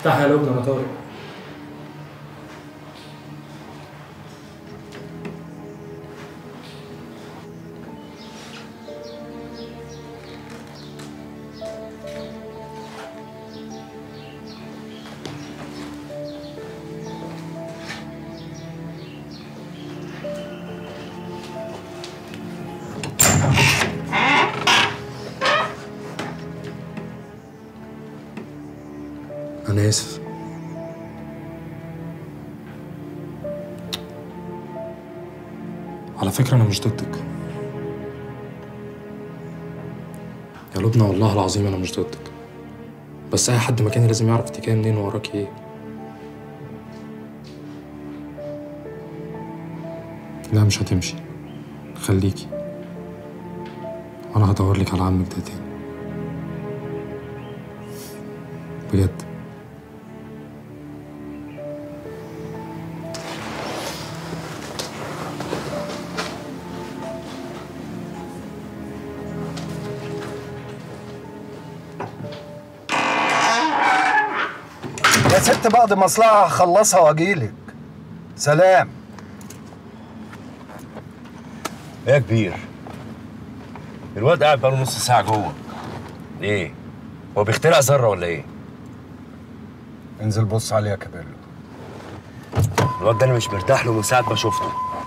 افتحها يا لبنى انا طارق أنا آسف على فكرة أنا مش ضدك يا لبنى والله العظيم أنا مش ضدك بس أي حد مكاني لازم يعرف أنت جاية منين وراكي إيه لا مش هتمشي خليكي وأنا هدور لك على عمك ده تاني بجد يا ست بعد مصلحة هخلصها واجيلك سلام ايه يا كبير الواد قاعد بقاله نص ساعة جوه ايه؟ هو بيخترع ذرة ولا ايه؟ انزل بص عليه يا كابيلو الواد ده انا مش مرتاح له من ساعة ما شفته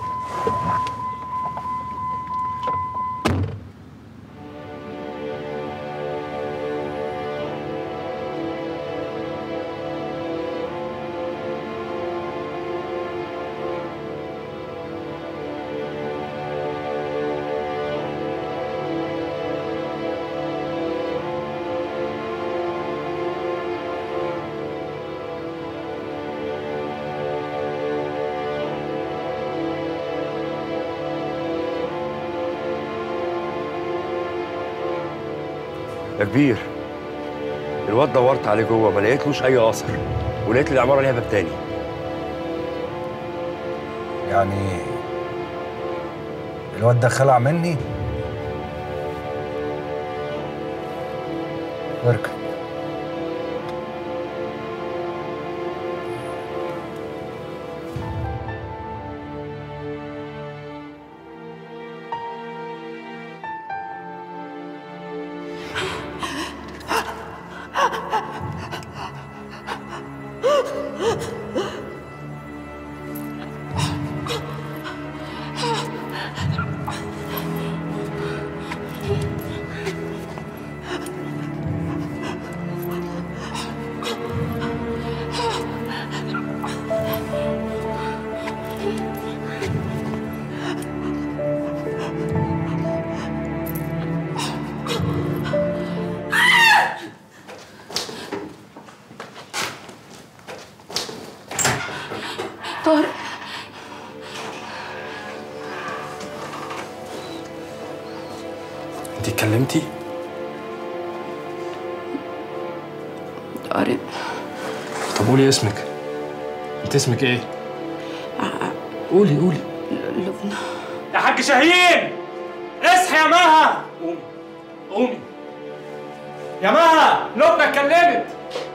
يا كبير الواد دورت عليه جوه ما لقيتلوش اي اثر ولقيت العماره ليها باب تاني يعني الواد ده خلع مني واركب طارق أنت اتكلمتي؟ طارق طب قولي اسمك أنت اسمك إيه؟ قولي قولي لبنى يا حاج شاهين اصحي يا مها قومي قومي يا مها لبنى اتكلمت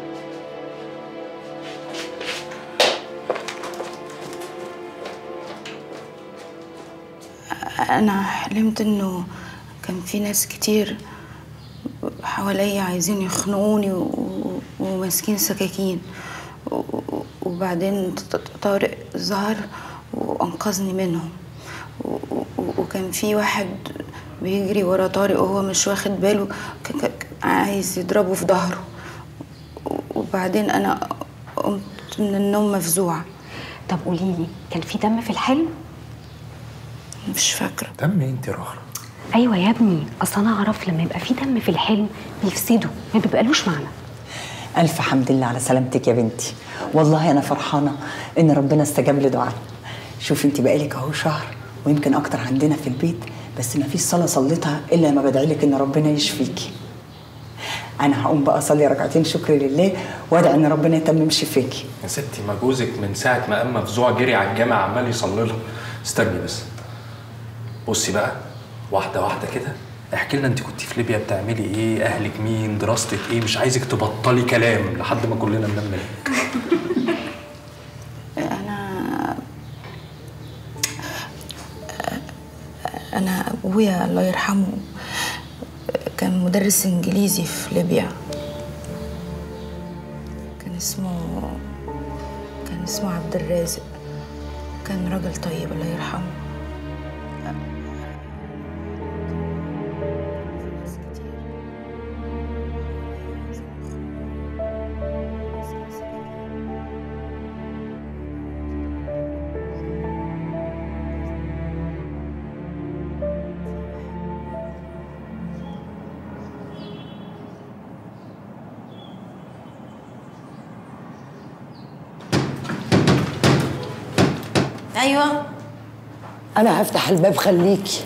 أنا حلمت إنه كان في ناس كتير حواليا عايزين يخنقوني و- و- وماسكين سكاكين و- و- وبعدين ط- ط- طارق ظهر وأنقذني منهم و- و- وكان في واحد بيجري ورا طارق وهو مش واخد باله ك- ك- عايز يضربه في ظهره وبعدين أنا قمت من النوم مفزوعة طب قولي لي كان في دم في الحلم مش فاكرة دم إيه أنت يا رخرة؟ ايوه يا ابني اصل انا اعرف لما يبقى في دم في الحلم بيفسده ما بيبقالوش معنى ألف حمد لله على سلامتك يا بنتي والله أنا فرحانة إن ربنا استجاب لدعائنا شوفي أنت بقالك أهو شهر ويمكن أكتر عندنا في البيت بس ما فيش صلاة صليتها إلا لما بدعي لك إن ربنا يشفيكي أنا هقوم بقى أصلي ركعتين شكر لله وأدعي إن ربنا يتمم شفاكي يا ستي ما جوزك من ساعة ما قام مفزوع جري على الجامع عمال يصلي لها استني بس بصي بقى واحدة واحدة كده احكي لنا انت كنت في ليبيا بتعملي ايه اهلك مين دراستك ايه مش عايزك تبطلي كلام لحد ما كلنا ننام منك انا انا ابويا الله يرحمه كان مدرس انجليزي في ليبيا كان اسمه كان اسمه عبد الرازق كان راجل طيب الله يرحمه ايوه انا هفتح الباب خليكي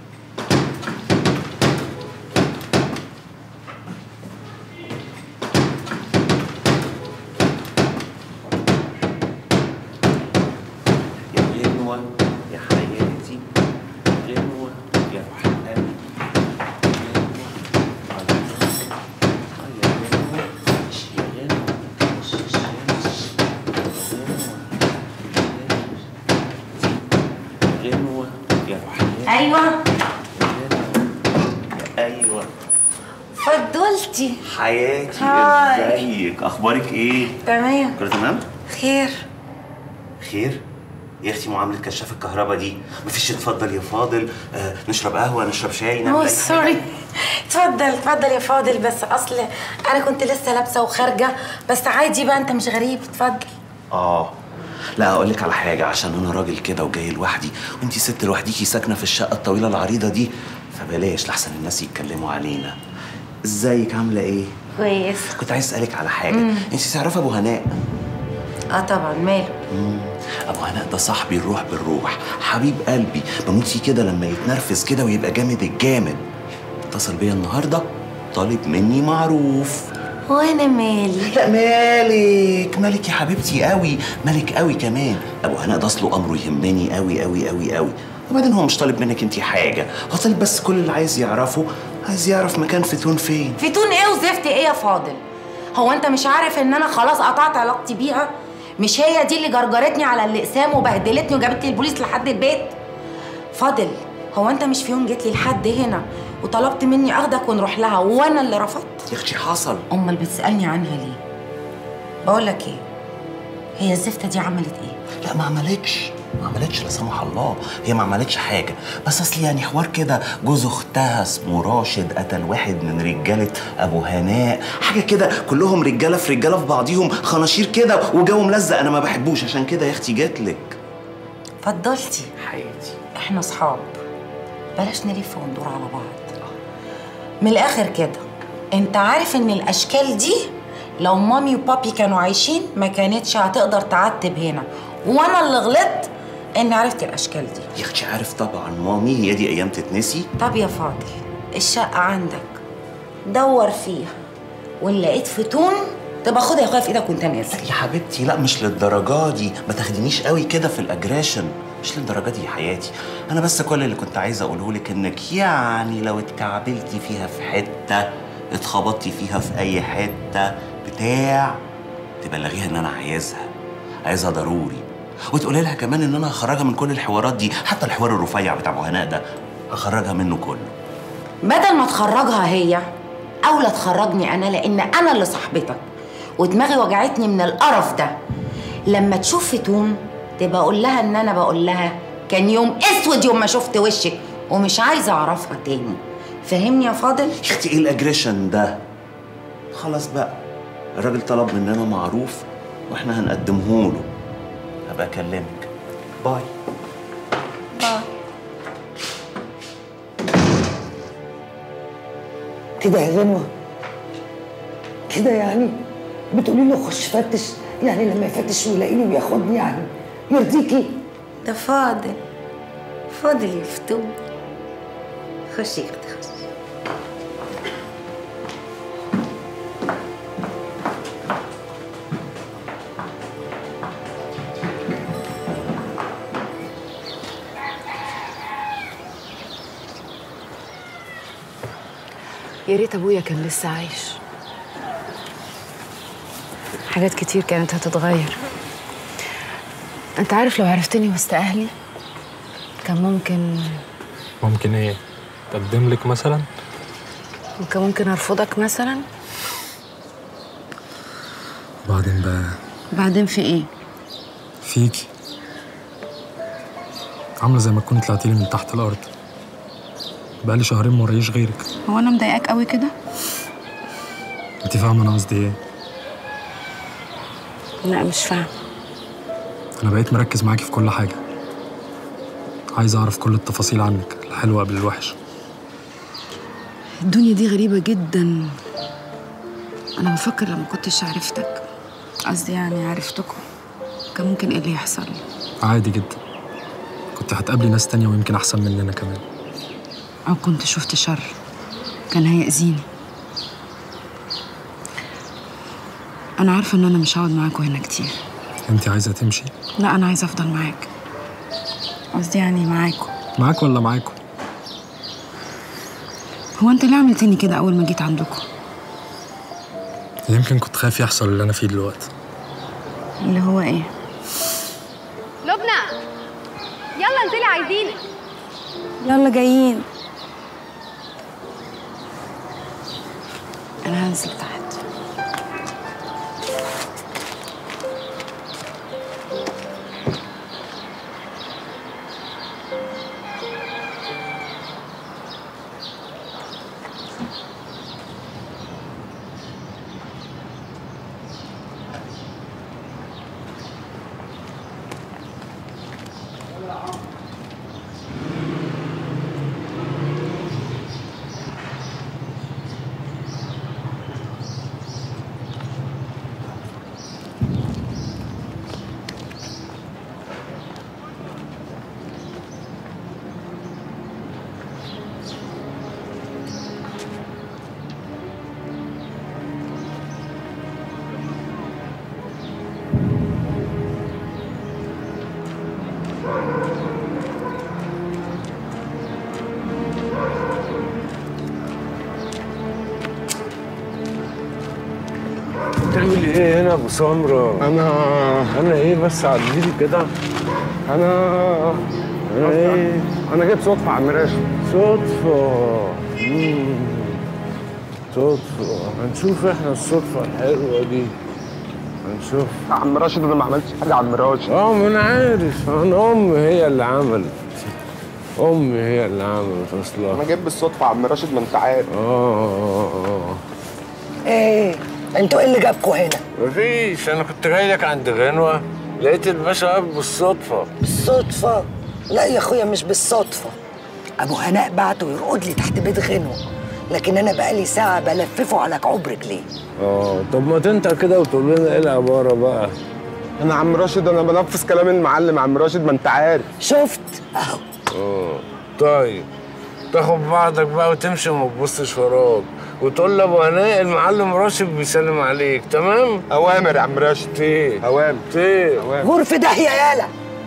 يا غنوة يا حياتي غنوة يا روح قلبي غنوة يا روح قلبي ايوه ايوه فضلتي حياتي هاي. ازيك اخبارك ايه تمام كله تمام خير خير يا اختي معامله كشاف الكهرباء دي مفيش اتفضل يا فاضل آه نشرب قهوه نشرب شاي نعمل اوه أي سوري حاجة. اتفضل اتفضل يا فاضل بس اصل انا كنت لسه لابسه وخارجه بس عادي بقى انت مش غريب اتفضل اه لا اقول لك على حاجه عشان انا راجل كده وجاي لوحدي وانتي ست لوحديكي ساكنه في الشقه الطويله العريضه دي فبلاش لحسن الناس يتكلموا علينا ازيك عامله ايه كويس كنت عايز اسالك على حاجه مم. انت تعرفي ابو هناء اه طبعا ماله مم. ابو هناء ده صاحبي الروح بالروح حبيب قلبي بموت فيه كده لما يتنرفز كده ويبقى جامد الجامد اتصل بيا النهارده طالب مني معروف وانا مالي لا مالك مالك يا حبيبتي قوي مالك قوي كمان ابو هناء ده اصله امره يهمني قوي قوي قوي قوي وبعدين هو مش طالب منك انت حاجه هو طالب بس كل اللي عايز يعرفه عايز يعرف مكان فتون فين فتون ايه وزفت ايه يا فاضل هو انت مش عارف ان انا خلاص قطعت علاقتي بيها مش هي دي اللي جرجرتني على الاقسام وبهدلتني وجابت لي البوليس لحد البيت فاضل هو انت مش في يوم جيت لي لحد هنا وطلبت مني اخدك ونروح لها وانا اللي رفضت يا اختي حصل امال بتسالني عنها ليه بقول لك ايه هي الزفته دي عملت ايه لا ما عملتش ما عملتش لا سمح الله هي ما عملتش حاجه بس اصل يعني حوار كده جوز اختها اسمه راشد قتل واحد من رجاله ابو هناء حاجه كده كلهم رجاله في رجاله في بعضيهم خناشير كده وجو ملزق انا ما بحبوش عشان كده يا اختي جات لك فضلتي حياتي احنا صحاب بلاش نلف وندور على بعض من الاخر كده انت عارف ان الاشكال دي لو مامي وبابي كانوا عايشين ما كانتش هتقدر تعتب هنا وانا اللي غلطت اني عرفت الاشكال دي يا اختي عارف طبعا مامي هي دي ايام تتنسي طب يا فاضل الشقه عندك دور فيها وان لقيت فتون تبقى خدها يا اخويا في ايدك وانت نازل يا حبيبتي لا مش للدرجه دي ما تاخدنيش قوي كده في الاجريشن مش للدرجه دي يا حياتي انا بس كل اللي كنت عايزه اقوله لك انك يعني لو اتكعبلتي فيها في حته اتخبطتي فيها في اي حته بتاع تبلغيها ان انا عايزها عايزها ضروري وتقولي لها كمان ان انا هخرجها من كل الحوارات دي حتى الحوار الرفيع بتاع ابو هناء ده هخرجها منه كله بدل ما تخرجها هي اولى تخرجني انا لان انا اللي صاحبتك ودماغي وجعتني من القرف ده لما تشوف فتون تبقى اقول لها ان انا بقول لها كان يوم اسود يوم ما شفت وشك ومش عايزه اعرفها تاني فهمني يا فاضل يا اختي ايه الاجريشن ده خلاص بقى الراجل طلب مننا معروف واحنا هنقدمه له هبقى اكلمك باي باي كده يا غنوة كده يعني بتقولي له خش فتش يعني لما يفتش ويلاقيني وياخدني يعني يرضيكي ده فاضل فاضل يا فتون خشي يا اختي خشي يا ريت ابويا كان لسه عايش حاجات كتير كانت هتتغير انت عارف لو عرفتني وسط اهلي كان ممكن ممكن ايه تقدم لك مثلا كان ممكن ارفضك مثلا بعدين بقى بعدين في ايه فيكي عامله زي ما تكوني طلعتيلي من تحت الارض بقالي شهرين ما وريش غيرك هو انا مضايقاك قوي كده انت فاهمه انا قصدي ايه لا مش فاهم انا بقيت مركز معاكي في كل حاجه عايز اعرف كل التفاصيل عنك الحلوه قبل الوحش الدنيا دي غريبة جدا أنا بفكر لما كنتش عرفتك قصدي يعني عرفتكم كان ممكن إيه اللي يحصل عادي جدا كنت هتقابلي ناس تانية ويمكن احسن مننا كمان أو كنت شفت شر كان هيأذيني أنا عارفة إن أنا مش هقعد معاكوا هنا كتير انت عايزه تمشي لا أنا عايزة أفضل معاك قصدي يعني معاكوا معاك ولا معاكم هو أنت ليه عملتني كده أول ما جيت عندكم يمكن كنت خايف يحصل اللي انا فيه دلوقتي اللي هو إيه لبنى يلا انزلي عايزينك يلا جايين أنا هنزل تحت بتعمل ايه هنا يا ابو سمره؟ انا انا ايه بس عديلي كده انا انا ايه؟ انا جيت صدفه على المراشد صدفه مم. صدفه هنشوف احنا الصدفه الحلوه دي هنشوف عم راشد انا ما عملتش حاجه عم راشد اه ما انا عارف انا امي هي اللي عملت امي هي اللي عملت اصلا انا جايب بالصدفه عم راشد ما انت عارف اه اه اه ايه انتوا ايه اللي جابكوا هنا مفيش انا كنت جاي لك عند غنوه لقيت الباشا واقف بالصدفه بالصدفة لا يا اخويا مش بالصدفة ابو هناء بعته يرقد لي تحت بيت غنوة لكن انا بقالي ساعة بلففه على كعوب رجليه اه طب ما تنطق كده وتقول لنا ايه العباره بقى انا عم راشد انا بنفذ كلام المعلم عم راشد ما انت عارف شفت اهو اه طيب تاخد بعضك بقى وتمشي وما تبصش وراك وتقول لابو هناء المعلم راشد بيسلم عليك تمام اوامر يا عم راشد تيه اوامر تيه غرفة داهية يالا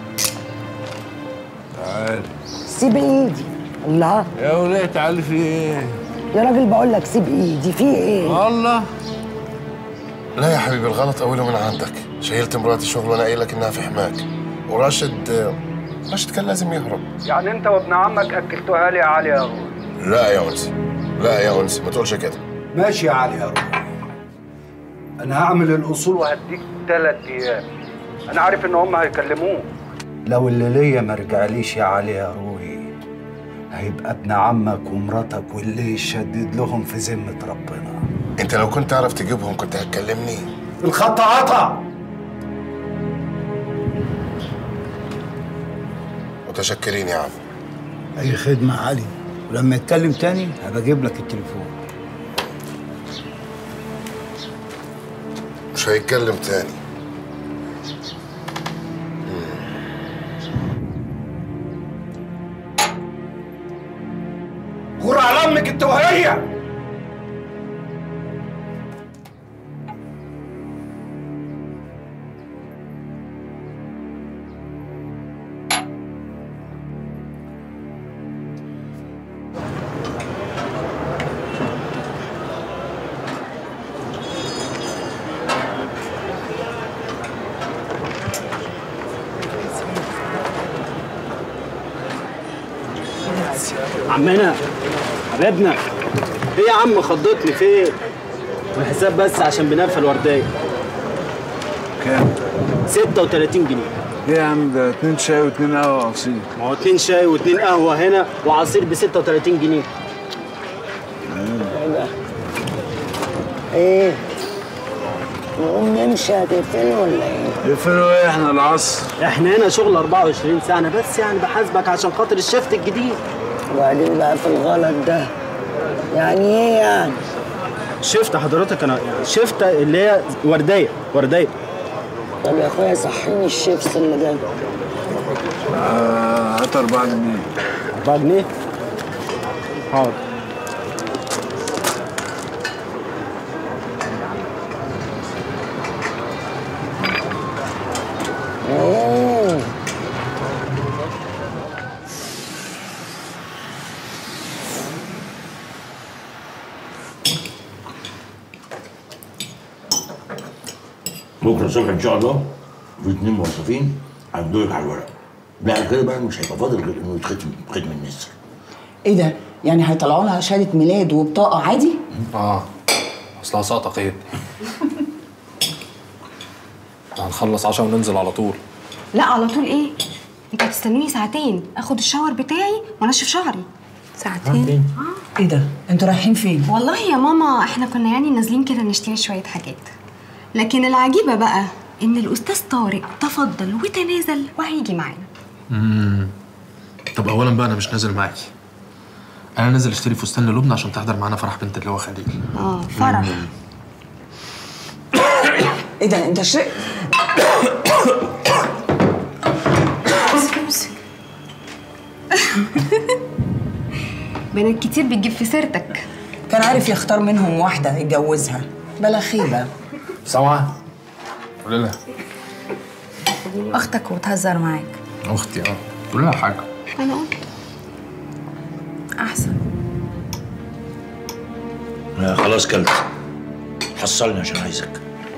تعالي سيب ايدي الله يا وليه تعالي في ايه يا راجل بقول لك سيب ايدي في ايه الله لا يا حبيبي الغلط أوله من عندك شيلت مراتي شغل وأنا قايل لك إنها في حماك وراشد راشد كان لازم يهرب يعني انت وابن عمك اكلتوها لي يا علي يا روح لا يا أنسي لا يا أنسي ما تقولش كده ماشي يا علي يا روح انا هعمل الاصول وهديك ثلاث ايام انا عارف ان هم هيكلموك لو اللي ليا ما رجعليش يا علي يا روحي هيبقى ابن عمك ومراتك واللي يشدد لهم في ذمة ربنا أنت لو كنت تعرف تجيبهم كنت هتكلمني الخط قطع متشكرين يا عم اي خدمة يا علي ولما يتكلم تاني هبقى اجيب لك التليفون مش هيتكلم تاني غور على امك انت وهي نفسي عمنا حبيبنا ايه يا عم خضتني فين الحساب بس عشان بنقفل ورديه كام 36 جنيه ايه يا عم ده اتنين شاي واتنين قهوه عصير ما هو اتنين شاي واتنين قهوه هنا وعصير ب 36 جنيه ايه نقوم نمشي هتقفلوا ولا ايه؟ يقفلوا ايه احنا العصر احنا هنا شغل 24 ساعه انا بس يعني بحاسبك عشان خاطر الشفت الجديد وبعدين بقى في الغلط ده يعني ايه يعني؟ شفت حضرتك انا يعني شفت اللي هي ورديه ورديه طب يا اخويا صحيني الشيبس اللي ده آه، هات 4 جنيه 4 جنيه حاضر مم. بكره الصبح ان شاء الله في اتنين موظفين هيمضوا على الورق بعد كده بقى مش هيبقى فاضل غير انه يتختم ختم النسر ايه ده؟ يعني هيطلعوا لها شهاده ميلاد وبطاقه عادي؟ اه اصلها ساقطه قيد هنخلص عشاء وننزل على طول لا على طول ايه انت هتستنوني ساعتين اخد الشاور بتاعي وانشف شعري ساعتين ايه ده؟ انتوا رايحين فين؟ والله يا ماما احنا كنا يعني نازلين كده نشتري شويه حاجات لكن العجيبه بقى ان الاستاذ طارق تفضل وتنازل وهيجي معانا امم طب اولا بقى انا مش نازل معاكي انا نازل اشتري فستان للبنى عشان تحضر معانا فرح بنت اللي هو خليل اه فرح ايه ده انت شرقت بنات كتير بتجيب في سيرتك كان عارف يختار منهم واحده يتجوزها بلا خيبه سامعه قولي لها اختك وبتهزر معاك اختي اه قولي لها حاجه انا قلت احسن آه خلاص كلت حصلني عشان عايزك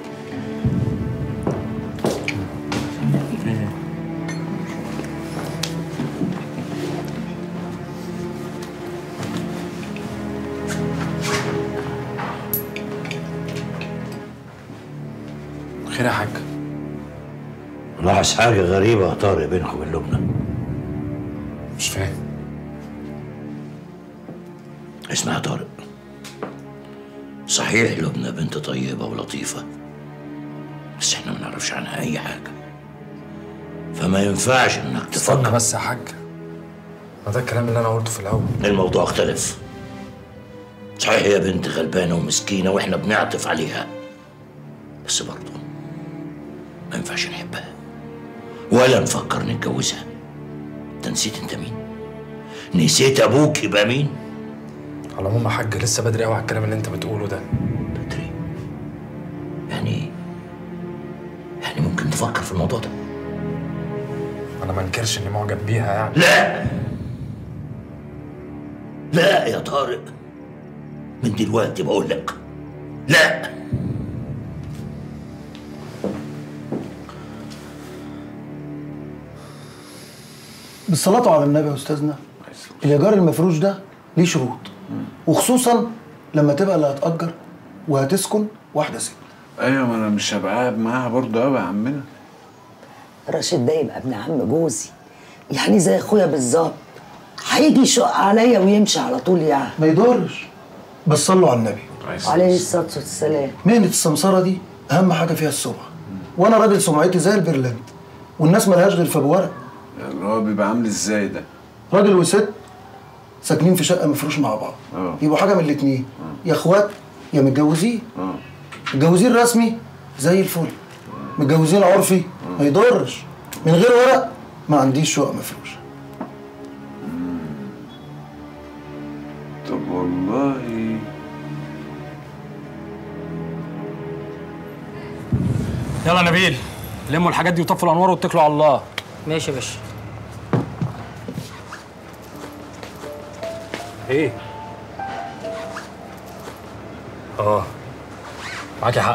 خير يا حاج لاحظ حاجة غريبة يا طارق بينك وبين لبنى مش فاهم اسمع يا طارق صحيح لبنى بنت طيبة ولطيفة بس احنا ما نعرفش عنها أي حاجة فما ينفعش انك استنى تفكر بس يا حاج ما ده الكلام اللي انا قلته في الاول الموضوع اختلف صحيح هي بنت غلبانة ومسكينة واحنا بنعطف عليها بس برضه ما ينفعش نحبها ولا نفكر نتجوزها انت نسيت انت مين نسيت ابوك يبقى مين على العموم يا حاج لسه بدري قوي على الكلام اللي انت بتقوله ده يعني يعني ممكن تفكر في الموضوع ده انا ما انكرش اني معجب بيها يعني لا لا يا طارق من دلوقتي بقول لك لا بالصلاة على النبي يا أستاذنا الإيجار المفروش ده ليه شروط وخصوصا لما تبقى اللي هتأجر وهتسكن واحدة ست ايوه ما انا مش هبقى قاعد معاها برضه قوي يا عمنا راشد ده يبقى ابن عم جوزي يعني زي اخويا بالظبط هيجي يشق عليا ويمشي على طول يعني ما يضرش بس صلوا على النبي عليه الصلاه والسلام مهنة السمسرة دي أهم حاجة فيها السمعة وأنا راجل سمعتي زي البرلنت والناس ملهاش غير في بورق اللي هو بيبقى عامل ازاي ده راجل وست ساكنين في شقة مفروش مع بعض اه يبقوا حاجة من الاتنين يا اخوات يا متجوزين اه متجوزين رسمي زي الفل متجوزين عرفي ما يضرش من غير ورق ما عنديش شقة مفروشة طب والله يلا يا نبيل لموا الحاجات دي وطفوا الانوار واتكلوا على الله ماشي يا باشا ايه اه معاكي حق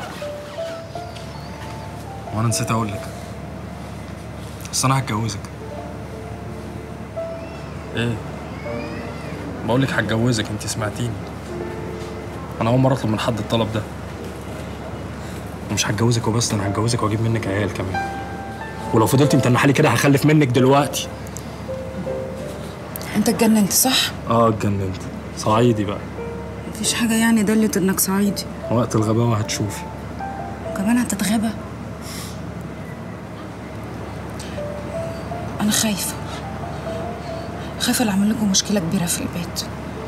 وانا نسيت اقول لك بس انا هتجوزك ايه بقول لك هتجوزك انت سمعتيني انا اول مره اطلب من حد الطلب ده ومش هتجوزك وبس انا هتجوزك واجيب منك عيال كمان ولو فضلت متنحالي كده هخلف منك دلوقتي انت اتجننت صح؟ اه اتجننت صعيدي بقى مفيش حاجة يعني دلت انك صعيدي وقت الغباوه هتشوفي وكمان هتتغابى انا خايفة خايفة لا اعمل لكم مشكلة كبيرة في البيت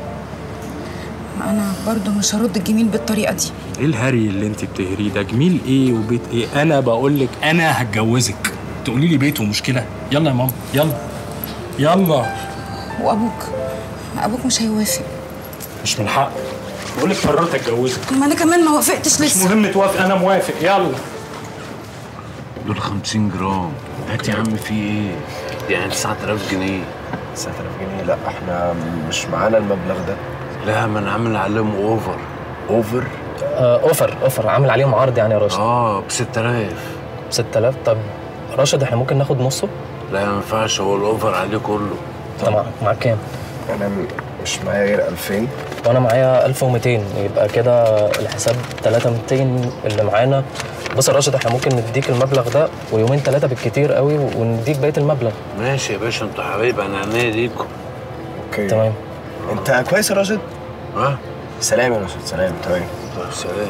انا برضو مش هرد الجميل بالطريقة دي ايه الهري اللي انت بتهريه ده جميل ايه وبيت ايه انا بقول لك انا هتجوزك تقولي لي بيت ومشكله يلا يا ماما يلا يلا وابوك ابوك مش هيوافق مش من حقي بقول لك قررت اتجوزك ما انا كمان ما وافقتش مش لسه مهم توافق انا موافق يلا دول 50 جرام هات يا عم في ايه؟ يعني 9000 جنيه 9000 جنيه لا احنا مش معانا المبلغ ده لا ما انا عامل عليهم اوفر اوفر؟ آه اوفر اوفر عامل عليهم عرض يعني يا راشد اه ب 6000 ب 6000 طب راشد احنا ممكن ناخد نصه؟ لا ما ينفعش هو الاوفر عليه كله طب معاك معاك كام؟ انا م- مش معايا غير 2000 وانا معايا 1200 يبقى كده الحساب 3200 اللي معانا بص يا راشد احنا ممكن نديك المبلغ ده ويومين ثلاثه بالكتير قوي ونديك بقيه المبلغ ماشي يا باشا انتوا حبايب انا عينيا ليكم اوكي تمام انت كويس يا راشد؟ ها؟ سلام يا راشد سلام تمام طيب سلام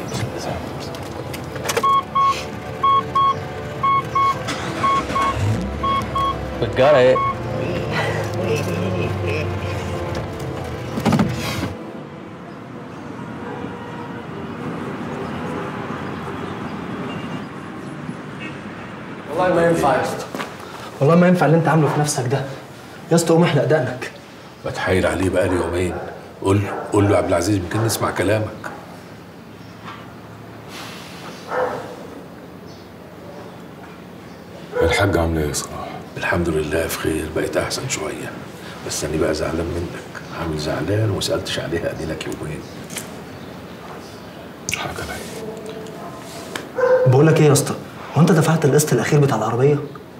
رجاله ايه؟ والله ما ينفع يا اسطى والله ما ينفع اللي انت عامله في نفسك ده يا اسطى قوم احلق دقنك بتحايل عليه بقالي يومين قول له قول له يا عبد العزيز يمكن نسمع كلامك الحاجة عاملة ايه يا صلاح؟ الحمد لله في خير بقيت أحسن شوية بس أنا بقى زعلان منك عامل زعلان وما سألتش عليها أدي لك يومين حاجة لا بقول لك ايه يا اسطى هو انت دفعت القسط الاخير بتاع العربيه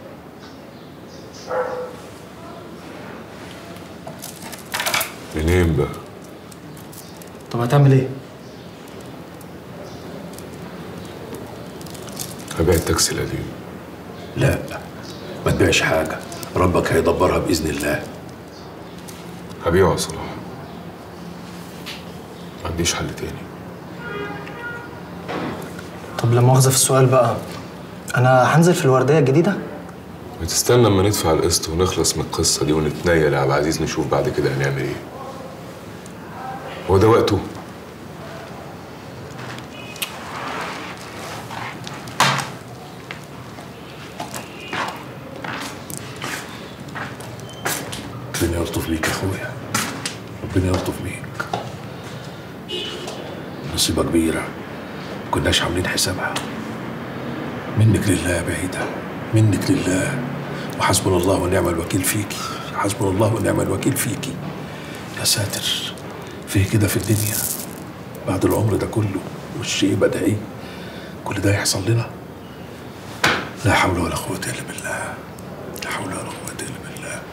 منين بقى؟ طب هتعمل ايه هبيع التاكسي القديم لا ما تبيعش حاجة ربك هيدبرها بإذن الله هبيعه يا صلاح ما عنديش حل تاني طب لا مؤاخذه في السؤال بقى انا هنزل في الورديه الجديده ما تستنى اما ندفع القسط ونخلص من القصة دي ونتنيل يا عبد العزيز نشوف بعد كده هنعمل ايه هو ده وقته ربنا يلطف بيك يا اخويا ربنا يلطف بيك مصيبة كبيرة كناش عاملين حسابها منك لله يا بعيدة منك لله وحسبنا الله ونعم الوكيل فيكي حسبنا الله ونعم الوكيل فيكي يا ساتر فيه كده في الدنيا بعد العمر ده كله والشيء بدهي كل ده يحصل لنا لا حول ولا قوة إلا بالله لا حول ولا قوة إلا بالله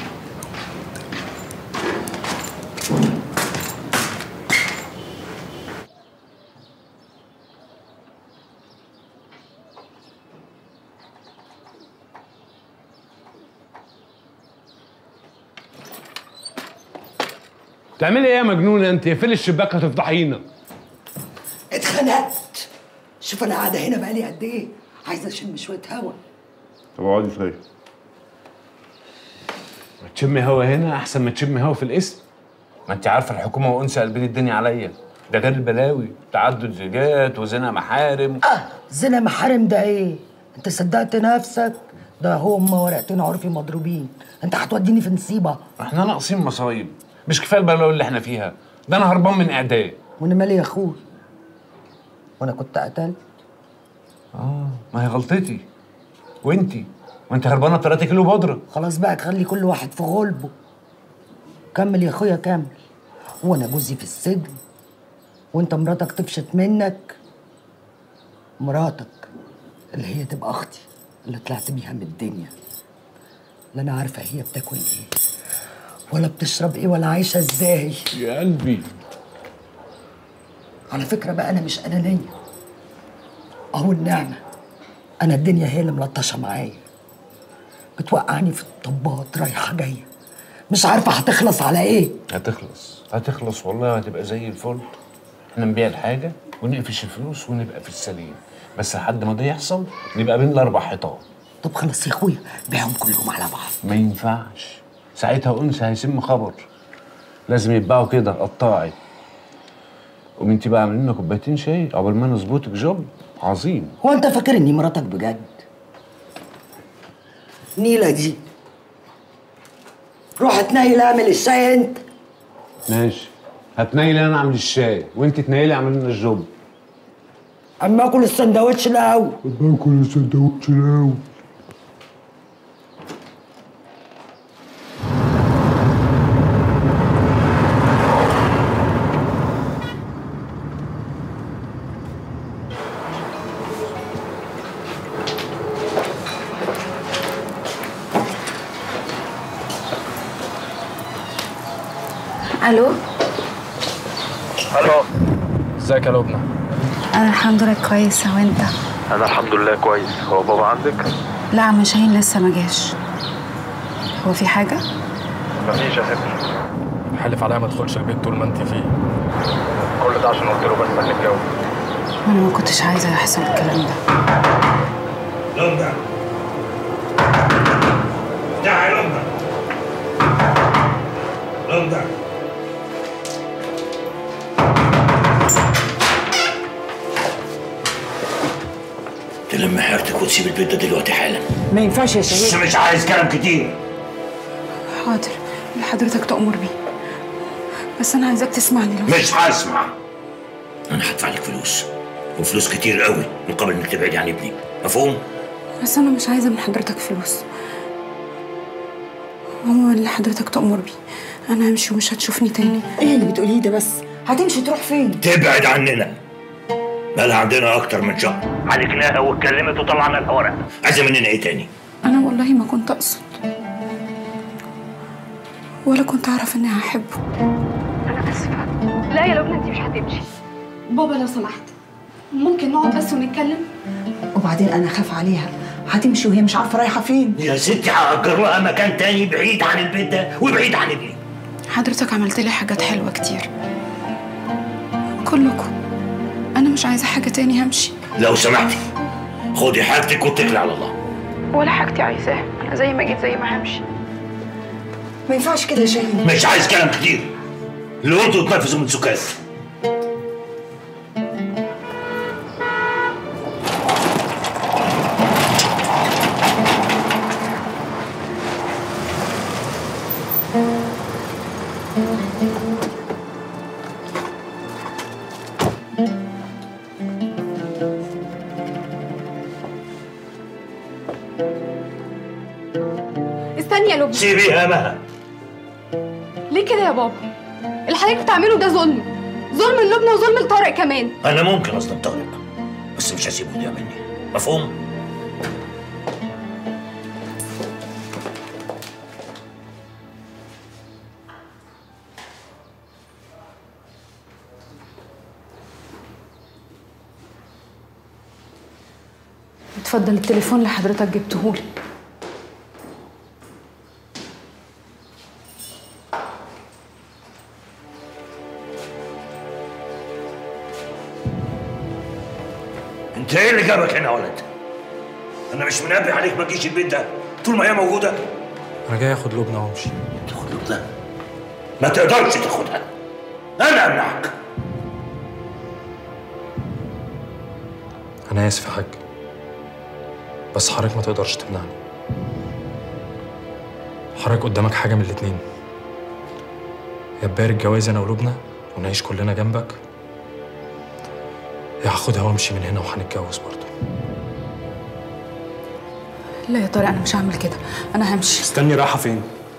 تعملي ايه يا مجنونه انت اقفلي الشباك هتفضحينا اتخنقت شوف انا قاعده هنا بقالي قد ايه عايزه اشم شويه هوا طب اقعدي طيب ما تشمي هوا هنا احسن ما تشمي هوا في الاسم ما انت عارفه الحكومه وانثى قلبين الدنيا عليا ده غير البلاوي تعدد زوجات وزنا محارم اه زنا محارم ده ايه انت صدقت نفسك ده هم ورقتين عرفي مضروبين انت هتوديني في نصيبه احنا ناقصين مصايب مش كفايه البلاوي اللي احنا فيها ده انا هربان من اعدام وانا مالي يا اخوي وانا كنت قتلت اه ما هي غلطتي وانتي وانت هربانه ب 3 كيلو بودره خلاص بقى تخلي كل واحد في غلبه كمل يا اخويا كمل وانا جوزي في السجن وانت مراتك تفشت منك مراتك اللي هي تبقى اختي اللي طلعت بيها من الدنيا لا انا عارفه هي بتاكل ايه ولا بتشرب ايه ولا عايشه ازاي يا قلبي على فكره بقى انا مش انانيه اهو النعمه انا الدنيا هي اللي ملطشه معايا بتوقعني في الطبات رايحه جايه مش عارفه هتخلص على ايه هتخلص هتخلص والله هتبقى زي الفل احنا نبيع الحاجه ونقفش الفلوس ونبقى في السليم بس لحد ما ده يحصل نبقى بين الاربع حيطان طب خلاص يا اخويا بيعهم كلهم على بعض ما ينفعش ساعتها انثى هيسم خبر لازم يتباعوا كده قطاعي قوم انت بقى اعمل لنا كوبايتين شاي قبل ما نظبطك جوب عظيم هو انت فاكر اني مراتك بجد نيلة دي روح تنيل اعمل الشاي انت ماشي هتنيلي انا اعمل الشاي وانت تنيلي اعمل لنا الجوب اما اكل السندوتش الاول باكل السندوتش الاول الو الو ازيك يا لبنى انا الحمد لله كويسه وانت انا الحمد لله كويس هو بابا عندك لا عم شاهين لسه ما جاش هو في حاجه مفيش يا ستي حلف عليا ما ادخلش البيت طول ما انت فيه كل ده عشان قلت له بس هنتجوز وانا ما كنتش عايزه يحصل الكلام ده لمبة افتح يا لمبة لمبة تلم حيرتك وتسيب البيت ده دلوقتي حالا ما ينفعش يا بس شهيد مش عايز كلام كتير حاضر اللي حضرتك تأمر بيه بس انا عايزاك تسمعني لو مش هسمع انا هدفع لك فلوس وفلوس كتير قوي مقابل انك تبعدي عن ابني مفهوم بس انا مش عايزه من حضرتك فلوس هو اللي حضرتك تأمر بيه انا همشي ومش هتشوفني تاني ايه اللي بتقوليه ده بس هتمشي تروح فين تبعد عننا بقى عندنا اكتر من شهر عالجناها واتكلمت وطلعنا لها ورق عايزه مننا ايه تاني انا والله ما كنت اقصد ولا كنت اعرف اني هحبه انا اسفه لا يا لبنى انت مش هتمشي بابا لو سمحت ممكن نقعد بس ونتكلم وبعدين انا خاف عليها هتمشي وهي مش عارفه رايحه فين يا ستي هأجر لها مكان تاني بعيد عن البيت ده وبعيد عن ابني حضرتك عملت لي حاجات حلوه كتير كلكم انا مش عايزه حاجه تاني همشي لو سمحتي خدي حاجتك واتكلي على الله ولا حاجتي عايزاها انا زي ما جيت زي ما همشي ما ينفعش كده يا شاهين مش عايز كلام كتير اللي قلته تنفذه من سكات استني يا لبنى سيبيها مها ليه كده يا بابا اللي حضرتك بتعمله ده ظلم ظلم لبنى وظلم لطارق كمان انا ممكن اصلا طارق بس مش هسيبه يضيع مني مفهوم اتفضل التليفون اللي حضرتك جبتهولي انت ايه اللي جابك هنا يا ولد انا مش منبه عليك ما تجيش البيت ده طول ما هي موجوده انا جاي اخد لبنى وامشي تاخد لبنى ما تقدرش تاخدها انا امنعك انا اسف يا حاج بس حضرتك ما تقدرش تمنعني حضرتك قدامك حاجه من الاتنين يا تبارك جوازي انا ولبنى ونعيش كلنا جنبك يا هاخدها وامشي من هنا وهنتجوز برضه لا يا طارق انا مش هعمل كده انا همشي استني رايحه فين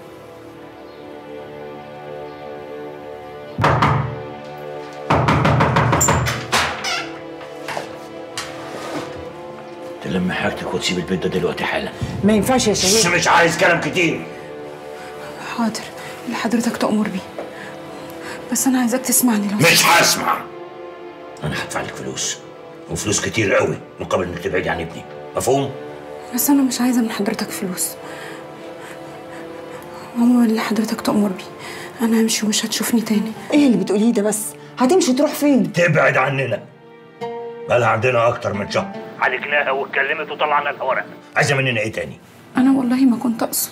تلم حاجتك وتسيب البيت ده دلوقتي حالا ما ينفعش يا بس شهيد مش عايز كلام كتير حاضر اللي حضرتك تأمر بيه بس أنا عايزاك تسمعني لو مش هسمع انا هدفع لك فلوس وفلوس كتير قوي مقابل انك تبعدي عن ابني مفهوم بس أنا مش عايزة من حضرتك فلوس عموما اللي حضرتك تأمر بيه أنا همشي ومش هتشوفني تاني ايه اللي بتقوليه ده بس هتمشي تروح فين تبعد عننا بقى عندنا اكتر من شهر عالجناها واتكلمت وطلعنا لها ورق عايزه مننا ايه تاني أنا والله ما كنت أقصد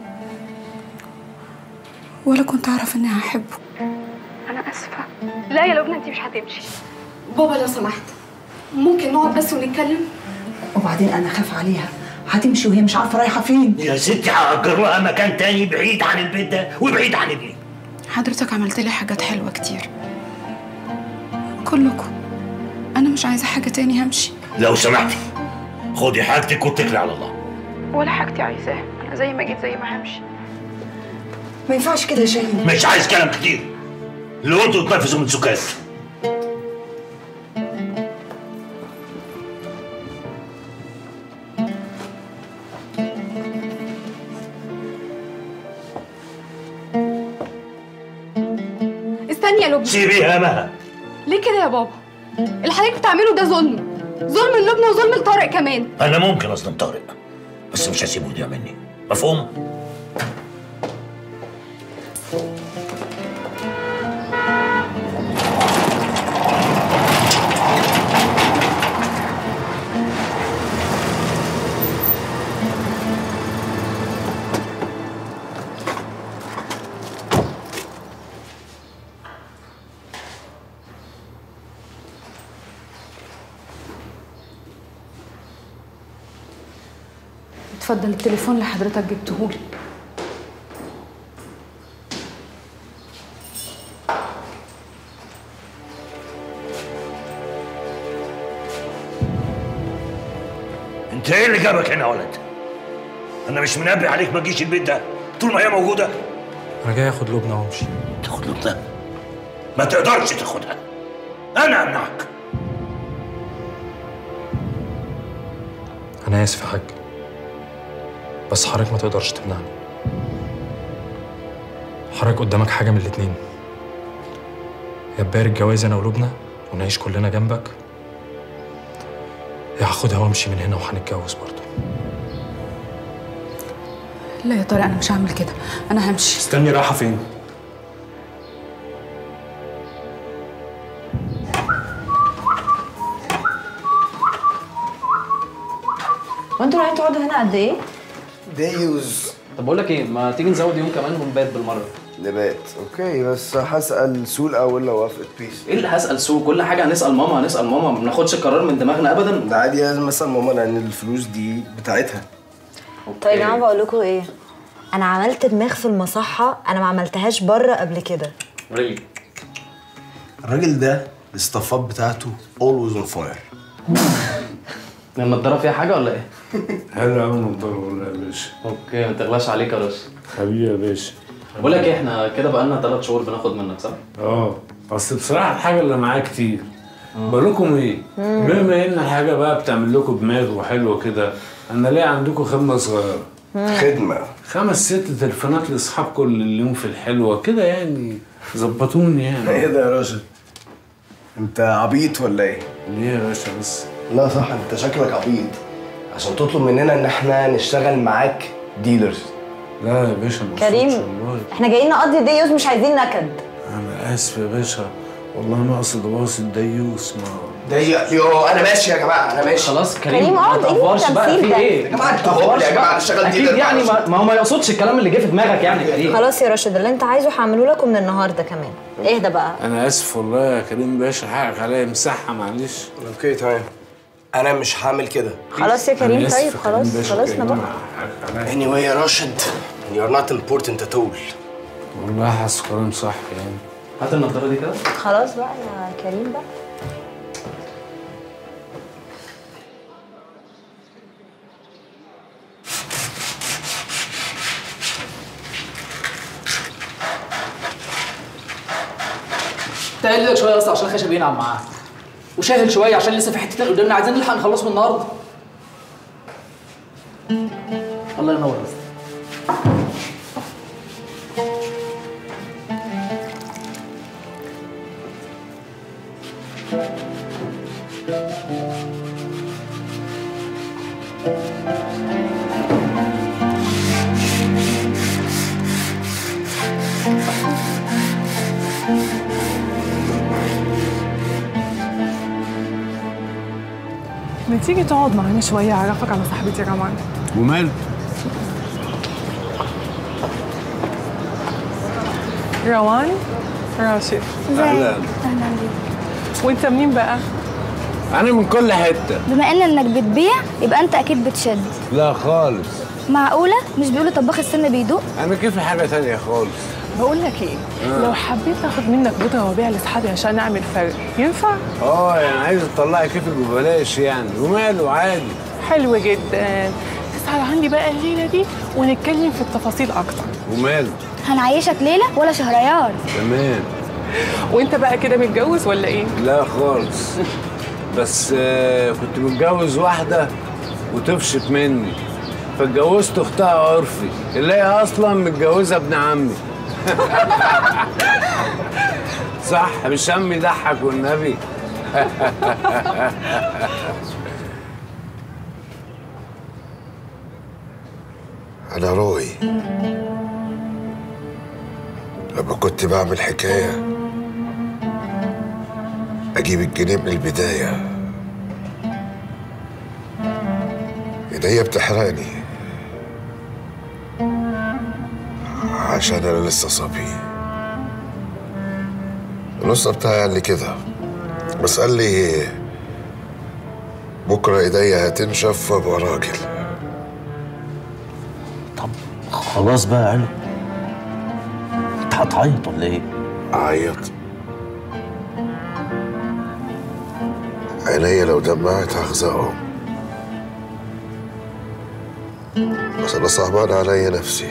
ولا كنت أعرف إني هحبه انا اسفه لا يا لبنى انت مش هتمشي بابا لو سمحت ممكن نقعد بس ونتكلم وبعدين انا خاف عليها هتمشي وهي مش عارفه رايحه فين يا ستي هأجر لها مكان تاني بعيد عن البيت ده وبعيد عن ابني حضرتك عملت لي حاجات حلوة كتير كلكم أنا مش عايزة حاجة تاني همشي لو سمحتي خدي حاجتك واتكلي على الله ولا حاجتي عايزاها انا زي ما جيت زي ما همشي ما ينفعش كده يا شاهين مش عايز كلام كتير اللي قلته تنفذوا من سكات استني يا لبنى سيبيها مها ليه كده يا بابا اللي حضرتك بتعمله ده ظلم ظلم لبنى وظلم لطارق كمان انا ممكن اظلم طارق بس مش هسيبه يضيع مني مفهوم اتفضل التليفون اللي حضرتك جبتهولي انت ايه اللي جابك هنا يا ولد انا مش منبه عليك ما تجيش البيت ده طول ما هي موجوده انا جاي اخد لبنى وامشي تاخد لبنى ما تقدرش تاخدها انا امنعك انا اسف يا حاج بس حضرتك ما تقدرش تمنعني حضرتك قدامك حاجه من الاتنين يا تبارك جواز انا ولبنى ونعيش كلنا جنبك يا هاخدها وامشي من هنا وهنتجوز برضه لا يا طارق أنا مش هعمل كده أنا همشي استني رايحه فين وانتوا رايحين تقعدوا هنا قد ايه؟ دايوز طب بقول لك ايه ما تيجي نزود يوم كمان ونبات بالمره نبات اوكي بس هسأل سول الاول لو وافقت بيس ايه اللي هسال سوق كل حاجه هنسال ماما هنسال ماما ما بناخدش القرار من دماغنا ابدا ده عادي لازم اسال ماما لان الفلوس دي بتاعتها طيب يا جماعه بقول لكم ايه؟ انا عملت دماغ في المصحه انا ما عملتهاش بره قبل كده ريلي الراجل ده الاستافات بتاعته اولويز اون فاير النضاره فيها حاجه ولا ايه؟ حلو قوي النضاره والله يا باشا اوكي ما تغلاش عليك يا رش حبيبي يا باشا بقول لك ايه احنا كده بقالنا ثلاث شهور بناخد منك صح؟ اه اصل بصراحه الحاجه اللي معايا كتير بقول لكم ايه بما ان الحاجه بقى بتعمل لكم دماغ وحلوه كده انا ليه عندكم خدمه صغيره خدمه خمس ست تليفونات لاصحابكم اللي اليوم في الحلوه كده يعني ظبطوني يعني ايه ده يا راشد انت عبيط ولا ايه ليه يا باشا بس لا صح انت شكلك عبيط عشان تطلب مننا ان احنا نشتغل معاك ديلرز لا يا باشا ما كريم أقصدش والله. احنا جايين نقضي ديوز مش عايزين نكد انا اسف يا باشا والله ما اقصد ابوظ الديوس ما ضيق يو انا ماشي يا جماعه انا ماشي خلاص كريم، كريم، اقعد، ما ايه تقفرش بقى التمثيل في ده؟ ايه؟ يا جماعة انتوا ما تقفرش هبل يا جماعة، بقى. نشتغل اكيد ديلر يعني معلش. ما ما هو ما يقصدش الكلام اللي جه في دماغك يعني يا كريم خلاص يا راشد اللي انت عايزه هعمله لكم من النهارده كمان اهدى بقى انا اسف والله يا كريم باشا حقك عليا مساحه معلش اوكي تمام انا مش هعمل كده خلاص يا كريم أنا آسف طيب يا كريم خلاص باشا، خلصنا كريم، بقى حقك عليا. anyway يا راشد you're not important at all والله حاسس كلام صح يعني هات النضاره دي كده خلاص بقى يا كريم بقى تقلل لك شويه اصلا عشان الخشب ينعم معاه وشاهل شويه عشان لسه في حتتين قدامنا عايزين نلحق نخلصهم النهارده الله ينور بس تيجي تقعد معانا شويه اعرفك على صاحبتي روان ومال روان راشد أهلاً. اهلا بيك وانت منين بقى؟ انا من كل حته بما ان انك بتبيع يبقى انت اكيد بتشد لا خالص معقوله مش بيقولوا طباخ السم بيدوق انا كيف حاجه تانية خالص بقول لك ايه آه. لو حبيت اخد منك بودره وابيع لاصحابي عشان اعمل فرق ينفع؟ اه يعني عايز تطلعي كيفك ببلاش يعني وماله عادي حلو جدا تسهر عندي بقى الليله دي ونتكلم في التفاصيل اكتر وماله هنعيشك ليله ولا شهريار تمام وانت بقى كده متجوز ولا ايه؟ لا خالص بس آه، كنت متجوز واحده وطفشت مني فاتجوزت اختها عرفي اللي هي اصلا متجوزه ابن عمي صح مش هم يضحك والنبي أنا روي لما كنت بعمل حكاية أجيب الجنيه من البداية إيديا بتحرقني عشان أنا لسه صبي النص بتاعي قال لي كده بس قال لي بكرة إيديا هتنشف وأبقى راجل خلاص بقى يا علو انت هتعيط ولا ايه؟ أعيط عينيا لو دمعت هغزقهم بس أنا صعبان عليا نفسي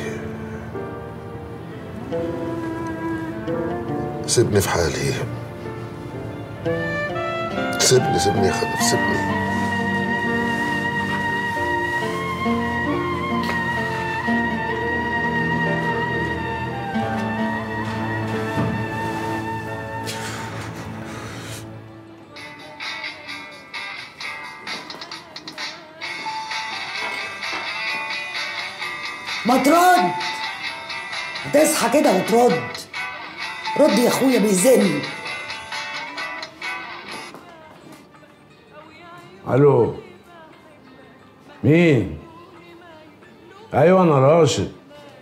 سيبني في حالي سيبني سيبني يا خلف سيبني ما ترد تصحى كده وترد رد يا اخويا بيزن الو مين ايوه انا راشد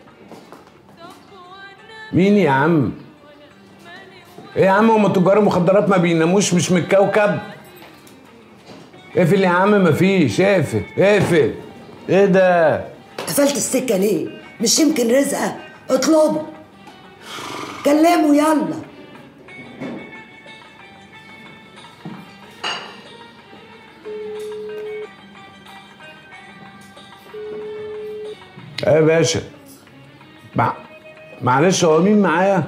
مين يا عم ايه يا عم هم تجار المخدرات ما بيناموش مش من الكوكب اقفل يا عم مفيش اقفل اقفل ايه ده قفلت السكه ليه مش يمكن رزقه اطلبه كلمه يلا ايه يا باشا مع... معلش هو مين معايا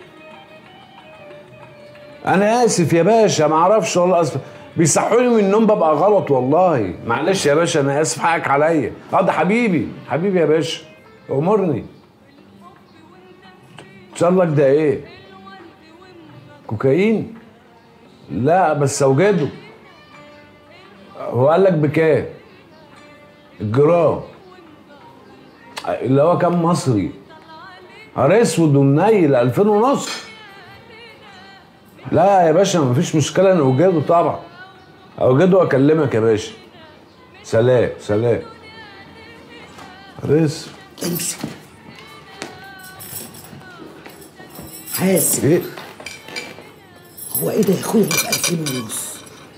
انا اسف يا باشا ما اعرفش والله اسف بيصحوني من النوم ببقى غلط والله معلش يا باشا انا اسف حقك عليا اه ده حبيبي حبيبي يا باشا امرني لك ده ايه كوكايين لا بس اوجده هو قال لك بكام الجرام اللي هو كام مصري نهار اسود ومنيل 2000 ونص لا يا باشا مفيش مشكله انا اوجده طبعا اوجده واكلمك يا باشا سلام سلام رزق امسك حاسب ايه هو ايه ده يا اخويا اللي ب 2000 ونص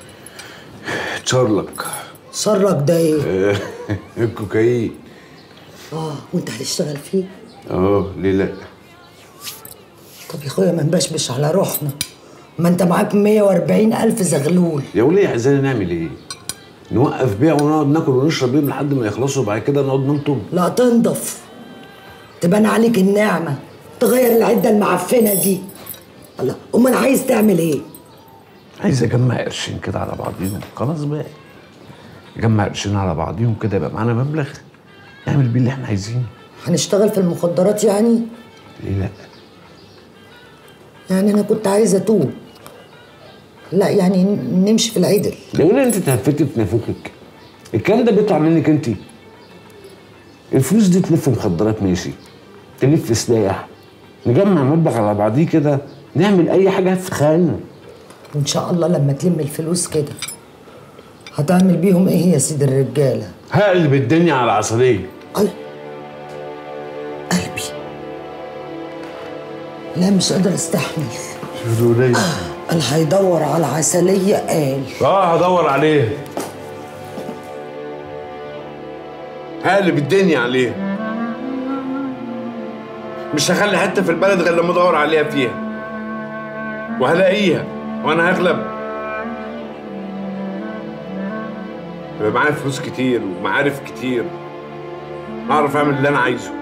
تشارلك سرك ده ايه الكوكايين اه وانت هتشتغل فيه اه ليه لا طب يا اخويا ما نبشبش على روحنا ما انت معاك 140 الف زغلول يا وليه عايزين نعمل ايه نوقف بيع ونقعد ناكل ونشرب بيهم لحد ما يخلصوا وبعد كده نقعد ننطم لا تنضف تبان عليك النعمه تغير العده المعفنه دي الله امال عايز تعمل ايه عايز اجمع قرشين كده على بعضيهم خلاص بقى اجمع قرشين على بعضيهم كده يبقى معانا مبلغ نعمل بيه اللي احنا عايزينه هنشتغل في المخدرات يعني ليه لا يعني انا كنت عايزه اتوب لا يعني نمشي في العدل لو انت تهفتي في نافوخك الكلام ده بيطلع منك انت الفلوس دي تلف مخدرات ماشي تلف سلاح نجمع مبلغ على بعضيه كده نعمل اي حاجه في خيالنا وان شاء الله لما تلم الفلوس كده هتعمل بيهم ايه يا سيد الرجاله هقلب الدنيا على العسليه لا مش قادر استحمل شرورية اللي هيدور على عسليه قال اه هدور عليه هقلب الدنيا عليه مش هخلي حته في البلد غير لما ادور عليها فيها وهلاقيها وانا هغلب يبقى معايا فلوس كتير ومعارف كتير اعرف اعمل اللي انا عايزه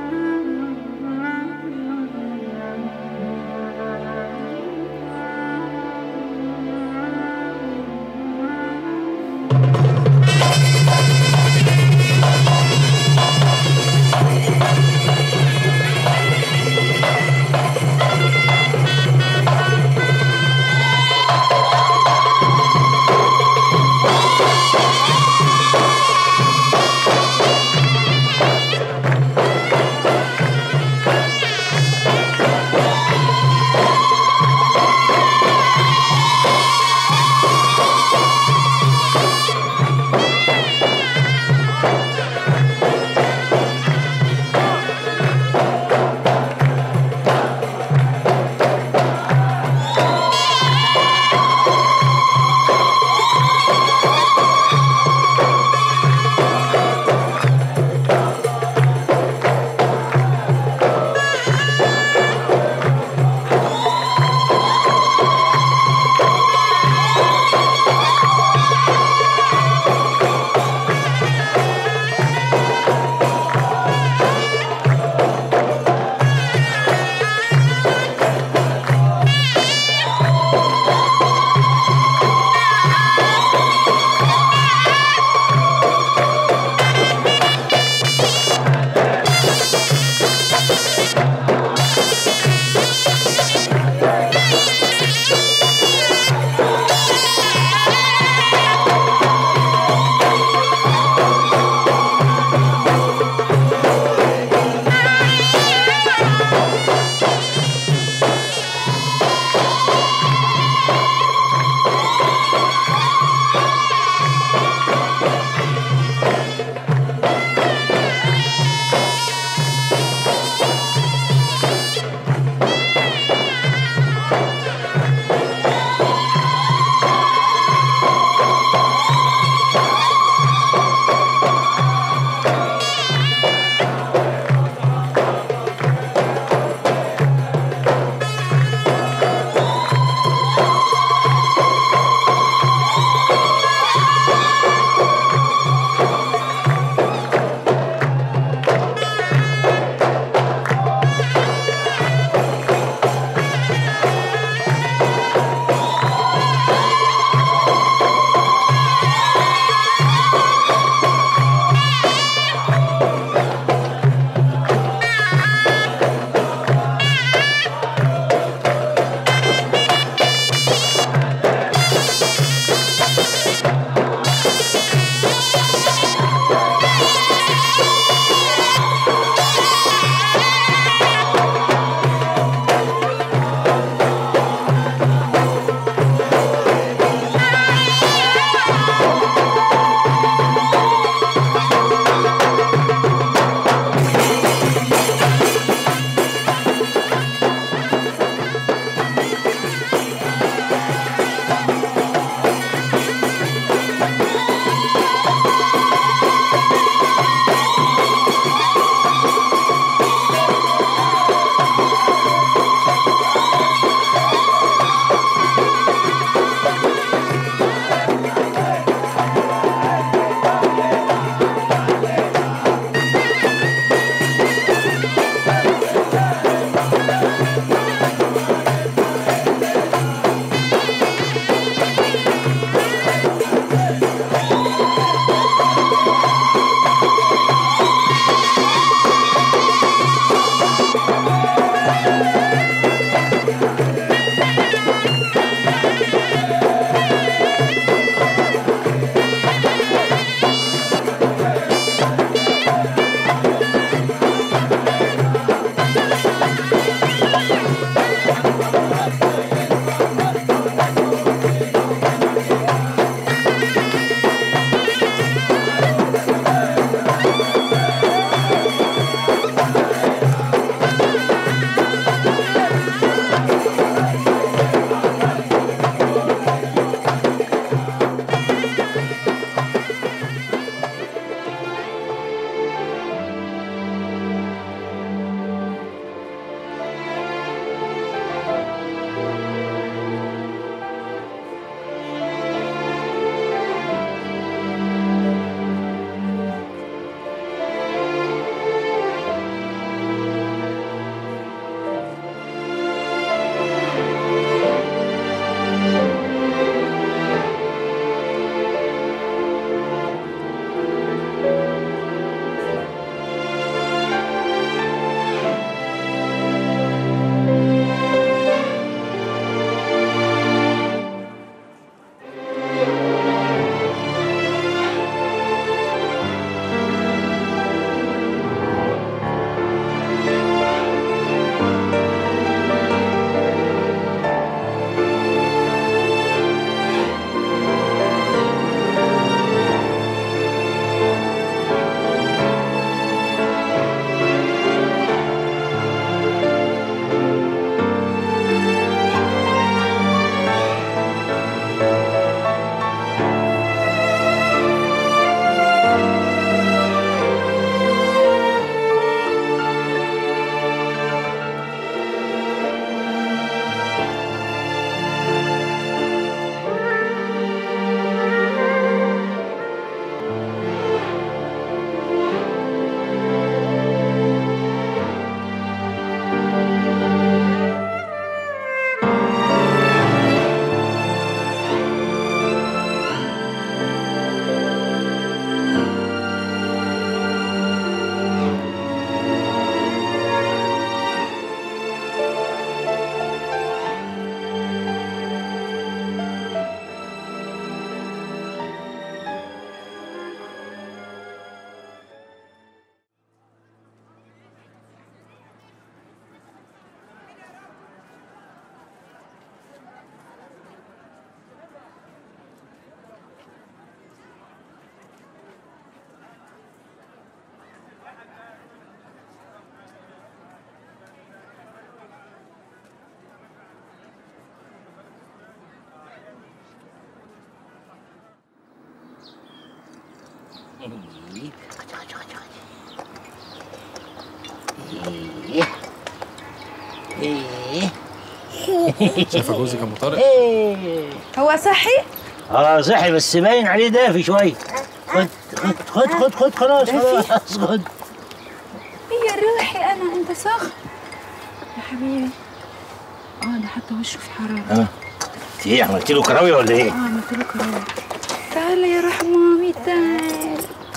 شايفه جوزك يا ابو طارق هو صحي؟ اه صحي بس باين عليه دافي شويه خد خد خد خد خد خلاص خلاص خد يا روحي انا انت سخن يا حبيبي اه ده حتى وشه في حراره اه انت ايه عملت له كراويه ولا ايه؟ اه عملت له كرامه تعالى يا روح مامي تعالى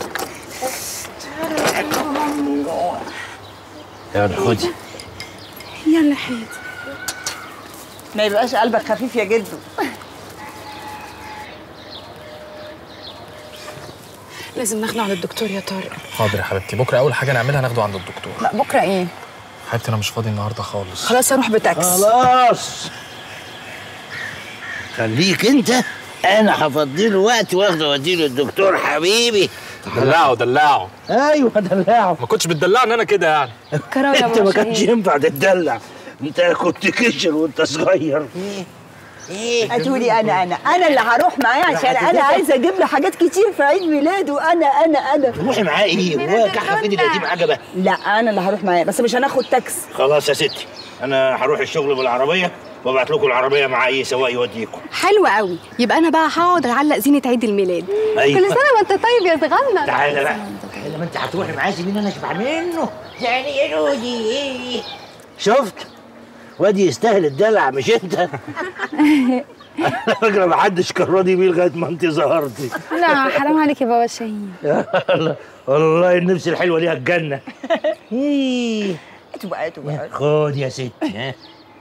تعالى يا روح مامي من جوه يلا خدي يلا حياتي ما يبقاش قلبك خفيف يا جدو لازم ناخده عند الدكتور يا طارق حاضر يا حبيبتي بكره اول حاجه نعملها ناخده عند الدكتور لا بكره ايه حبيبتي انا مش فاضي النهارده خالص خلاص اروح بتاكس خلاص خليك انت انا هفضي له وقت واخده واديه للدكتور حبيبي دلعه دلعه ايوه دلعه ما كنتش بتدلعني انا كده يعني انت ما كانش ينفع تتدلع انت كنت كشر وانت صغير هتقولي انا انا انا اللي هروح معاه عشان انا عايزه اجيب له حاجات كتير في عيد ميلاده انا انا انا روحي معاه ايه هو كحه في ايدي القديم عجبه لا انا اللي هروح معاه بس مش هناخد تاكس خلاص يا ستي انا هروح الشغل بالعربيه وابعت لكم العربيه مع اي سواق يوديكم حلو قوي يبقى انا بقى هقعد اعلق زينه عيد الميلاد أيوة. كل سنه وانت طيب يا صغنن تعالى بقى تعالى ما انت هتروحي معاه سيبيني انا اشبع منه يعني يا رودي ايه شفت وادي يستاهل الدلع مش انت على فكره ما حدش كان راضي بيه لغايه ما انت ظهرتي لا حرام عليك يا بابا شاهين والله النفس الحلوه ليها الجنه إيه. هاتوا بقى هاتوا بقى خد يا ستي ها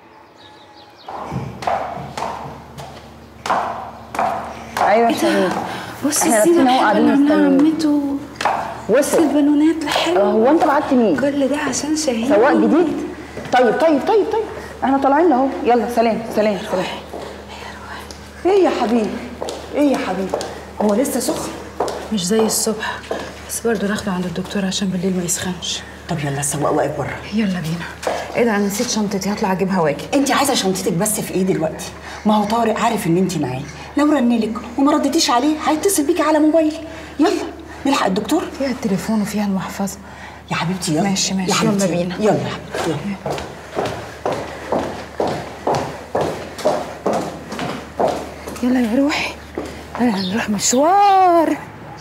ايوه يا شاهين بص احنا الزينه لابسين اهو الحلوه قاعدين اللي عاملاها مستنيين عمته بص وصل البالونات الحلوه هو انت بعت مين؟ كل ده عشان شاهين سواق جديد طيب طيب طيب طيب احنا طالعين اهو يلا سلام سلام سلام ايه يا حبيبي ايه يا حبيبي هو لسه سخن مش زي الصبح بس برضه ناخده عند الدكتور عشان بالليل ما يسخنش طب يلا السواق واقف بره يلا بينا ايه ده انا نسيت شنطتي هطلع اجيبها واجي انت عايزه شنطتك بس في ايه دلوقتي ما هو طارق عارف ان انت معاه لو رنلك وما ردتيش عليه هيتصل بيكي على موبايل يلا نلحق الدكتور فيها التليفون وفيها المحفظه يا حبيبتي يلا ماشي ماشي يا حبيبتي يلا بينا يلا يا حبيبتي يلا يلا يا روحي يلا هنروح مشوار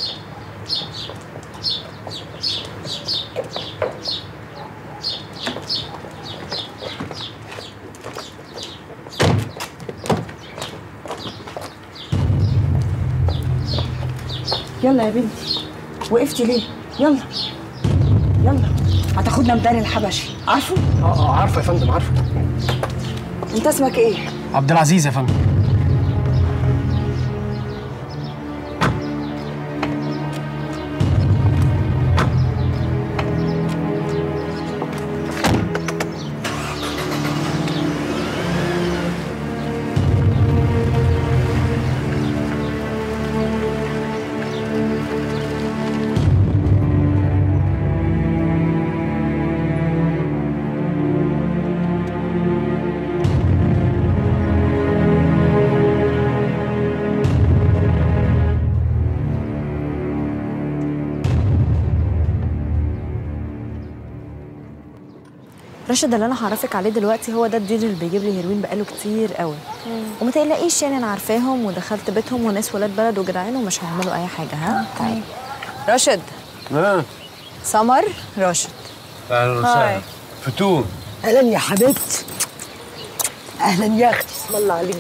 يلا يا بنتي وقفتي ليه يلا يلا هتاخدنا ميدان الحبشي عارفه اه اه عارفه يا فندم عارفه انت اسمك ايه عبد العزيز يا فندم راشد اللي انا هعرفك عليه دلوقتي هو ده الديلر اللي بيجيب لي هيروين بقاله كتير قوي وما تقلقيش يعني انا عارفاهم ودخلت بيتهم وناس ولاد بلد وجدعان ومش هيعملوا اي حاجه ها طيب راشد ها سمر راشد اهلا وسهلا فتون اهلا يا حبيبتي اهلا يا اختي اسم الله عليك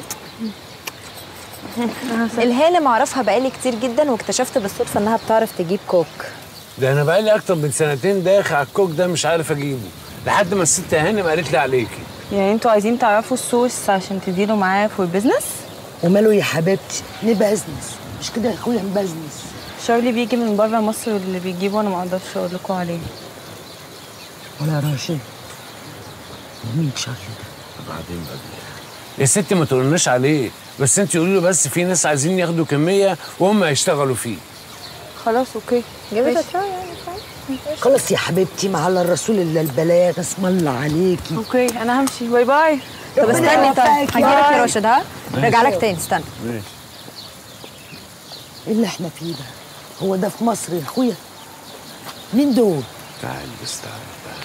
الهانم اعرفها بقالي كتير جدا واكتشفت بالصدفه انها بتعرف تجيب كوك ده انا بقالي اكتر من سنتين داخل على الكوك ده مش عارف اجيبه لحد ما الست هانم قالت لي عليكي يعني انتوا عايزين تعرفوا السوس عشان تديروا معاه في البيزنس؟ وماله يا حبيبتي نبزنس مش كده يا اخويا نبزنس شارلي بيجي من بره مصر واللي بيجيبه انا ما اقدرش اقول لكم عليه ولا راشد مين شارلي ده بعدين بقى يا ستي ما تقولناش عليه بس انت قولي له بس في ناس عايزين ياخدوا كميه وهم هيشتغلوا فيه خلاص اوكي جابت خلاص يا حبيبتي ما على الرسول الا البلاغ اسم الله عليكي اوكي انا همشي باي باي طب ربنا استني طيب يوفقك هجيلك يا باي. راشد ها ماشي. راجع لك تاني استنى ماشي ايه اللي احنا فيه ده هو ده في مصر يا اخويا مين دول تعال بس تعال تعال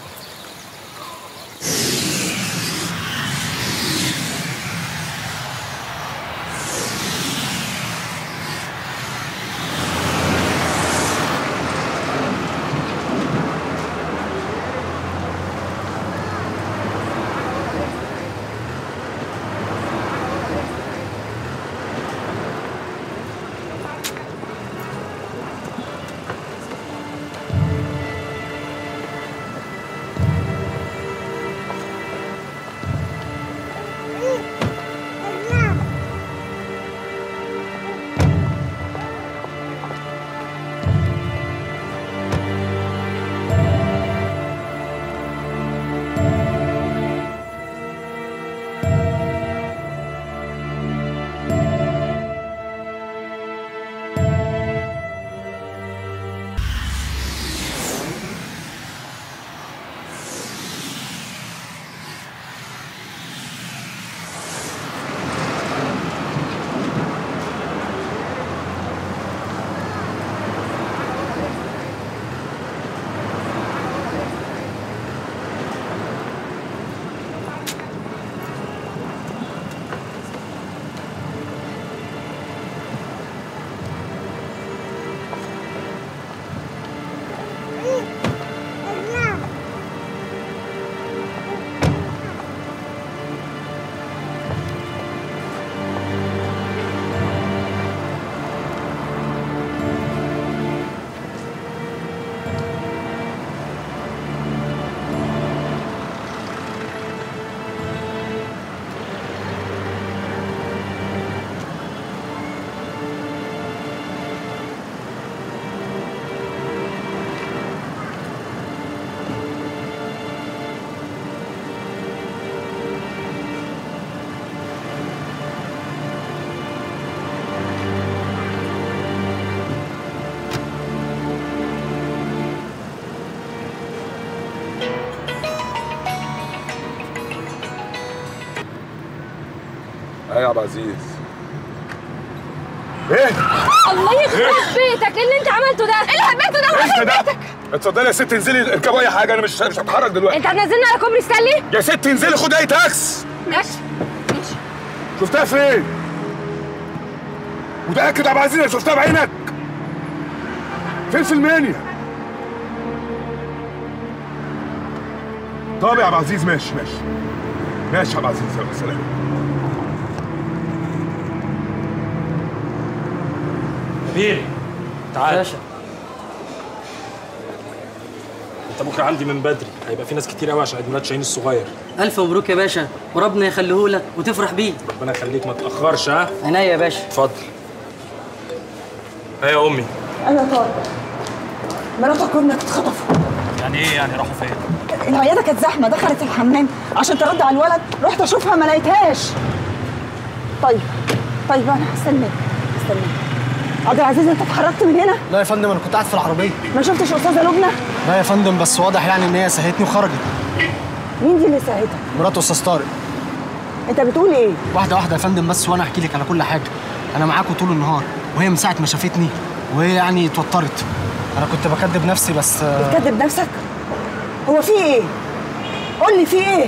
ايه يا عبد العزيز ايه الله يخرب بيتك ايه اللي انت عملته ده؟ ايه اللي هبيته ده انت ويخرب ده بيتك؟ اتفضلي يا ست انزلي اركبوا اي حاجه انا مش مش هتحرك دلوقتي انت هتنزلنا على كوبري ستانلي؟ يا ست انزلي خد اي تاكس ماشي ماشي شفتها فين متاكد يا عبد العزيز إنك شفتها بعينك فين في المنيا طب يا عبد العزيز ماشي ماشي ماشي يا عبد العزيز يلا سلام نبيل تعال باشا انت بكره عندي من بدري هيبقى في ناس كتير قوي عشان عيد ميلاد شاهين الصغير الف مبروك يا باشا وربنا يخليه لك وتفرح بيه ربنا يخليك ما تاخرش ها عينيا يا باشا اتفضل ايه يا امي انا طارق مراتك وابنك اتخطفوا يعني ايه يعني راحوا فين العياده كانت زحمه دخلت الحمام عشان ترد على الولد رحت اشوفها ما لقيتهاش طيب طيب انا هستناك هستناك عبد العزيز انت اتحركت من هنا لا يا فندم انا كنت قاعد في العربيه ما شفتش استاذه لبنى لا يا فندم بس واضح يعني ان هي سهتني وخرجت مين دي اللي ساعتها مرات استاذ طارق انت بتقول ايه واحده واحده يا فندم بس وانا احكي لك على كل حاجه انا معاكم طول النهار وهي من ساعه ما شافتني وهي يعني اتوترت انا كنت بكدب نفسي بس آه، بتكذب نفسك هو في ايه قول لي في ايه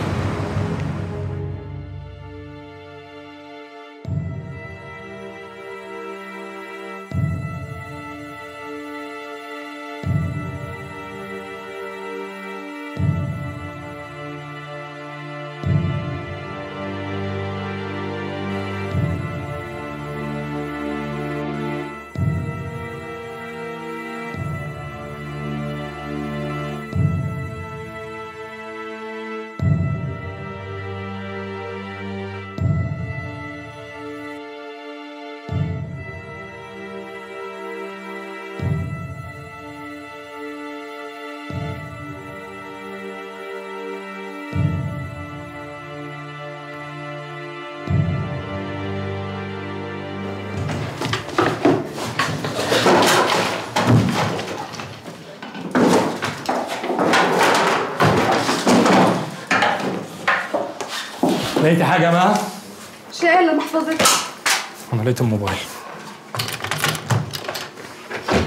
لقيتي حاجه بقى مش لاقيه الا محفظتي انا لقيت الموبايل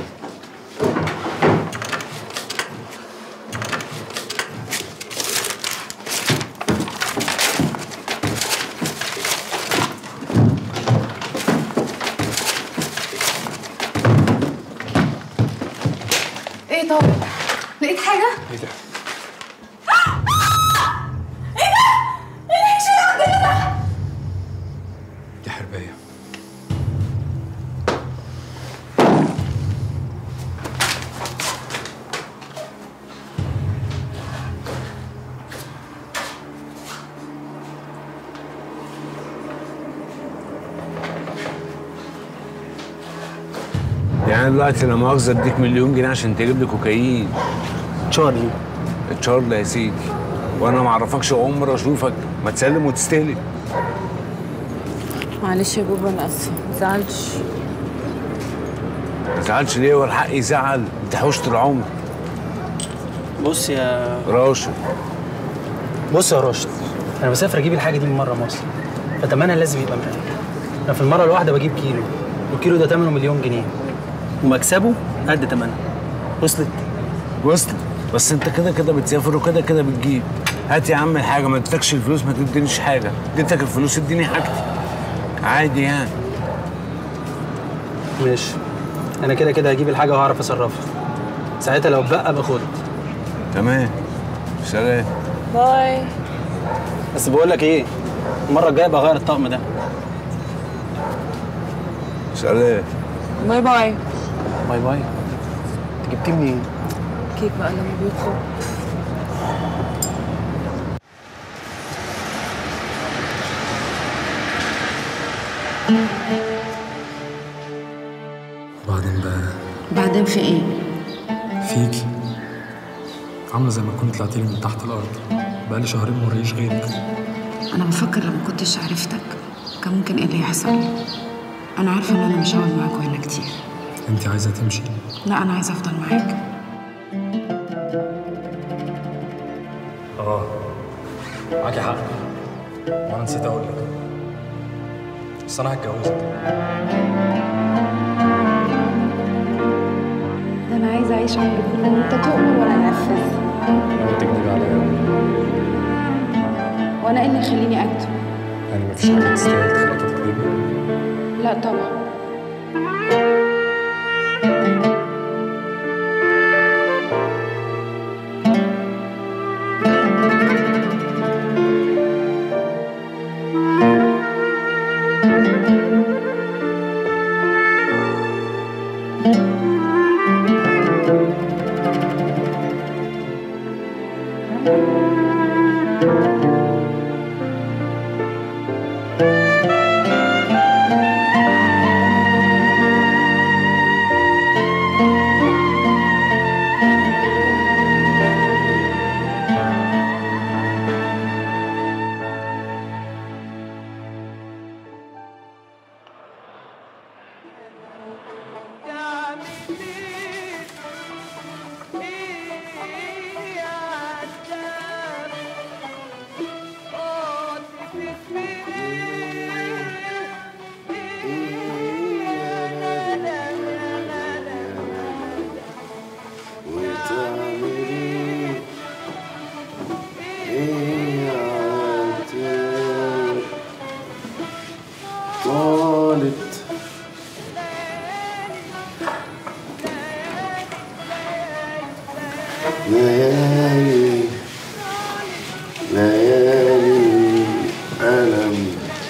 ايه ده؟ دي حربية يعني دلوقتي لا مؤاخذه اديك مليون جنيه عشان تجيب لي كوكايين تشارلي تشارلي يا سيدي وانا ما اعرفكش عمر اشوفك ما تسلم وتستلم معلش يا بابا انا اسفه متزعلش ما تزعلش ليه هو الحق يزعل انت حوشت العمر بص يا راشد بص يا راشد انا بسافر اجيب الحاجه دي من مره مصر فتمنها لازم يبقى معايا انا في المره الواحده بجيب كيلو والكيلو ده ثمنه مليون جنيه ومكسبه قد ثمنها وصلت وصلت بس انت كده كده بتسافر وكده كده بتجيب هات يا عم الحاجه ما اديتكش الفلوس ما تدينيش حاجه اديتك الفلوس اديني حاجتي عادي يعني ماشي انا كده كده هجيب الحاجه وهعرف اصرفها ساعتها لو بقى باخدها تمام سلام باي بس بقول لك ايه المره الجايه بغير الطقم ده سلام باي باي باي باي انت جبتيه منين؟ كيك بقى لما بيطلب وبعدين بقى بعدين في ايه؟ فيكي عاملة زي ما كنت طلعتيلي من تحت الأرض بقالي شهرين مريش غيرك انا بفكر لو ما كنتش عرفتك كان ممكن ايه اللي يحصل انا عارفه ان انا مش هقعد معاك هنا كتير انت عايزة تمشي لا انا عايزه افضل معاك اه معاكي حق وانا نسيت اقول لك بس انا هتجوزك ده انا عايزه اعيش عمري كله وانت تؤمر وانا انفذ لو تكدبي عليا وانا ايه اللي يخليني اكتب يعني مفيش حاجة تستاهل تخليكي تكدبي لا طبعا طالت ليالي ليالي ألم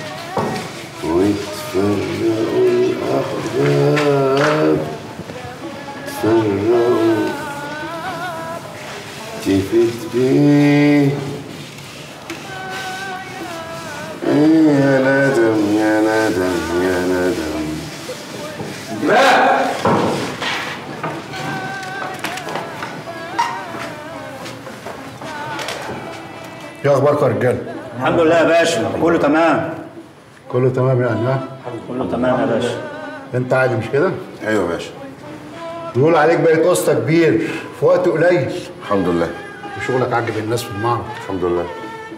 وتفرقوا الأحباب تفرقوا تفت بيه يا ندم يا ندم يا ندم ايه اخباركم يا رجاله؟ الحمد لله يا باشا كله تمام كله تمام يعني ها؟ كله تمام يا باشا انت عادي مش كده؟ ايوه يا باشا بيقول عليك بقيت قسطة كبير في وقت قليل الحمد لله وشغلك عاجب الناس في المعرض الحمد لله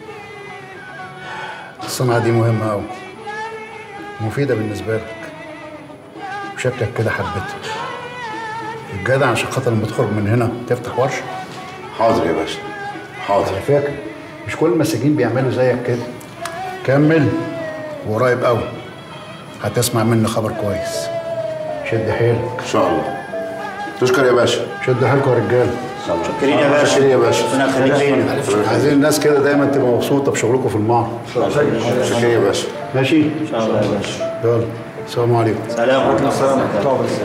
الصنعة دي مهمة أوي مفيدة بالنسبة لك وشكلك كده حبيتها الجدع عشان خاطر لما تخرج من هنا تفتح ورشة حاضر يا باشا حاضر على فكرة مش كل المساجين بيعملوا زيك كده كمل وقريب قوي هتسمع مني خبر كويس شد حيلك ان شاء الله تشكر يا باشا شد حيلكم يا رجاله شكرين يا باشا شكرين يا باشا ربنا يخليك لينا عايزين الناس كده دايما تبقى مبسوطه بشغلكم في المعرض شكرين يا باشا ماشي ان شاء الله يا باشا يلا السلام عليكم سلام ورحمه الله وبركاته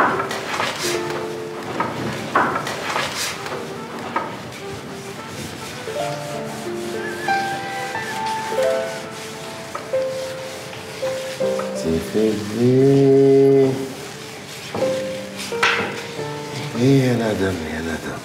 تفلي ايه يا ندم يا ندم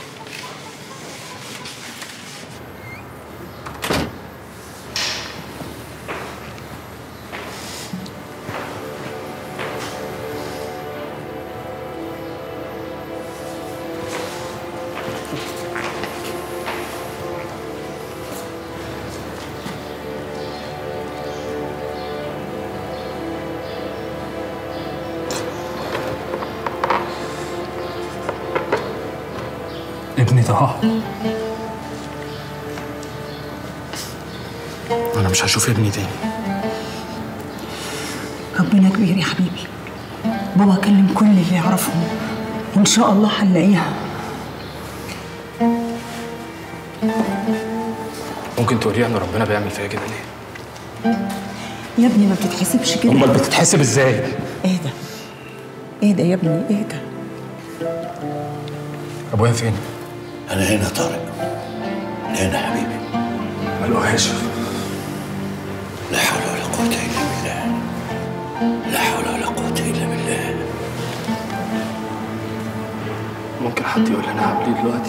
ابني طه انا مش هشوف ابني تاني ربنا كبير يا حبيبي بابا كلم كل اللي يعرفهم وان شاء الله هنلاقيها ممكن تقولي ان ربنا بيعمل فيا كده ليه يا ابني ما بتتحسبش كده امال بتتحسب ازاي ايه ده ايه ده يا ابني ايه ده ابويا فين انا هنا طارق هنا حبيبي ملقوهاش لا حول ولا قوة إلا بالله لا حول ولا قوة إلا بالله ممكن حد يقول لي انا هعمل ايه دلوقتي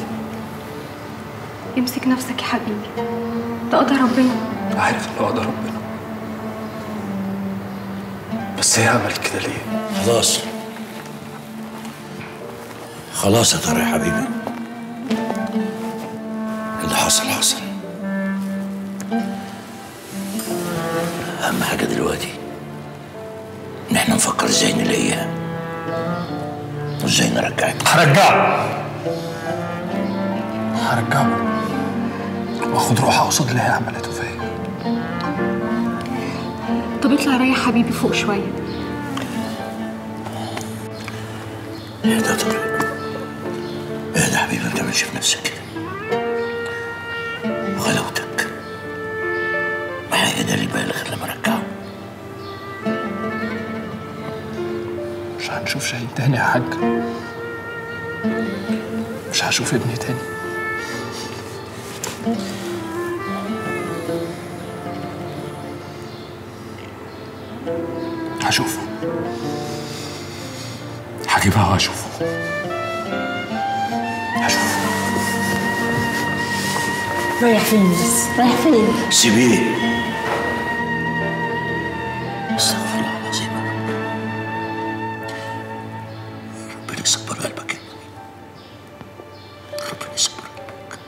امسك نفسك يا حبيبي ده قدر ربنا عارف ان هو قدر ربنا بس هي عملت كده ليه خلاص خلاص يا طارق يا حبيبي اللي حصل حصل أهم حاجة دلوقتي إن إحنا نفكر إزاي نلاقيها وإزاي نرجعها هرجعه هرجعه واخد روحها قصاد اللي هي عملته فيا طب اطلع ريح حبيبي فوق شويه اهدى يا طارق اهدى يا حبيبي ما تعملش في نفسك كده غلاوتك ما هيقدر يبالغ إلا لما أرجعه مش هنشوف شيء تاني يا حاج مش هشوف ابني تاني هشوفه هجيبها وهشوفه هشوفه رايح فين بس رايح فين سيبيه استغفر الله العظيم يا رب ربنا يصبر قلبك يا ابني. ربنا يصبر قلبك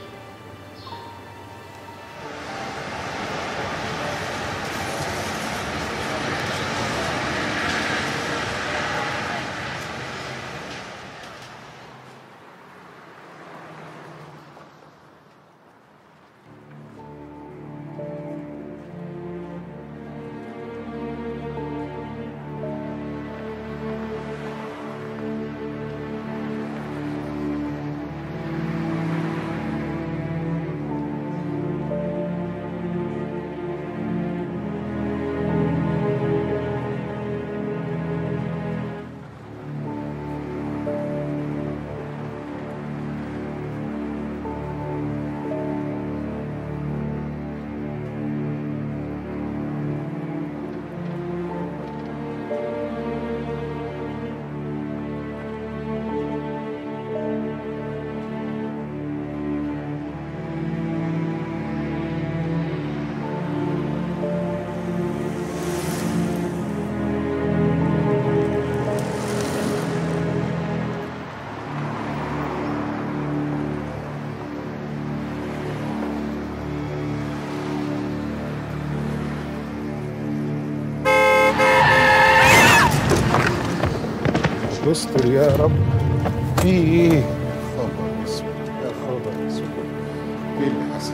استر يا رب في ايه؟ خبر اسود يا خبر اسود ايه اللي حصل؟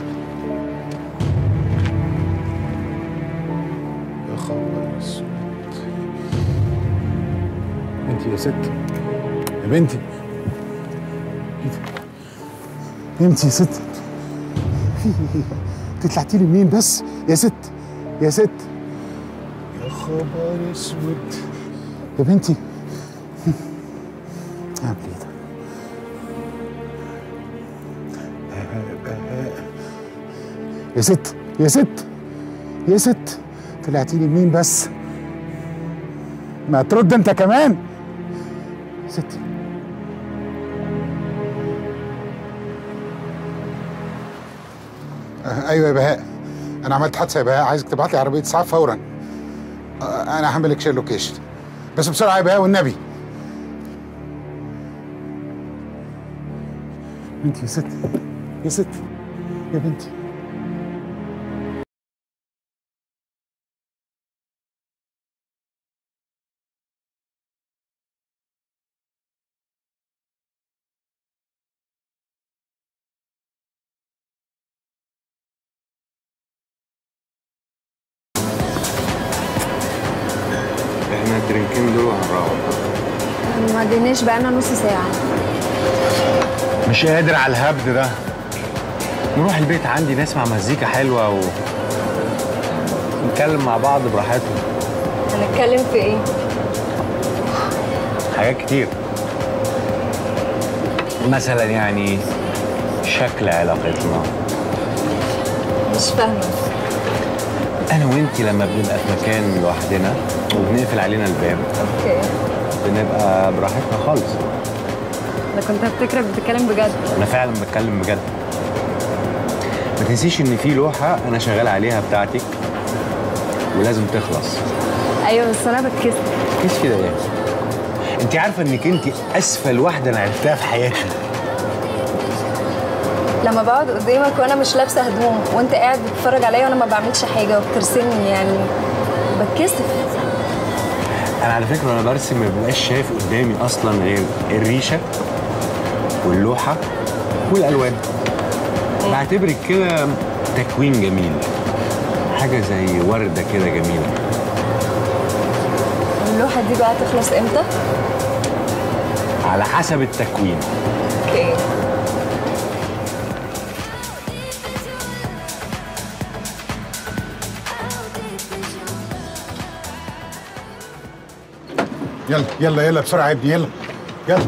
يا خبر اسود انت يا ست يا بنتي ايه ده؟ انت يا ست انت طلعتي لي منين بس يا ست يا ست يا خبر اسود يا بنتي اعمل ايه ده يا ست يا ست يا ست طلعتي لي منين بس ما ترد انت كمان ستي آه، ايوه يا بهاء انا عملت حادثه يا بهاء عايزك تبعت لي عربيه اسعاف فورا آه، انا هعمل لك شير لوكيشن بس بسرعه يا بهاء والنبي انت يا ست يا ست يا بنتي احنا الدرينكين دول وهنروح ما جيناش بقالنا نص ساعة مش قادر على الهبد ده نروح البيت عندي نسمع مزيكا حلوة و نتكلم مع بعض براحتنا هنتكلم في ايه؟ حاجات كتير مثلا يعني شكل علاقتنا مش فاهمة انا وانتي لما بنبقى في مكان لوحدنا وبنقفل علينا الباب اوكي بنبقى براحتنا خالص انا كنت هفتكرك بتتكلم بجد انا فعلا بتكلم بجد ما تنسيش ان في لوحه انا شغال عليها بتاعتك ولازم تخلص ايوه بس انا بتكسف مفيش كده ايه انت عارفه انك انت اسفل واحده انا عرفتها في حياتي لما بقعد قدامك وانا مش لابسه هدوم وانت قاعد بتتفرج عليا وانا ما بعملش حاجه وبترسمني يعني بتكسف انا على فكره وانا برسم ما ببقاش شايف قدامي اصلا غير الريشه واللوحه والالوان بعتبرك كده تكوين جميل حاجه زي ورده كده جميله اللوحه دي بقى تخلص امتى على حسب التكوين اوكي يلا يلا يلا بسرعه يا ابني يلا يلا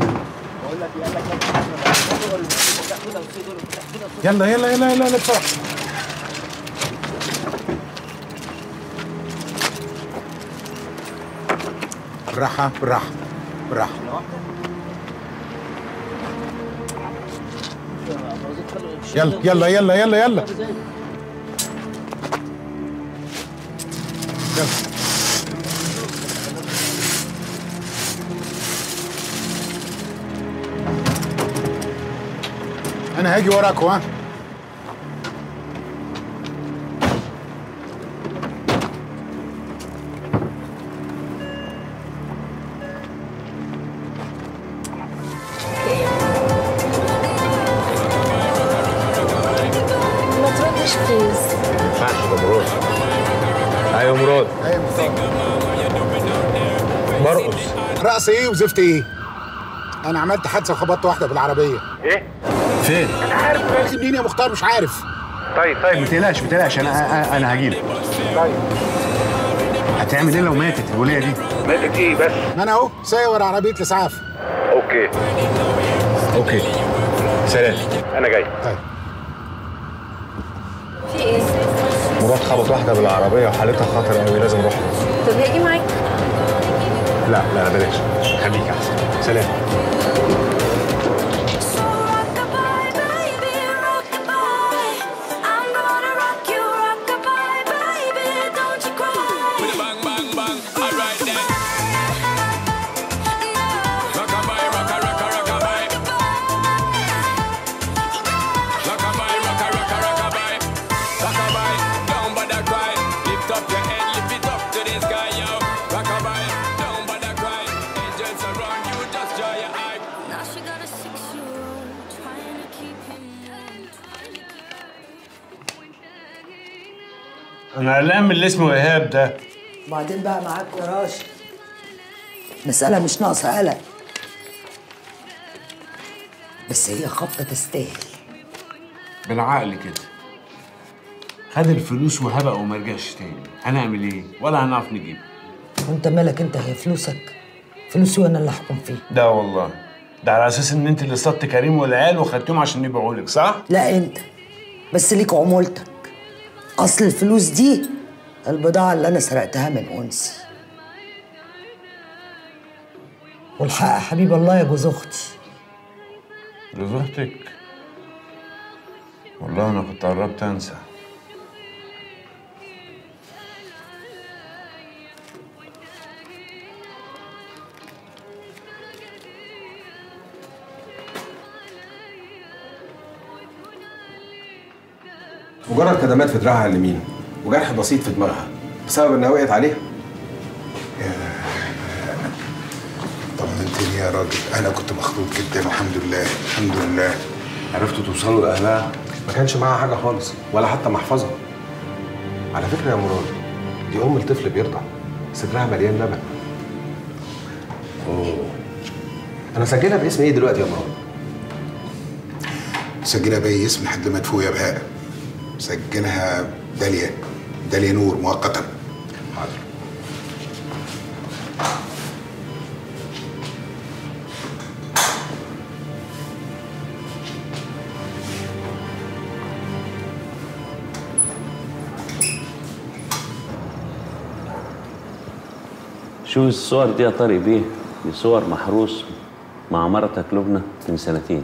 يلا يلا يلا يلا, يلا بسرعه بالراحه بالراحه بالراحه يلا يلا يلا يلا يلا يلا انا هاجي وراكوا ها ما تردش بليز ما ينفعش ده مراد ايوه مراد برقص رقص ايه وزفت ايه انا عملت حادثه وخبطت واحده بالعربيه ايه فين انا عارف يا مين يا مختار مش عارف طيب طيب ما تقلقش ما تقلقش انا انا, أنا هجيلك طيب هتعمل ايه لو ماتت الوليه دي ماتت ايه بس ما انا اهو سايق ورا عربيه الاسعاف اوكي اوكي سلام انا جاي طيب في ايه مراد خبط واحده بالعربيه وحالتها خطر قوي لازم اروح طب هاجي معاك لا لا لا بلاش خليك احسن سلام انا قلقان من اللي اسمه ايهاب ده وبعدين بقى معاك يا راشد مسألة مش ناقصة قلق بس هي خبطة تستاهل بالعقل كده خد الفلوس وهبق وما رجعش تاني هنعمل ايه ولا هنعرف نجيب وانت مالك انت هي فلوسك فلوسي وانا اللي احكم فيه ده والله ده على اساس ان انت اللي اصطدت كريم والعيال وخدتهم عشان يبيعوا لك صح لا انت بس ليك عمولتك اصل الفلوس دي البضاعة اللي انا سرقتها من انسي والحق يا حبيب الله يا جوز اختي جوز اختك والله انا كنت قربت انسى مجرد كدمات في دراعها اليمين وجرح بسيط في دماغها بسبب انها وقعت عليها طمنتني يا راجل انا كنت مخضوض جدا الحمد لله الحمد لله عرفتوا توصلوا لاهلها ما كانش معاها حاجه خالص ولا حتى محفظه على فكره يا مراد دي ام الطفل بيرضع صدرها مليان لبن اوه انا سجلها باسم ايه دلوقتي يا مراد سجلها باي اسم لحد ما تفوق يا بهاء سجلها داليا داليا نور مؤقتا حاضر شو الصور دي يا طارق بيه دي صور محروس مع مرتك لبنى من سنتين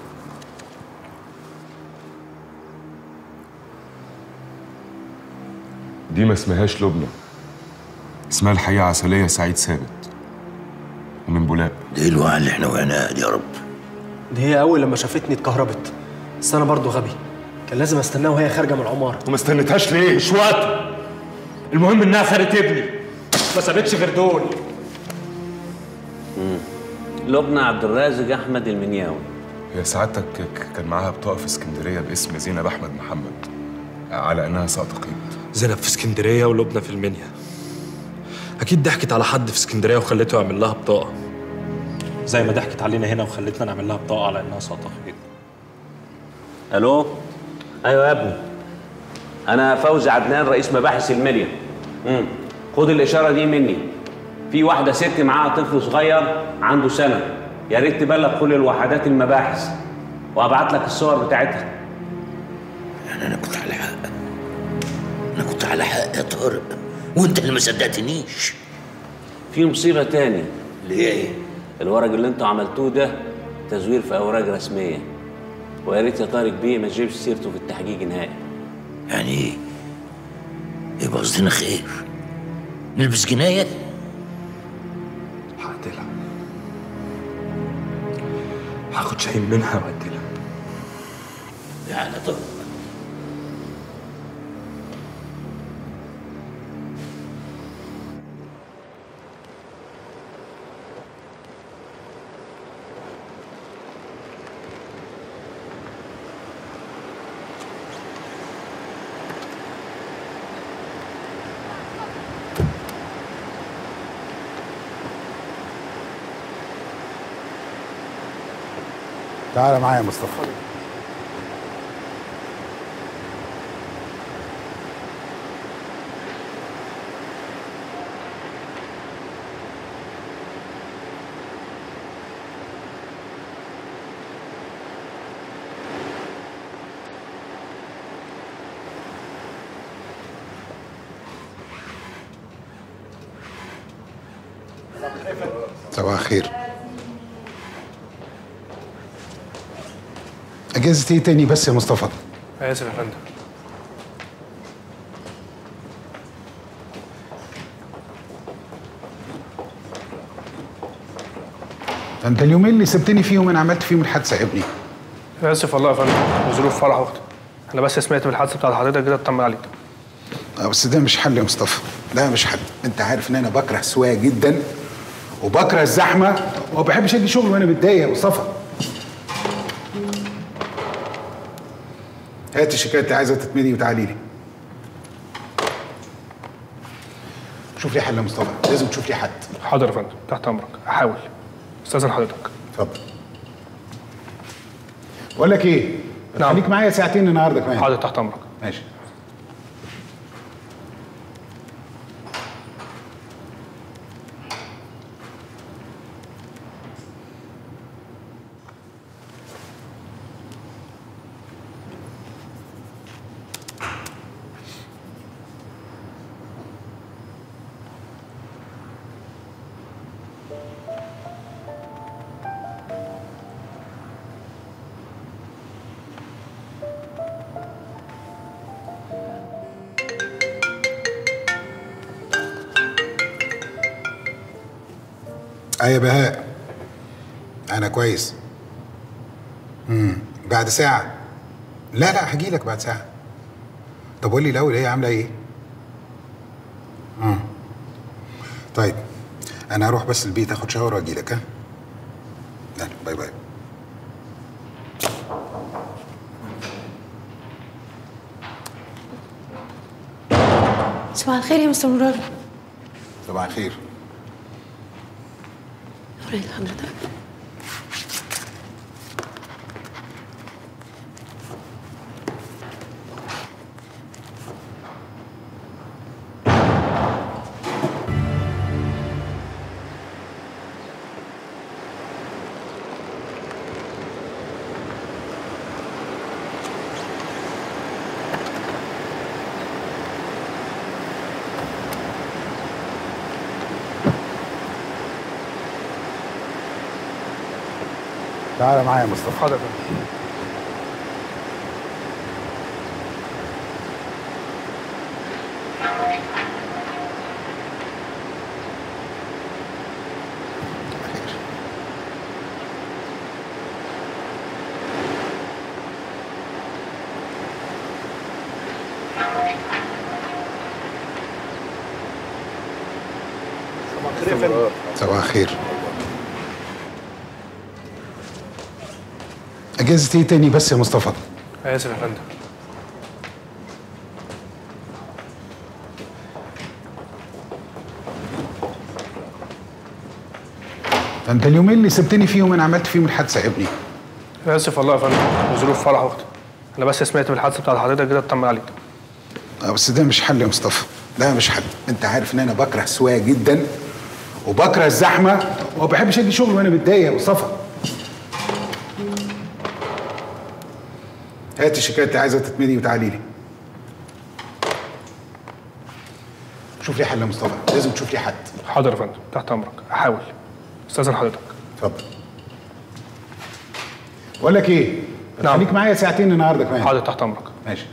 دي ما اسمهاش لبنى اسمها الحقيقة عسلية سعيد ثابت ومن بولاق دي الوعي اللي احنا وقعناها دي يا رب دي هي اول لما شافتني اتكهربت بس انا برضه غبي كان لازم استناها وهي خارجه من العماره وما استنيتهاش ليه؟ مش وقت المهم انها خدت ابني ما سابتش غير دول مم. لبنى عبد الرازق احمد المنياوي هي سعادتك ك- كان معاها بطاقة في اسكندرية باسم زينب أحمد محمد على إنها ساقطة قيد زينب في اسكندريه ولبنى في المنيا اكيد ضحكت على حد في اسكندريه وخلته يعمل لها بطاقه زي ما ضحكت علينا هنا وخلتنا نعمل لها بطاقه على انها ساقطه خير الو ايوه يا ابني انا فوزي عدنان رئيس مباحث المنيا امم خد الاشاره دي مني في واحده ست معاها طفل صغير عنده سنه يا ريت تبلغ كل الوحدات المباحث وابعت لك الصور بتاعتها يعني انا كنت على حق انا كنت على حق يا طارق وانت اللي ما صدقتنيش في مصيبه تاني اللي هي ايه الورق اللي انتوا عملتوه ده تزوير في اوراق رسميه ويا ريت يا طارق بيه ما تجيبش سيرته في التحقيق نهائي يعني ايه يبقى قصدنا خير نلبس جنايه هقتلها هاخد شاهين منها واقتلها يعني طب تعالى معايا يا مصطفى صباح الخير اجازة ايه تاني بس يا مصطفى اسف يا فندم ده انت اليومين اللي سبتني فيهم انا عملت فيهم الحادثه يا ابني اسف والله يا فندم ظروف فرح اختي انا بس سمعت بالحادثه بتاعت حضرتك كده اطمن عليك اه بس ده مش حل يا مصطفى ده مش حل انت عارف ان انا بكره السواقه جدا وبكره الزحمه وما بحبش اجي شغل وانا متضايق يا مصطفى هات الشيكات اللي عايزه تتمدي وتعالي لي شوف لي حل يا مصطفى لازم تشوف لي حد حاضر يا فندم تحت امرك احاول استاذن حضرتك اتفضل بقول لك ايه نعم خليك معايا ساعتين النهارده كمان حاضر تحت امرك ماشي اه يا بهاء انا كويس امم بعد ساعة لا لا هجي لك بعد ساعة طب قول لي الاول هي عاملة ايه؟ امم طيب انا هروح بس البيت اخد شاور واجي لك ها؟ يلا باي باي صباح الخير يا مستر مراد صباح الخير أوريك حضرتك تعالى معايا يا مصطفى حاضر صباح الخير اجازة ايه تاني بس يا مصطفى؟ اسف يا فندم ده انت اليومين اللي سبتني فيهم انا عملت فيهم الحادثة يا ابني اسف والله يا فندم ظروف فرح اختي انا بس سمعت بالحادثه بتاعت حضرتك كده اطمن عليك اه بس ده مش حل يا مصطفى ده مش حل انت عارف ان انا بكره السواقه جدا وبكره الزحمه وما بحبش اجي شغل وانا متضايق يا مصطفى هات الشيكات اللي عايزه تتمدي وتعالي لي شوف لي حل يا مصطفى لازم تشوف لي حد حاضر يا فندم تحت امرك احاول استاذن حضرتك اتفضل بقول لك ايه نعم. خليك معايا ساعتين النهارده كمان حاضر تحت امرك ماشي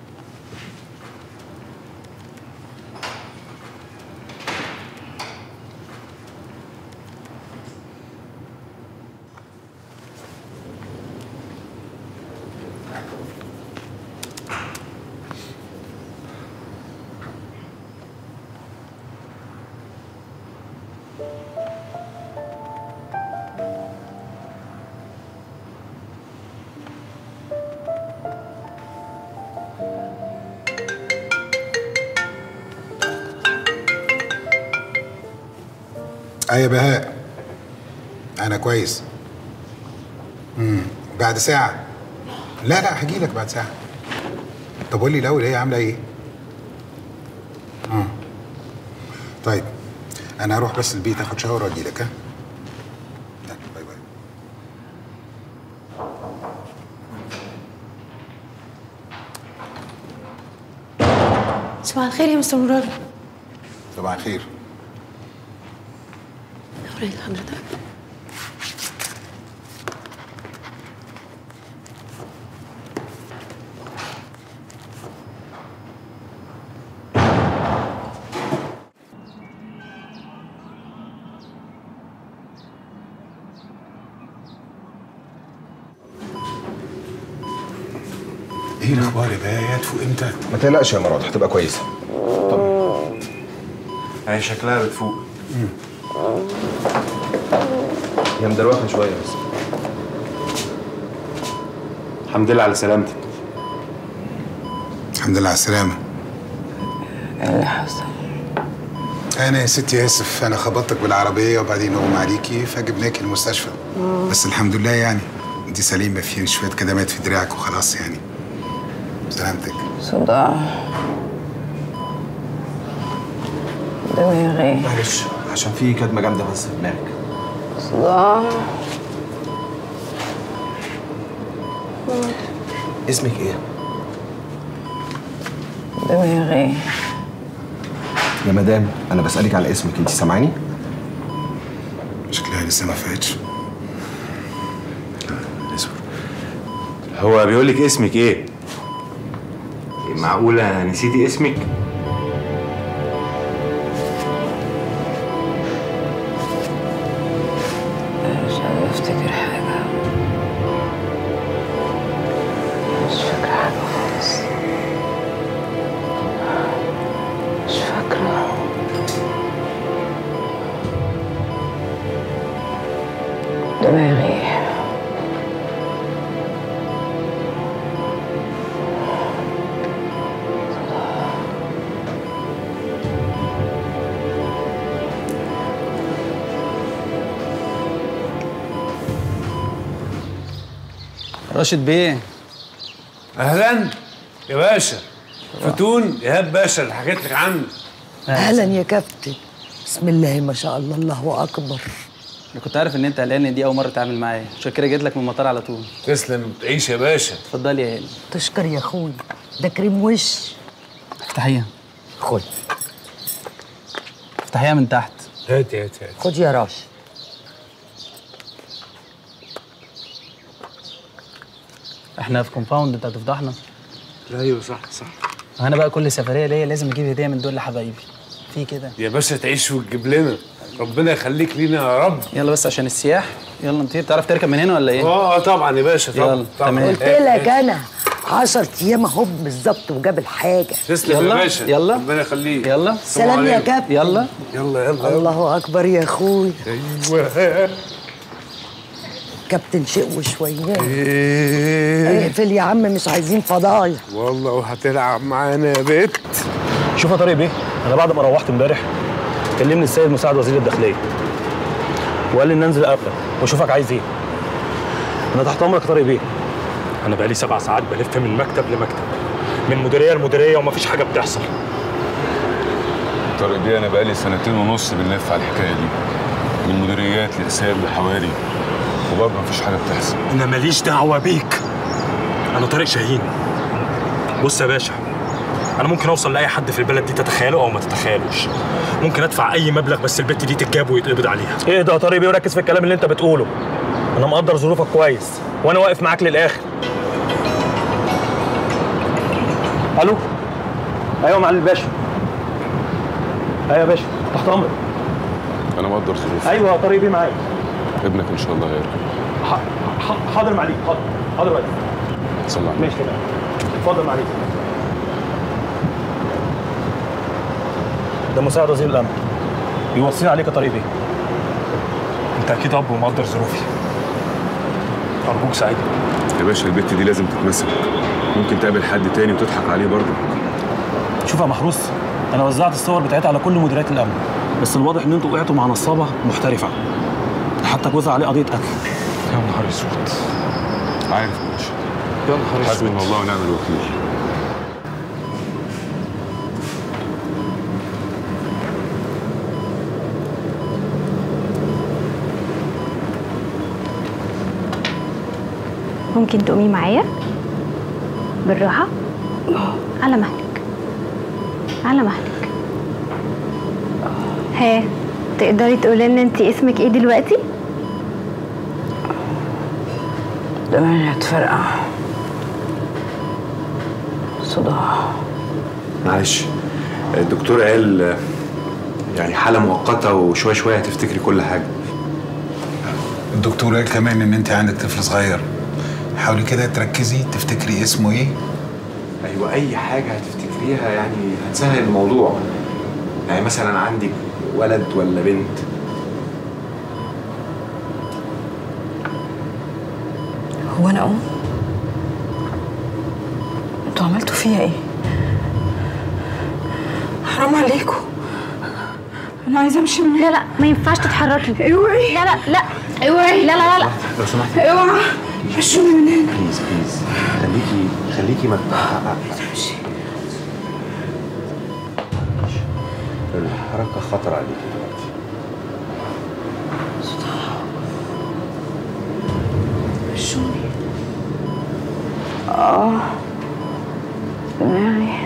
اه يا بهاء انا كويس امم بعد ساعة لا لا هجي لك بعد ساعة طب قول لي الاول هي عاملة ايه؟ اه طيب انا هروح بس البيت اخد شاور واجي لك ها؟ يلا، باي باي صباح الخير يا مستر مراد صباح الخير أوريك حضرتك ايه الاخبار يا بهاء يا تفوق امتى؟ ما تقلقش يا مراد هتبقى كويسه هي شكلها بتفوق هي مدروخه شويه بس الحمد لله على سلامتك الحمد لله على السلامة اللي حصل انا يا ستي اسف انا خبطتك بالعربية وبعدين اغمى عليكي فجبناكي المستشفى مم. بس الحمد لله يعني دي سليمه في شويه كدمات في دراعك وخلاص يعني سلامتك صداع دماغي معلش عشان في كدمه جامده بس في دماغك صداع اسمك ايه؟ دماغي يا مدام انا بسالك على اسمك انت سامعاني؟ شكلها لسه ما فاتش هو بيقول لك اسمك ايه؟ معقولة نسيتي اسمك؟ مش قادرة افتكر حاجة مش فاكرة حاجة خالص مش فاكرة دماغي راشد بيه اهلا يا باشا فتون ايهاب باشا اللي حكيت لك عنه اهلا يا كابتن بسم الله ما شاء الله الله اكبر انا كنت عارف ان انت قلقان دي اول مره تتعامل معايا عشان كده جيت لك من المطار على طول تسلم تعيش يا باشا اتفضلي يا هاني تشكر يا اخوي ده كريم وش افتحيها خد افتحيها من تحت هات هات هات خد يا راشد احنا في كومباوند انت هتفضحنا ايوه صح صح انا بقى كل سفريه ليا لازم اجيب هديه من دول لحبايبي في كده يا باشا تعيش وتجيب لنا ربنا يخليك لينا يا رب يلا بس عشان السياح يلا نطير تعرف تركب من هنا ولا ايه اه طبعا يا باشا طبعا يلا طبعا تمام قلت لك انا 10 ايام اهو بالظبط وجاب الحاجه تسلم يلا، يا باشا يلا. ربنا يخليك يلا سلام يا كابتن يلا يلا يلا الله اكبر يا اخوي ايوه كابتن شيء وشويه ايه اقفل يا عم مش عايزين فضايح والله وهتلعب معانا يا بت شوف يا طارق بيه انا بعد ما روحت امبارح كلمني السيد مساعد وزير الداخليه وقال لي ان انزل اقابلك واشوفك عايز ايه انا تحت امرك يا طارق بيه انا بقالي سبع ساعات بلف من مكتب لمكتب من مديريه لمديريه ومفيش حاجه بتحصل طارق بيه انا بقالي سنتين ونص بنلف على الحكايه دي من مديريات لاقسام لحواري وبرضه مفيش حاجه بتحصل انا ماليش دعوه بيك انا طارق شاهين بص يا باشا انا ممكن اوصل لاي حد في البلد دي تتخيله او ما تتخيلوش ممكن ادفع اي مبلغ بس البت دي تتجاب ويتقبض عليها ايه ده يا طارق بيه وركز في الكلام اللي انت بتقوله انا مقدر ظروفك كويس وانا واقف معاك للاخر الو ايوه يا معلم الباشا ايوه يا باشا تحت امرك انا مقدر ظروفك ايوه يا طارق بيه معاك ابنك ان شاء الله هيرجع ح- ح- حاضر معليك حاضر حاضر معليك صلى على ماشي كده اتفضل معليك ده مساعد وزير الامن بيوصيني عليك يا طارق بيه انت اكيد اب ومقدر ظروفي ارجوك ساعدني يا باشا البت دي لازم تتمسك ممكن تقابل حد تاني وتضحك عليه برضه شوف يا محروس انا وزعت الصور بتاعتها على كل مديريات الامن بس الواضح ان انتوا وقعتوا مع نصابه محترفه حتى جوزها عليه قضيه قتل يا نهار اسود عارف يا باشا يا نهار حسبنا الله ونعم الوكيل ممكن تقومي معايا بالراحة على مهلك على مهلك ها تقدري تقولي لنا انت اسمك ايه دلوقتي دماغي هتفرقع صداع معلش الدكتور قال آه، يعني حالة مؤقتة وشوية شوية هتفتكري كل حاجة الدكتور قال كمان ان انت عندك طفل صغير حاولي كده تركزي تفتكري اسمه ايه أيوة أي حاجة هتفتكريها يعني هتسهل الموضوع يعني مثلا عندك ولد ولا بنت هو انا ام انتوا عملتوا فيا ايه حرام عليكم انا عايزه امشي من لا لا ما ينفعش تتحركي اوعي لا لا لا اوعي لا لا لا لا لو سمحتي اوعى مشوني من هنا بليز بليز خليكي خليكي ما الحركة خطر عليكي دلوقتي مشوني اه دماغي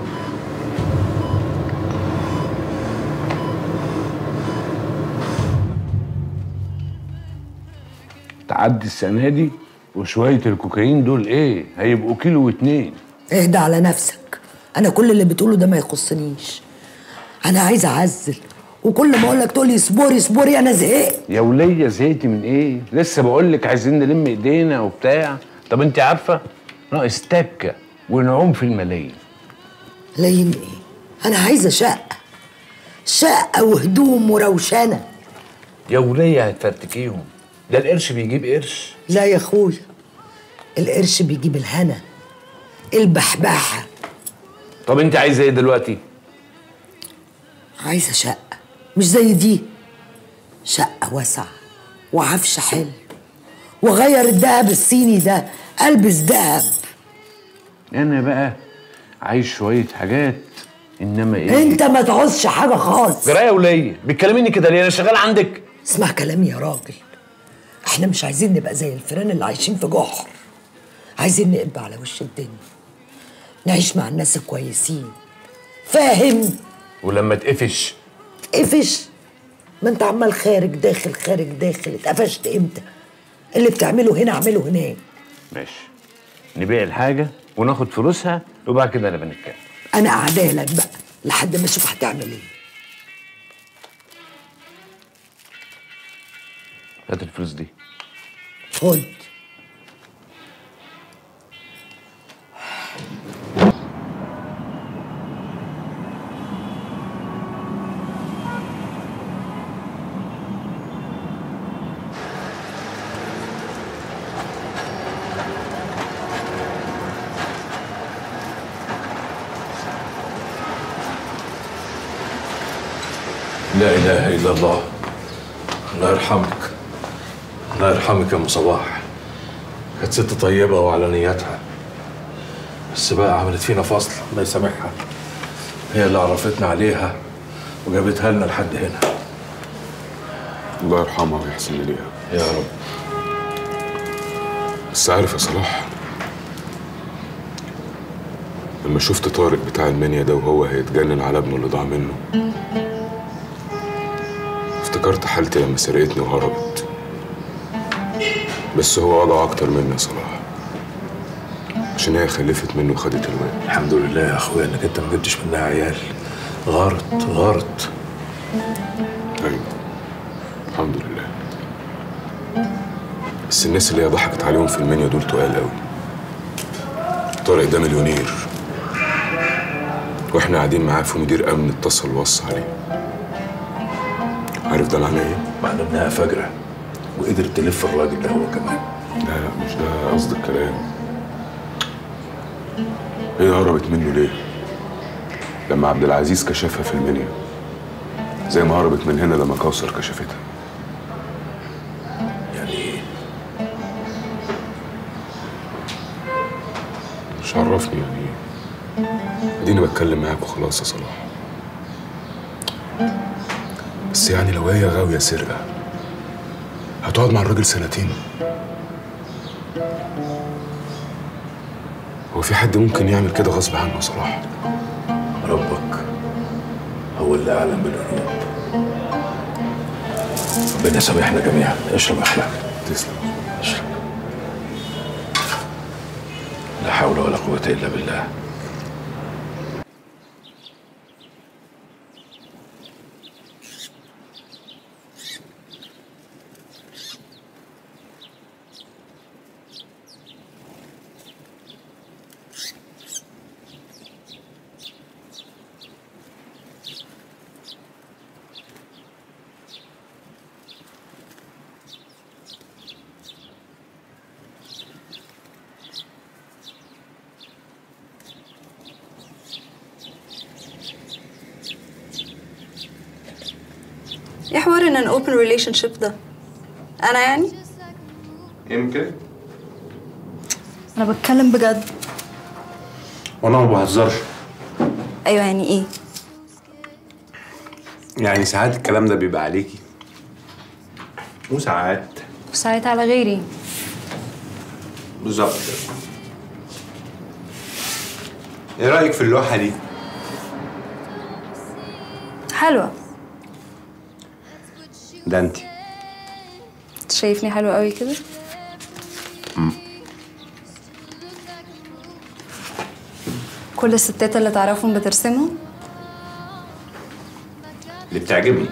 تعدي السنة دي وشوية الكوكايين دول ايه هيبقوا كيلو واتنين اهدى على نفسك انا كل اللي بتقوله ده ما يخصنيش انا عايزه اعزل وكل ما اقول لك تقول لي اصبري اصبري انا زهقت يا ولية زهقتي من ايه لسه بقول لك عايزين نلم ايدينا وبتاع طب انت عارفة ناقص تكة ونعوم في الملايين لين ايه انا عايزه شقه شقه وهدوم وروشنه يا ولية هتفرتكيهم ده القرش بيجيب قرش لا يا اخويا القرش بيجيب الهنا البحبحه طب انت عايزة ايه دلوقتي عايزه شقه مش زي دي شقه واسعه وعفش حلو وغير الدهب الصيني ده البس دهب انا بقى عايز شوية حاجات انما ايه انت ما تعوزش حاجه خالص جرايه ولية بتكلميني كده ليه انا شغال عندك اسمع كلامي يا راجل احنا مش عايزين نبقى زي الفيران اللي عايشين في جحر عايزين نقب على وش الدنيا نعيش مع الناس الكويسين فاهم ولما تقفش قفش ما انت عمال خارج داخل خارج داخل اتقفشت امتى اللي بتعمله هنا اعمله هناك ماشي نبيع الحاجة وناخد فلوسها وبعد كده نبقى نتكلم انا قاعده لك بقى لحد ما اشوف هتعمل ايه هات الفلوس دي خد لا اله الا الله الله يرحمك الله يرحمك يا ام صباح كانت ست طيبه وعلى نياتها بس بقى عملت فينا فصل الله يسامحها هي اللي عرفتنا عليها وجابتها لنا لحد هنا الله يرحمها ويحسن اليها يا رب بس عارف يا صلاح لما شفت طارق بتاع المنيا ده وهو هيتجنن على ابنه اللي ضاع منه افتكرت حالتي لما سرقتني وهربت بس هو وضعه اكتر مني يا صلاح عشان هي خلفت منه وخدت الواد الحمد لله يا اخويا انك انت ما جبتش منها عيال غارت غارت ايوه الحمد لله بس الناس اللي هي ضحكت عليهم في المنيا دول تقال قوي طارق ده مليونير واحنا قاعدين معاه في مدير امن اتصل وصى عليه عارف ده معناه ايه؟ معناه انها فجره وقدرت تلف الراجل ده هو كمان لا لا مش ده قصد الكلام هي هربت منه ليه؟ لما عبد العزيز كشفها في المنيا زي ما هربت من هنا لما كوثر كشفتها يعني ايه؟ مش عرفني يعني ايه اديني بتكلم معاك وخلاص يا صلاح بس يعني لو هي غاوية سرقة هتقعد مع الراجل سنتين هو في حد ممكن يعمل كده غصب عنه يا صلاح ربك هو اللي اعلم بالقلوب ربنا يسامحنا جميعا اشرب احلام تسلم اشرب لا حول ولا قوه الا بالله ايه حوار ان ان اوبن ريليشن شيب ده انا يعني يمكن انا بتكلم بجد وانا ما بهزرش ايوه يعني ايه يعني ساعات الكلام ده بيبقى عليكي وساعات وساعات على غيري بالظبط ايه رايك في اللوحه دي حلوه ده انت انت شايفني حلوه قوي كده كل الستات اللي تعرفهم بترسمهم اللي بتعجبني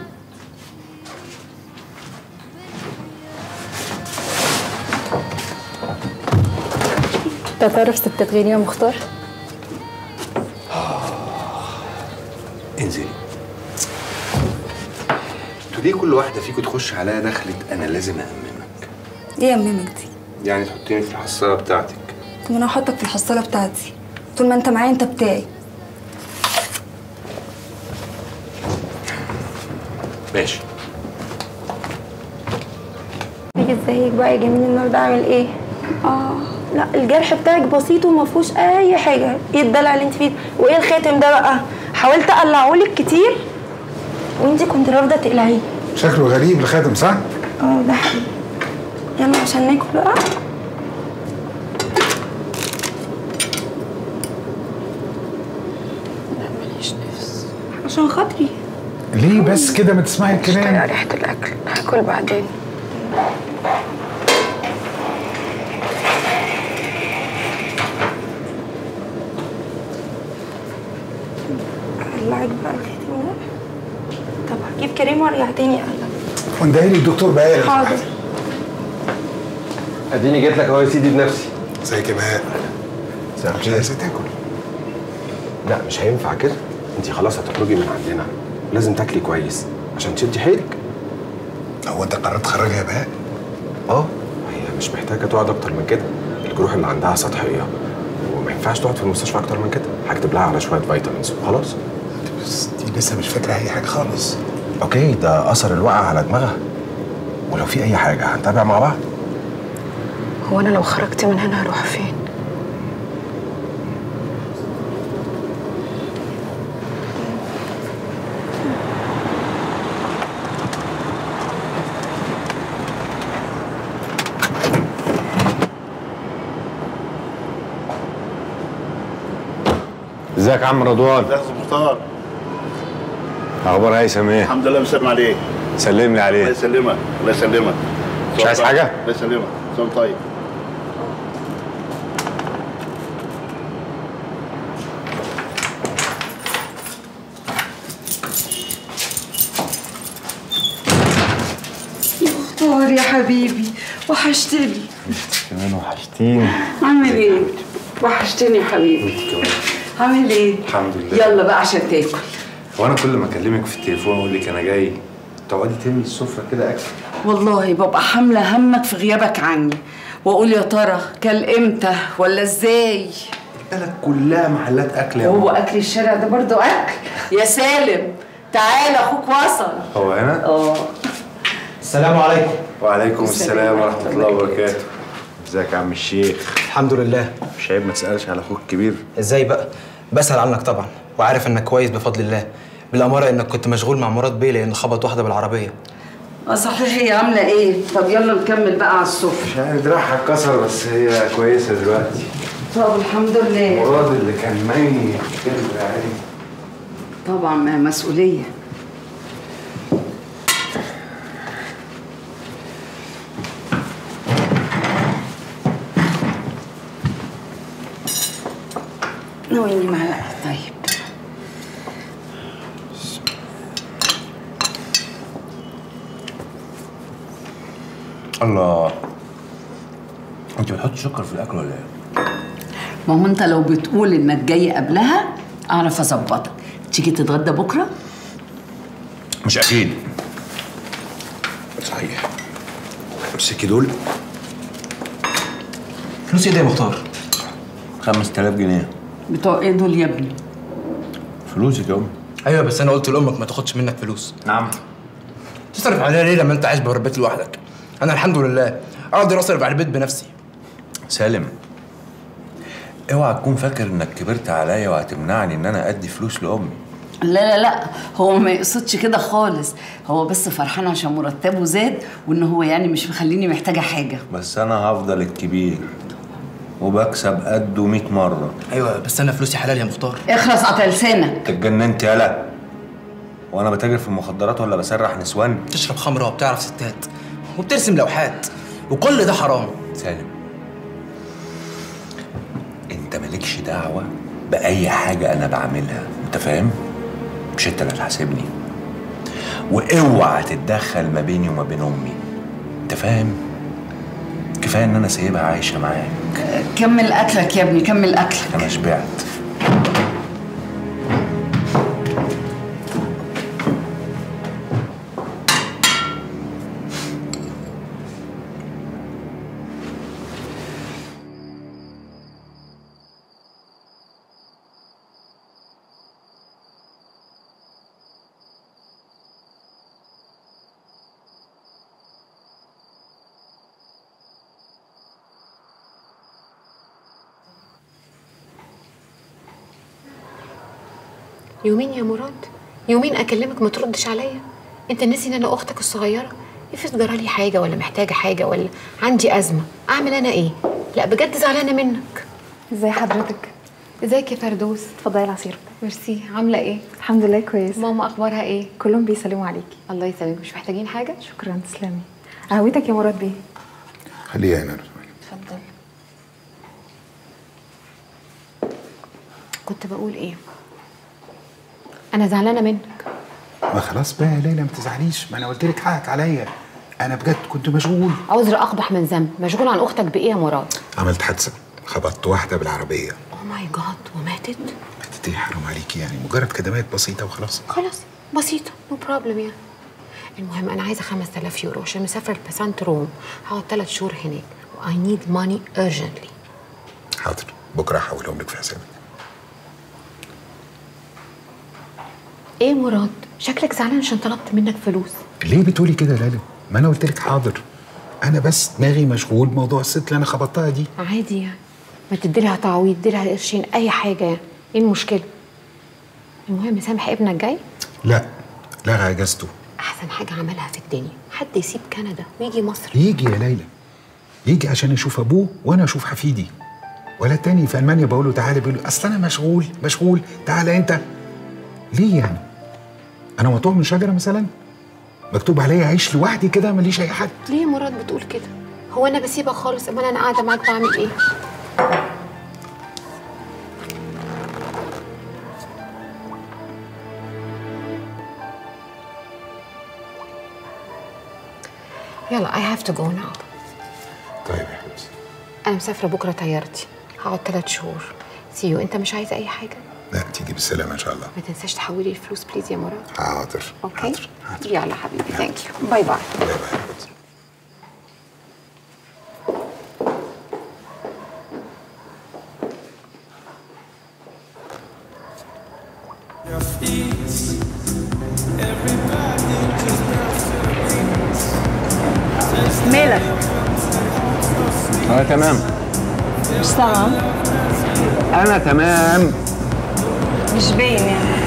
انت تعرف ستات غيري يا مختار انزلي انتوا ليه كل واحده فيكم تخش عليا دخلت انا لازم أأمنك ايه يا ميمك دي يعني تحطيني في الحصاله بتاعتك طب ما انا هحطك في الحصاله بتاعتي طول ما انت معايا انت بتاعي ماشي ازيك بقى يا جميل النهارده عامل ايه؟ اه لا الجرح بتاعك بسيط وما فيهوش اي حاجه ايه الدلع اللي انت فيه وايه الخاتم ده بقى حاولت اقلعهولك كتير وانت كنت رافضه تقلعيه شكله غريب الخاتم صح؟ اه ده حقيقي يلا عشان ناكل بقى لا ماليش نفس عشان خاطري ليه بس كده ما تسمعي مش طايقه الكلام؟ ريحه الاكل هاكل بعدين اقلعك بقى الخاتم ده طب هجيب كريم وارجع تاني اقلع وندهي لي الدكتور بقى حاضر اديني جيت لك اهو يا سيدي بنفسي ازيك يا بهاء مش عايزة تاكل لا مش هينفع كده انت خلاص هتخرجي من عندنا لازم تاكلي كويس عشان تشدي حيلك هو انت قررت تخرجها يا بهاء؟ اه هي مش محتاجه تقعد اكتر من كده الجروح اللي عندها سطحيه وما ينفعش تقعد في المستشفى اكتر من كده هكتب لها على شويه فيتامينز وخلاص بس دي لسه مش فاكره اي حاجه خالص اوكي ده اثر الوقعه على دماغها ولو في اي حاجه هنتابع مع بعض هو انا لو خرجت من هنا هروح فين ازيك يا عم رضوان ازيك يا مختار اخبار هيثم ايه الحمد لله مسلم عليك سلم لي الله عليه يسلمك الله يسلمك مش عايز حاجه الله يسلمك سلام طيب مختار يا حبيبي وحشتني كمان وحشتيني عامل ايه؟ وحشتني يا حبيبي عامل ايه؟ الحمد لله يلا بقى عشان تاكل وانا كل ما اكلمك في التليفون اقول لك انا جاي تقعدي تملي السفره كده اكل والله ببقى حامله همك في غيابك عني واقول يا ترى كل امتى ولا ازاي البلد كلها محلات اكل يا وهو ماما. اكل الشارع ده برضو اكل يا سالم تعال اخوك وصل هو هنا اه السلام عليكم وعليكم السلام ورحمه الله وبركاته ازيك يا عم الشيخ الحمد لله مش عيب ما تسالش على اخوك الكبير ازاي بقى بسأل عنك طبعا وعارف انك كويس بفضل الله بالاماره انك كنت مشغول مع مراد بيه لان خبط واحده بالعربيه اه صحيح هي عامله ايه طب يلا نكمل بقى على السفره مش عارف دراعها اتكسر بس هي كويسه دلوقتي طب الحمد لله مراد اللي كان ميت كده عادي طبعا ما مسؤوليه ناولني معلقه طيب الله انت بتحط سكر في الاكل ولا ايه؟ ما هو انت لو بتقول انك جاي قبلها اعرف اظبطك تيجي تتغدى بكره مش اكيد صحيح امسكي دول فلوس ايه ده يا مختار 5000 جنيه بتوع ايه دول يا ابني فلوسك يا امي ايوه بس انا قلت لامك ما تاخدش منك فلوس نعم تصرف عليها ليه لما انت عايش بره البيت لوحدك انا الحمد لله اقدر اصرف على البيت بنفسي سالم اوعى تكون فاكر انك كبرت عليا وهتمنعني ان انا ادي فلوس لامي لا لا لا هو ما يقصدش كده خالص هو بس فرحان عشان مرتبه زاد وان هو يعني مش مخليني محتاجه حاجه بس انا هفضل الكبير وبكسب قده 100 مره ايوه بس انا فلوسي حلال يا مختار اخلص قطع لسانك انت اتجننت يالا وانا بتاجر في المخدرات ولا بسرح نسوان بتشرب خمره وبتعرف ستات وبترسم لوحات وكل ده حرام سالم انت مالكش دعوه باي حاجه انا بعملها انت فاهم مش انت اللي هتحاسبني واوعى تتدخل ما بيني وما بين امي انت فاهم كفايه ان انا سايبها عايشه معاك كمل اكلك يا ابني كمل اكلك انا شبعت يومين يا مراد يومين اكلمك ما تردش عليا انت ناسي ان انا اختك الصغيره افرض جرالي حاجه ولا محتاجه حاجه ولا عندي ازمه اعمل انا ايه لا بجد زعلانه منك ازي حضرتك ازيك يا فردوس اتفضلي العصير ميرسي عامله ايه الحمد لله كويس ماما اخبارها ايه كلهم بيسلموا عليكي الله يسلمك مش محتاجين حاجه شكرا تسلمي قهوتك يا مراد بيه خليها هنا اتفضل كنت بقول ايه انا زعلانه منك ما خلاص بقى يا ليلى ما تزعليش ما انا قلت لك حقك عليا انا بجد كنت مشغول عذر اقبح من ذنب مشغول عن اختك بايه يا مراد عملت حادثه خبطت واحده بالعربيه او ماي جاد وماتت ماتت ايه حرام عليكي يعني مجرد كدمات بسيطه وخلاص خلاص بسيطه نو بروبلم يعني المهم انا عايزه 5000 يورو عشان مسافره لباسانت روم هقعد ثلاث شهور هناك واي نيد ماني urgently حاضر بكره هحولهم لك في حسابك ايه مراد شكلك زعلان عشان طلبت منك فلوس ليه بتقولي كده يا ليلى ما انا قلت لك حاضر انا بس دماغي مشغول بموضوع الست اللي انا خبطتها دي عادي يعني ما تدي لها تعويض تدي لها قرشين اي حاجه يعني ايه المشكله المهم سامح ابنك جاي لا لغى اجازته احسن حاجه عملها في الدنيا حد يسيب كندا ويجي مصر يجي يا ليلى يجي عشان يشوف ابوه وانا اشوف حفيدي ولا تاني في المانيا بقول له تعالى بيقول له اصل انا مشغول مشغول تعالى انت ليه يعني انا مقطوع من شجره مثلا مكتوب عليا اعيش لوحدي كده ماليش اي حد ليه يا مراد بتقول كده هو انا بسيبك خالص امال انا قاعده معاك بعمل ايه يلا I have to go now طيب يا حبيبتي انا مسافره بكره طيارتي هقعد ثلاث شهور سيو انت مش عايزه اي حاجه لا تيجي بالسلامه ان شاء الله ما تنساش تحولي الفلوس بليز يا مراد حاضر اوكي يلا حبيبي ثانك يو باي باي مالك انا تمام مش سامعة انا تمام مش باين يعني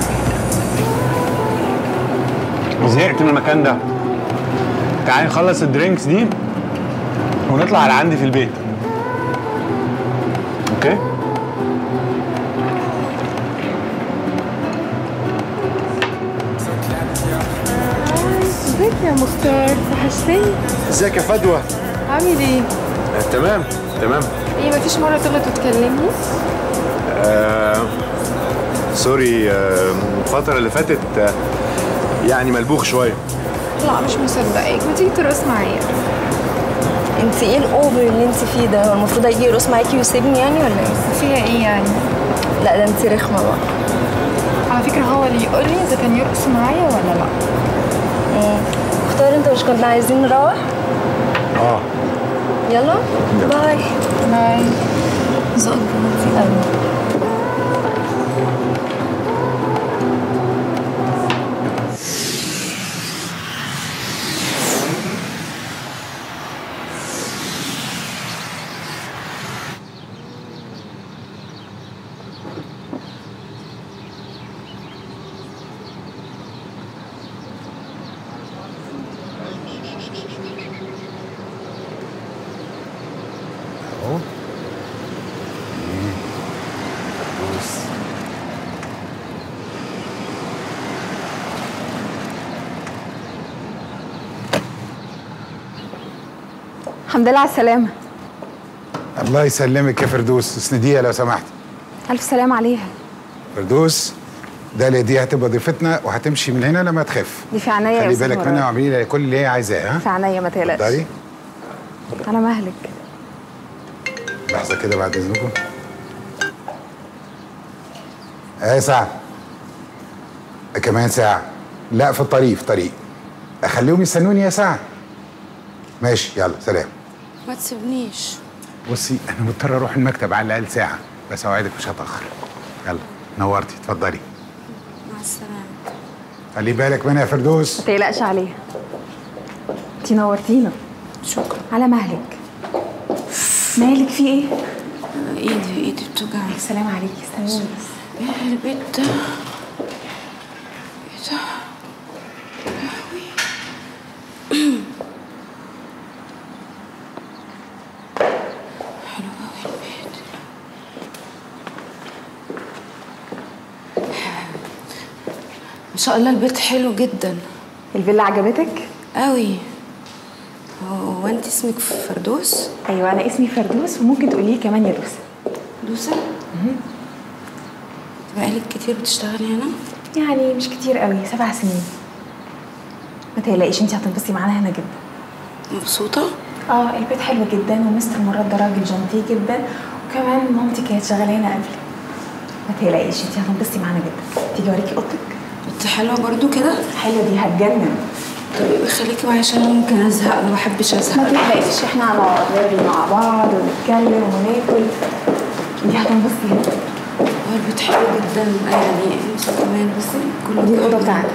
زهقت من المكان ده تعالي نخلص الدرينكس دي ونطلع على عندي في البيت اوكي ازيك يا مختار وحشتني ازيك يا فدوى عامل ايه؟ آه تمام تمام ايه مفيش مرة تغلط وتكلمني؟ آه سوري آه الفترة اللي فاتت آه يعني ملبوخ شوية لا مش مصدقاك ما تيجي ترقص معايا انت ايه الاوفر اللي انت فيه ده هو المفروض اجي يرقص معاكي ويسيبني يعني ولا ايه؟ فيها ايه يعني؟ لا ده انت رخمة بقى على فكرة هو اللي يقول لي اذا كان يرقص معايا ولا لا اختار انت مش كنا عايزين نروح؟ اه يلا باي باي ذوقك في قوي الحمد لله على السلامه الله يسلمك يا فردوس اسنديها لو سمحت الف سلام عليها فردوس داليا دي هتبقى ضيفتنا وهتمشي من هنا لما تخف دي في عينيا يا خلي أستاذ بالك مراد. منها واعملي لها كل اللي هي عايزاه ها في عينيا ما تقلقش اتفضلي على مهلك لحظه كده بعد اذنكم ايه ساعه كمان ساعه لا في الطريق في الطريق اخليهم يستنوني يا ساعه ماشي يلا سلام ما تسيبنيش بصي انا مضطر اروح المكتب على الاقل ساعه بس اوعدك مش هتاخر يلا نورتي اتفضلي مع السلامة خلي بالك منها يا فردوس ما تقلقش عليها انتي نورتينا شكرا على مهلك مالك في ايه؟ ايدي ايدي بتوجعني سلام عليكي استنوني بس ايه البيت ده ايه ده لهوي. حلو قوي البيت ما شاء الله البيت حلو جدا الفيلا عجبتك؟ قوي هو انت اسمك فردوس ايوه انا اسمي فردوس وممكن تقولي كمان يا دوسه دوسة بقالك كتير بتشتغلي هنا يعني مش كتير قوي سبع سنين ما تقلقيش انتي هتنبسطي معانا هنا جدا مبسوطة؟ اه البيت حلو جدا ومستر مراد ده راجل جنتي جدا وكمان مامتي كانت شغاله هنا قبلي ما تقلقيش انتي هتنبسطي معانا جدا تيجي اوريكي اوضتك انت حلوة برضو كده حلوه دي هتجنن طب يبقى خليكي معايا عشان انا ممكن ازهق انا ما بحبش ازهق ما تقلقيش احنا هنقعد نرغي مع بعض ونتكلم وناكل انتي هتنبسطي هنا هو البيت حلو جدا يعني انت كمان بس كله دي الاوضه بتاعتك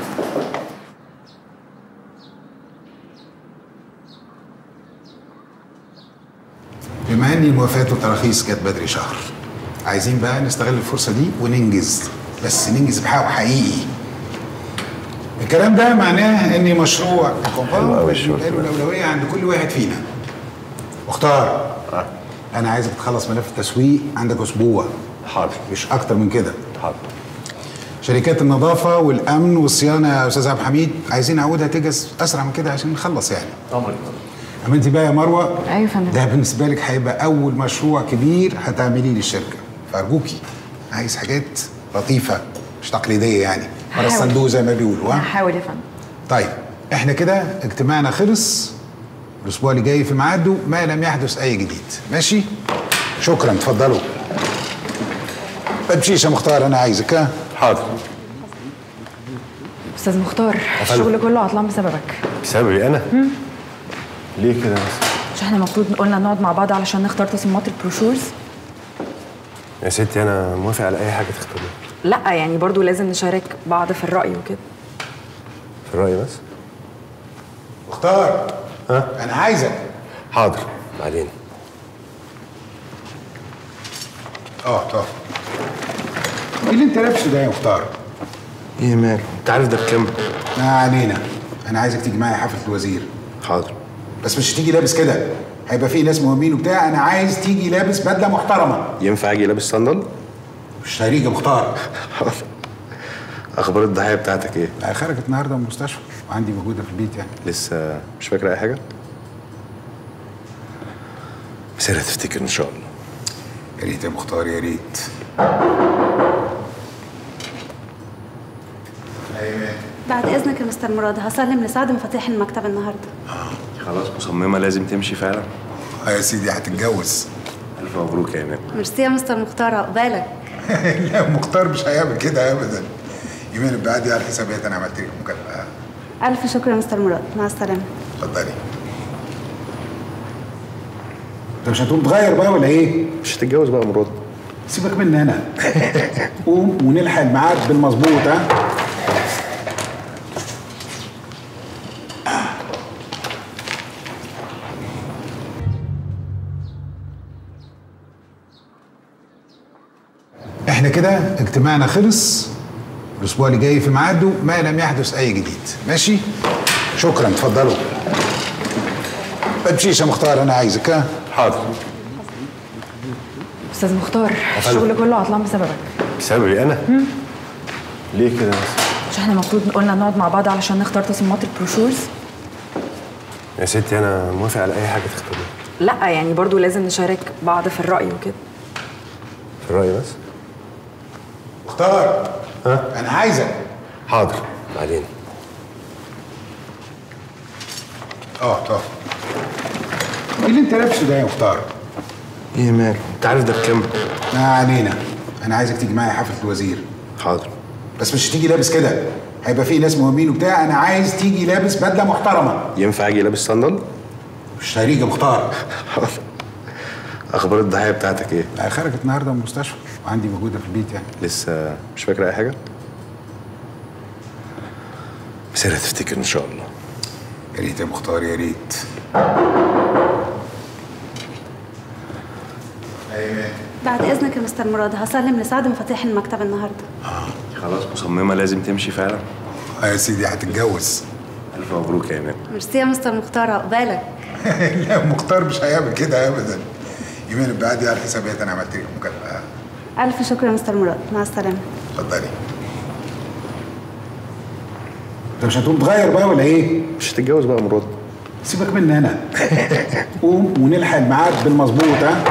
بما ان الموافقات والتراخيص جت بدري شهر عايزين بقى نستغل الفرصه دي وننجز بس ننجز بحقه حقيقي الكلام ده معناه ان مشروع الكومباوند له الاولويه عند كل واحد فينا مختار انا عايزك تخلص ملف التسويق عندك اسبوع حاضر مش اكتر من كده حاضر شركات النظافه والامن والصيانه يا استاذ عبد الحميد عايزين نعودها تجهز اسرع من كده عشان نخلص يعني اما انت بقى يا مروه ايوه يا فندم ده بالنسبه لك هيبقى اول مشروع كبير هتعمليه للشركه فارجوكي عايز حاجات لطيفه مش تقليديه يعني ورا هحاول. الصندوق زي ما بيقولوا ها هحاول يا فندم طيب احنا كده اجتماعنا خلص الاسبوع اللي جاي في ميعاده ما لم يحدث اي جديد ماشي شكرا اتفضلوا ما تمشيش يا مختار انا عايزك ها حاضر استاذ مختار أفندم. الشغل كله عطلان بسببك بسببي انا مم. ليه كده بس مش احنا المفروض قلنا نقعد مع بعض علشان نختار تصميمات البروشورز يا ستي انا موافق على اي حاجه تختاريها لا يعني برضو لازم نشارك بعض في الرأي وكده في الراي بس مختار ها انا عايزك حاضر بعدين اه اه ايه اللي انت لابسه ده يا مختار؟ ايه ماله انت عارف ده بكام ما علينا انا عايزك تيجي معايا حفله الوزير حاضر بس مش تيجي لابس كده هيبقى في ناس مهمين وبتاع انا عايز تيجي لابس بدله محترمه ينفع اجي لابس صندل مش هيجي مختار حاضر اخبار الضحيه بتاعتك ايه لا خرجت النهارده من المستشفى وعندي موجوده في البيت يعني لسه مش فاكره اي حاجه بس هي هتفتكر ان شاء الله يا ريت يا مختار يا ريت بعد اذنك يا مستر مراد هسلم لسعد مفاتيح المكتب النهارده خلاص مصممه لازم تمشي فعلا اه يا سيدي هتتجوز الف مبروك يا ايمان ميرسي يا مستر مختار عقبالك لا مختار مش هيعمل كده ابدا يمين بعدي على حسابات انا عملت لك مكافاه الف شكر يا مستر مراد مع السلامه اتفضلي انت مش هتقوم تغير بقى ولا ايه؟ مش هتتجوز بقى مراد سيبك مني انا قوم ونلحق الميعاد بالمظبوط ها احنا كده اجتماعنا خلص الاسبوع اللي جاي في ميعاده ما لم يحدث اي جديد ماشي شكرا اتفضلوا ما تمشيش يا مختار انا عايزك ها حاضر استاذ مختار أفندم. الشغل كله عطلان بسببك بسببي انا مم. ليه كده بس مش احنا المفروض قلنا نقعد مع بعض علشان نختار تصميمات البروشورز يا ستي انا موافق على اي حاجه تختاريها لا يعني برضو لازم نشارك بعض في الرأي وكده في الراي بس مختار ها انا عايزك حاضر بعدين اه طب ايه اللي انت لابسه ده يا مختار؟ ايه مال انت عارف ده بكام ما علينا انا عايزك تيجي معايا حفله الوزير حاضر بس مش تيجي لابس كده هيبقى في ناس مهمين وبتاع انا عايز تيجي لابس بدله محترمه ينفع اجي لابس صندل مش هيجي مختار حاضر اخبار الضحيه بتاعتك ايه لا، خرجت النهارده من المستشفى وعندي موجوده في البيت يعني لسه مش فاكره اي حاجه بس انا تفتكر ان شاء الله يا ريت يا مختار يا ريت بعد اذنك يا مستر مراد هسلم لسعد مفاتيح المكتب النهارده خلاص مصممه لازم تمشي فعلا اه يا سيدي هتتجوز الف مبروك يا ايمان ميرسي يا مستر مختار عقبالك لا مختار مش هيعمل كده ابدا يمين بعدي على حسابات انا عملت لك مكافاه الف شكر يا مستر مراد مع السلامه اتفضلي انت مش هتقوم تغير بقى ولا ايه؟ مش هتتجوز بقى مراد سيبك مني انا قوم ونلحق الميعاد بالمظبوط ها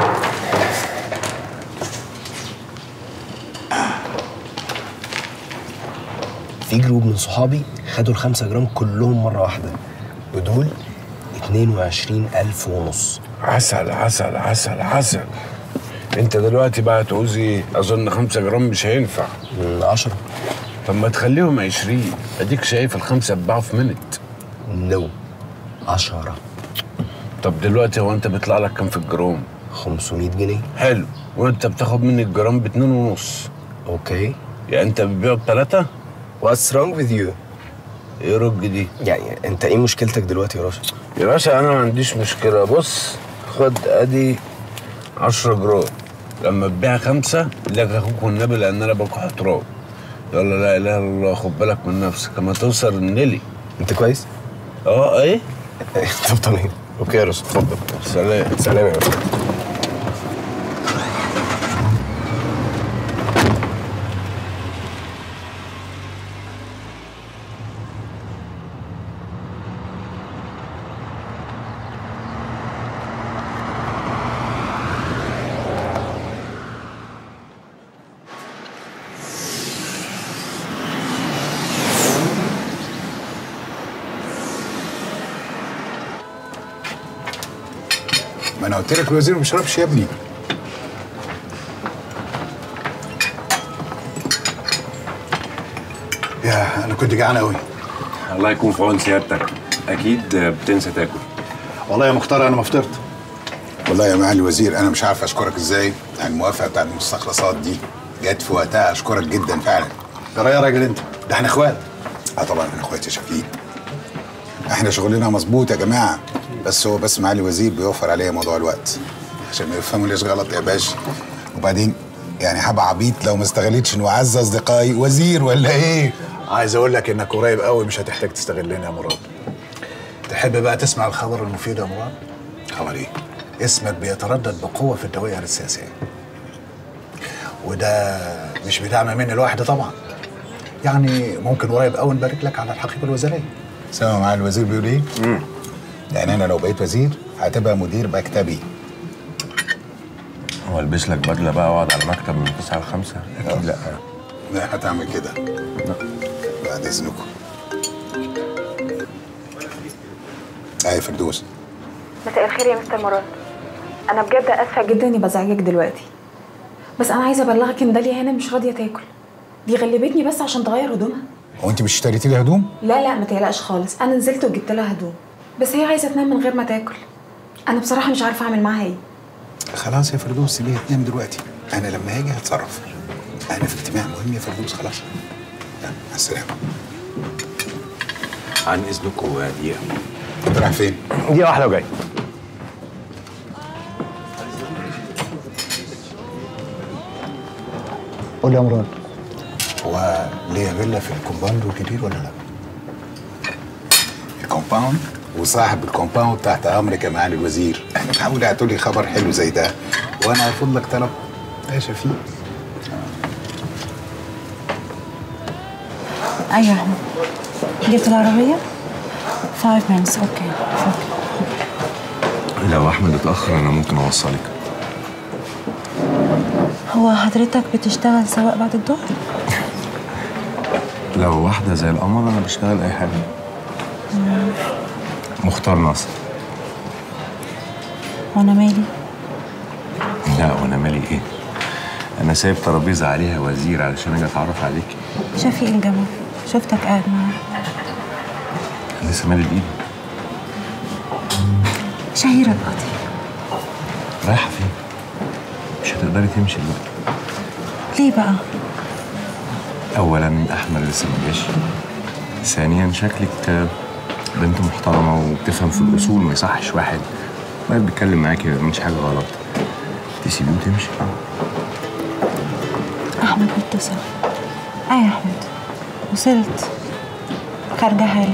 في جروب من صحابي خدوا الخمسة جرام كلهم مرة واحدة ودول 22 ألف ونص عسل عسل عسل عسل انت دلوقتي بقى تعوزي اظن خمسة جرام مش هينفع 10 طب ما تخليهم 20 اديك شايف الخمسة اتباعوا في منت نو 10 طب دلوقتي هو انت بيطلع لك كام في الجرام 500 جنيه حلو وانت بتاخد مني الجرام باتنين ونص اوكي يعني انت بتبيعه بتلاتة What's wrong with you؟ ايه رج دي؟ يعني انت ايه مشكلتك دلوقتي يا راشد؟ يا باشا انا ما عنديش مشكلة بص خد ادي 10 جرام لما تبيع خمسة لك اخوك والنبي لان انا بكح تراب يلا لا اله الا الله خد بالك من نفسك اما توصل النيلي انت كويس؟ اه ايه؟ طب تمام اوكي يا راشد اتفضل سلام سلام يا راشد ما انا قلت لك الوزير ما بيشربش يا ابني يا انا كنت جعان قوي الله يكون في عون سيادتك اكيد بتنسى تاكل والله يا مختار انا ما فطرت والله يا معالي الوزير انا مش عارف اشكرك ازاي على الموافقه بتاع المستخلصات دي جت في وقتها اشكرك جدا فعلا ترى يا راجل انت ده احنا اخوات اه طبعا احنا اخوات يا شفيق احنا شغلنا مظبوط يا جماعه بس هو بس معالي الوزير بيوفر عليا موضوع الوقت عشان ما يفهمونيش غلط يا باشا وبعدين يعني هبقى عبيط لو ما استغلتش انه اعز اصدقائي وزير ولا ايه عايز اقول لك انك قريب قوي مش هتحتاج تستغلني يا مراد تحب بقى تسمع الخبر المفيد يا مراد خبر ايه اسمك بيتردد بقوه في الدوائر السياسيه وده مش بدعم مني لوحدي طبعا يعني ممكن قريب قوي نبارك لك على الحقيبه الوزاريه سامع معالي الوزير بيقول ايه؟ يعني انا لو بقيت وزير هتبقى مدير مكتبي هو البس لك بدله بقى واقعد على مكتب من 9 ل 5 اكيد لا لا هتعمل كده بعد اذنكم اي فردوس مساء الخير يا مستر مراد انا بجد اسفه جدا اني بزعجك دلوقتي بس انا عايزه ابلغك ان داليا هنا مش راضيه تاكل دي غلبتني بس عشان تغير هدومها هو انت مش اشتريتي لي هدوم؟ لا لا ما تقلقش خالص انا نزلت وجبت لها هدوم بس هي عايزه تنام من غير ما تاكل انا بصراحه مش عارفه اعمل معاها ايه خلاص يا فردوس سيبيها تنام دلوقتي انا لما هاجي هتصرف انا في اجتماع مهم يا فردوس خلاص يلا مع السلامه عن اذنكم دقيقه انت رايح فين؟ دقيقه واحده وجاي قول يا مراد هو ليا فيلا في الكومباوند الجديد ولا لا؟ الكومباوند وصاحب الكومباوند تحت امرك يا معالي الوزير احنا بحاول اعطوا لي خبر حلو زي ده وانا هرفض لك طلب يا شفيق ايوه يا احمد جبت العربيه 5 minutes اوكي اوكي لو احمد اتاخر انا ممكن اوصلك هو حضرتك بتشتغل سواق بعد الظهر لو واحده زي القمر انا بشتغل اي حاجه مختار ناصر وانا مالي لا وانا مالي ايه انا سايب ترابيزه عليها وزير علشان اجي اتعرف عليك شفيق الجمال شفتك قاعد معاه أنا لسه مالي بايدي شهيرة القاضي رايحه فين مش هتقدري تمشي دلوقتي ليه بقى اولا احمد لسه ما جاش ثانيا شكلك بنت محترمه وبتفهم في الاصول ما يصحش واحد واحد بيتكلم معاكي ما يعملش حاجه غلط تسيبيه وتمشي احمد متصل اي يا احمد وصلت خارجة حالا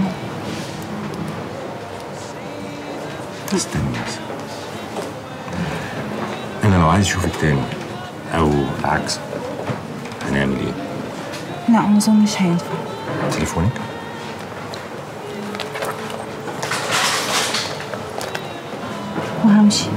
استني بس انا لو عايز اشوفك تاني او العكس هنعمل ايه لا ما اظنش هينفع تليفونك وهمشي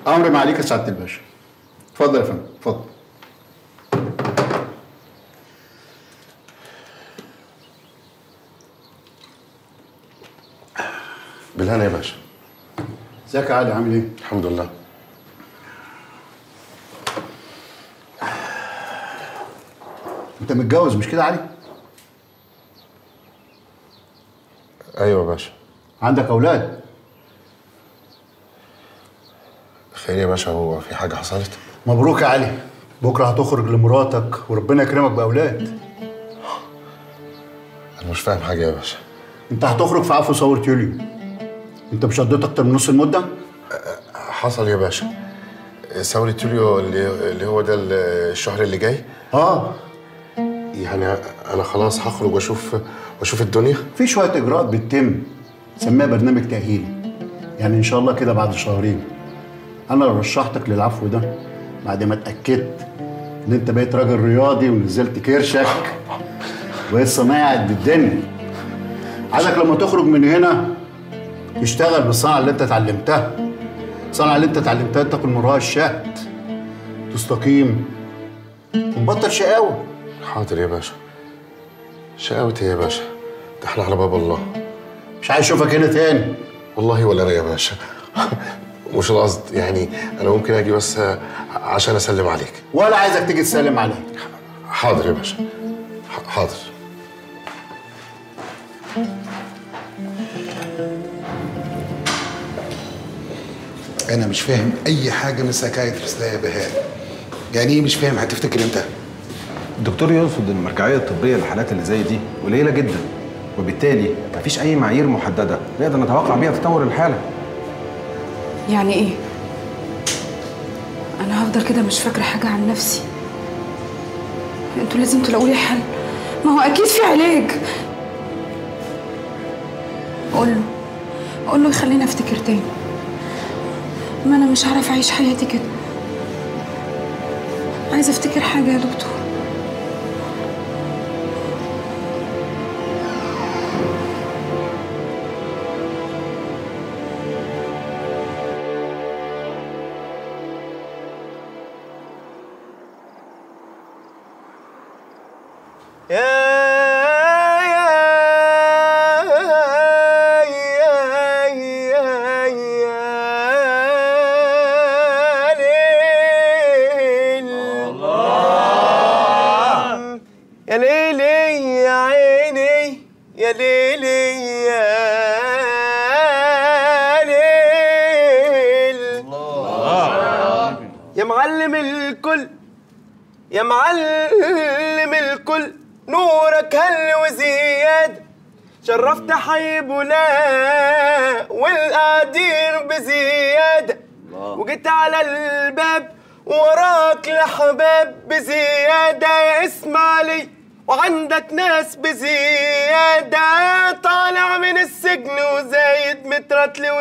امر ما عليك يا سعاده الباشا اتفضل يا فندم اتفضل بالهنا يا باشا ازيك يا علي عامل ايه؟ الحمد لله انت متجوز مش كده يا علي؟ ايوه يا باشا عندك اولاد؟ خير يا باشا هو في حاجه حصلت مبروك يا علي بكره هتخرج لمراتك وربنا يكرمك باولاد انا مش فاهم حاجه يا باشا انت هتخرج في عفو ثوره يوليو انت مش قضيت اكتر من نص المده؟ حصل يا باشا ثورة يوليو اللي اللي هو ده الشهر اللي جاي اه يعني انا خلاص هخرج واشوف واشوف الدنيا في شويه اجراءات بتتم سميها برنامج تاهيلي يعني ان شاء الله كده بعد شهرين انا لو رشحتك للعفو ده بعد ما اتاكدت ان انت بقيت راجل رياضي ونزلت كرشك وبقيت صنايعي قد الدنيا عايزك لما تخرج من هنا تشتغل بالصنعه اللي انت اتعلمتها الصنعه اللي انت اتعلمتها تاكل من وراها الشهد تستقيم وتبطل شقاوه حاضر يا باشا شقاوة ايه يا باشا ده احنا على باب الله مش عايز اشوفك هنا تاني والله ولا انا يا باشا مش القصد يعني انا ممكن اجي بس عشان اسلم عليك ولا عايزك تيجي تسلم عليا حاضر يا باشا ح- حاضر انا مش فاهم اي حاجه من سكايترس ده يا بهاء يعني ايه مش فاهم هتفتكر امتى الدكتور يقصد ان المرجعيه الطبيه للحالات اللي زي دي قليله جدا وبالتالي مفيش اي معايير محدده نقدر نتوقع بيها تطور الحاله يعني ايه انا هفضل كده مش فاكره حاجه عن نفسي انتوا لازم تلاقوا لي حل ما هو اكيد في علاج قول له قول له يخليني افتكر تاني ما انا مش هعرف اعيش حياتي كده عايزه افتكر حاجه يا دكتور يا ليلي يا عيني يا ليلي يا ليل يا معلم الكل يا معلم الكل نورك هل وزياد شرفت حي بولاء والقادير بزيادة وجيت على الباب وراك لحباب بزيادة يا اسماعيلي وعندك ناس بزيادة طالع من السجن وزايد مترتلي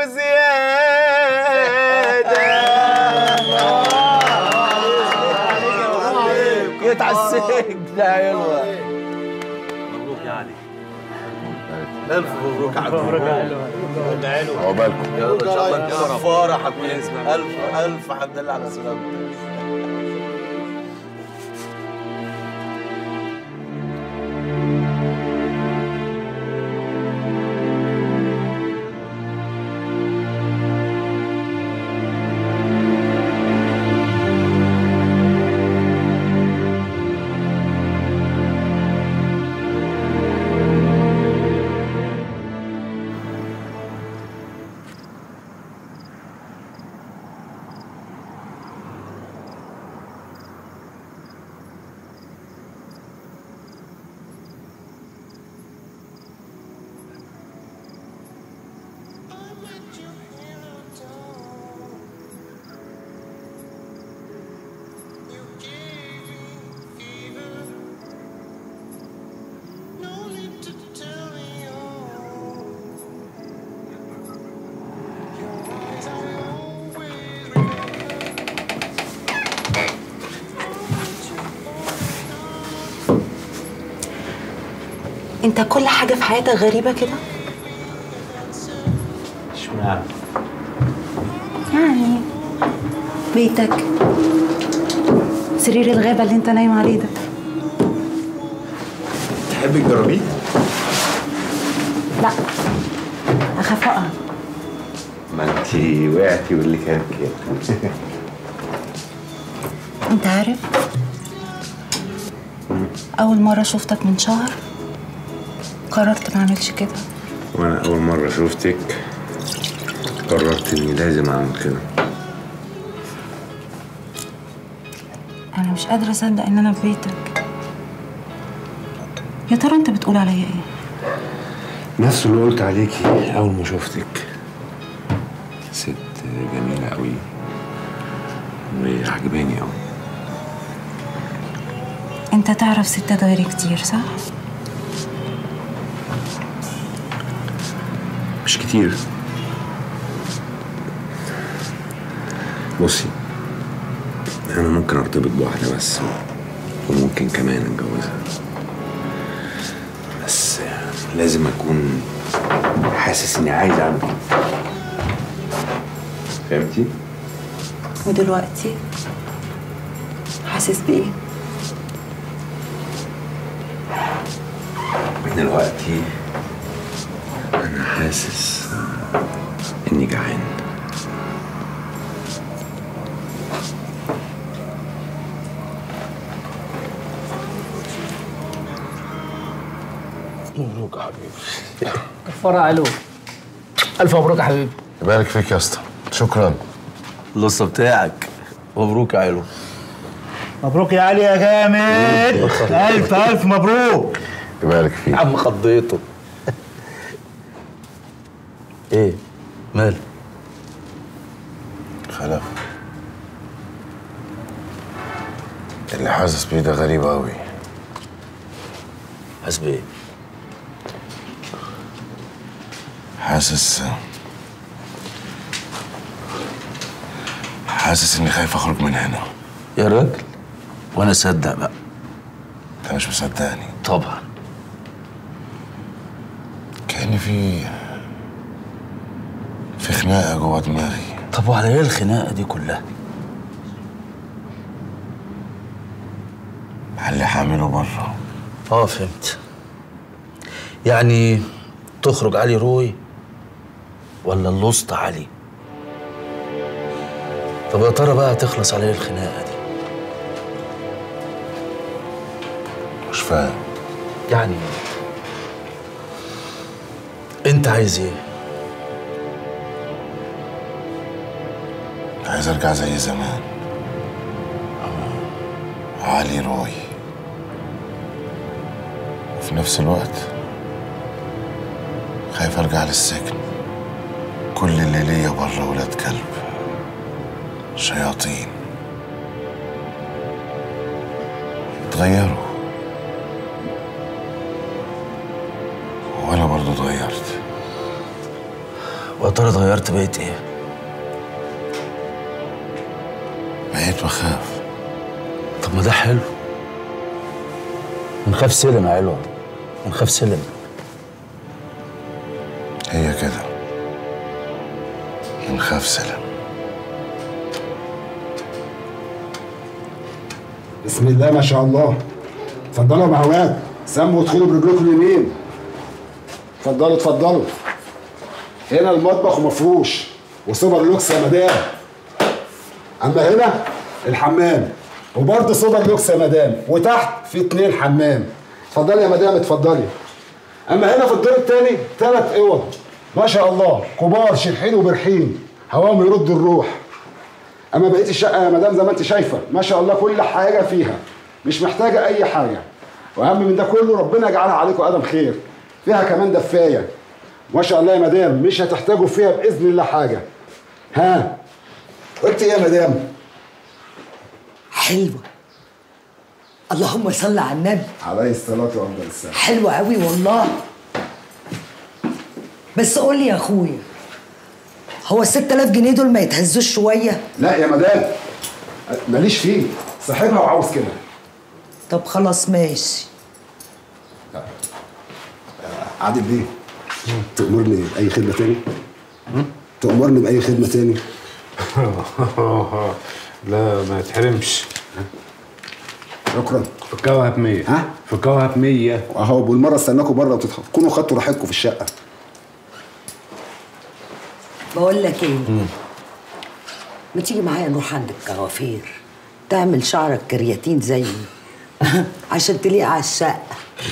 وزيادة جيت على السجن ده حلوة مبروك يا علي ألف مبروك يا مبروك يا حلو عقبالكم يلا ان شاء الله كده كفارة حبيبي ألف ألف حمد لله على سلامتك انت كل حاجه في حياتك غريبه كده اشمعنى يعني بيتك سرير الغابة اللي انت نايم عليه ده تحبي تجربيه؟ لا اخاف اقع ما انت وقعتي واللي كان كده انت عارف اول مرة شفتك من شهر قررت ما اعملش كده وانا اول مره شفتك قررت اني لازم اعمل كده انا مش قادرة اصدق ان انا في بيتك يا ترى انت بتقول عليا ايه نفس اللي قلت عليكي اول ما شفتك ست جميله قوي وعجباني قوي انت تعرف ستات غيري كتير صح مش كتير بصي انا ممكن ارتبط بواحده بس وممكن كمان اتجوزها بس لازم اكون حاسس اني عايز اعمل كده فهمتي ودلوقتي حاسس بايه دلوقتي انا حاسس اني جعان مبروك يا حبيبي كفارة علو ألف مبروك يا حبيبي يبارك فيك يا اسطى شكرا اللصة بتاعك مبروك يا علو مبروك يا علي يا جامد ألف ألف مبروك يبارك فيك يا عم خضيته ايه مال خلف اللي حاسس بيه ده غريب قوي حاسس بايه حاسس حاسس اني خايف اخرج من هنا يا راجل وانا اصدق بقى انت مش مصدقني طبعا كأن في في خناقة جوه دماغي طب وعلى ايه الخناقه دي كلها على اللي هعمله بره اه فهمت يعني تخرج علي روي ولا اللوسط علي طب يا ترى بقى تخلص على ايه الخناقه دي مش فاهم يعني انت عايز ايه عايز ارجع زي زمان علي روي وفي نفس الوقت خايف ارجع للسجن كل اللي ليا بره ولاد كلب شياطين اتغيروا وانا برضو اتغيرت ويا ترى اتغيرت بقيت ايه بقيت بخاف طب ما ده حلو ونخاف سلم يا علوة ونخاف سلم هي كده نخاف سلام بسم الله ما شاء الله اتفضلوا يا معواد سموا وادخلوا برجلكم اليمين اتفضلوا اتفضلوا هنا المطبخ مفروش وسوبر لوكس يا مدام اما هنا الحمام وبرضه سوبر لوكس يا مدام وتحت في اتنين حمام اتفضلي يا مدام اتفضلي اما هنا في الدور الثاني ثلاث اوض ما شاء الله كبار شرحين وبرحين هواهم يرد الروح اما بقيه الشقه يا مدام زي ما انت شايفه ما شاء الله كل حاجه فيها مش محتاجه اي حاجه واهم من ده كله ربنا يجعلها عليكم ادم خير فيها كمان دفايه ما شاء الله يا مدام مش هتحتاجوا فيها باذن الله حاجه ها قلت ايه يا مدام حلوة اللهم صل على النبي عليه الصلاه وافضل السلام حلوة قوي والله بس قول لي يا اخويا هو ال 6000 جنيه دول ما يتهزوش شوية؟ لا يا مدام ماليش فيه صاحبها وعاوز كده طب خلاص ماشي عادل بيه تأمرني بأي خدمة تاني؟ تأمرني بأي خدمة تاني؟ لا ما تحرمش شكرا فكاوها ب 100 ها؟ فكاوها ب 100 اهو بالمره استناكم بره وتكونوا خدتوا راحتكم في الشقه بقول لك ايه ما تيجي معايا نروح عند الكوافير تعمل شعرك كرياتين زيي عشان تليق على الشقه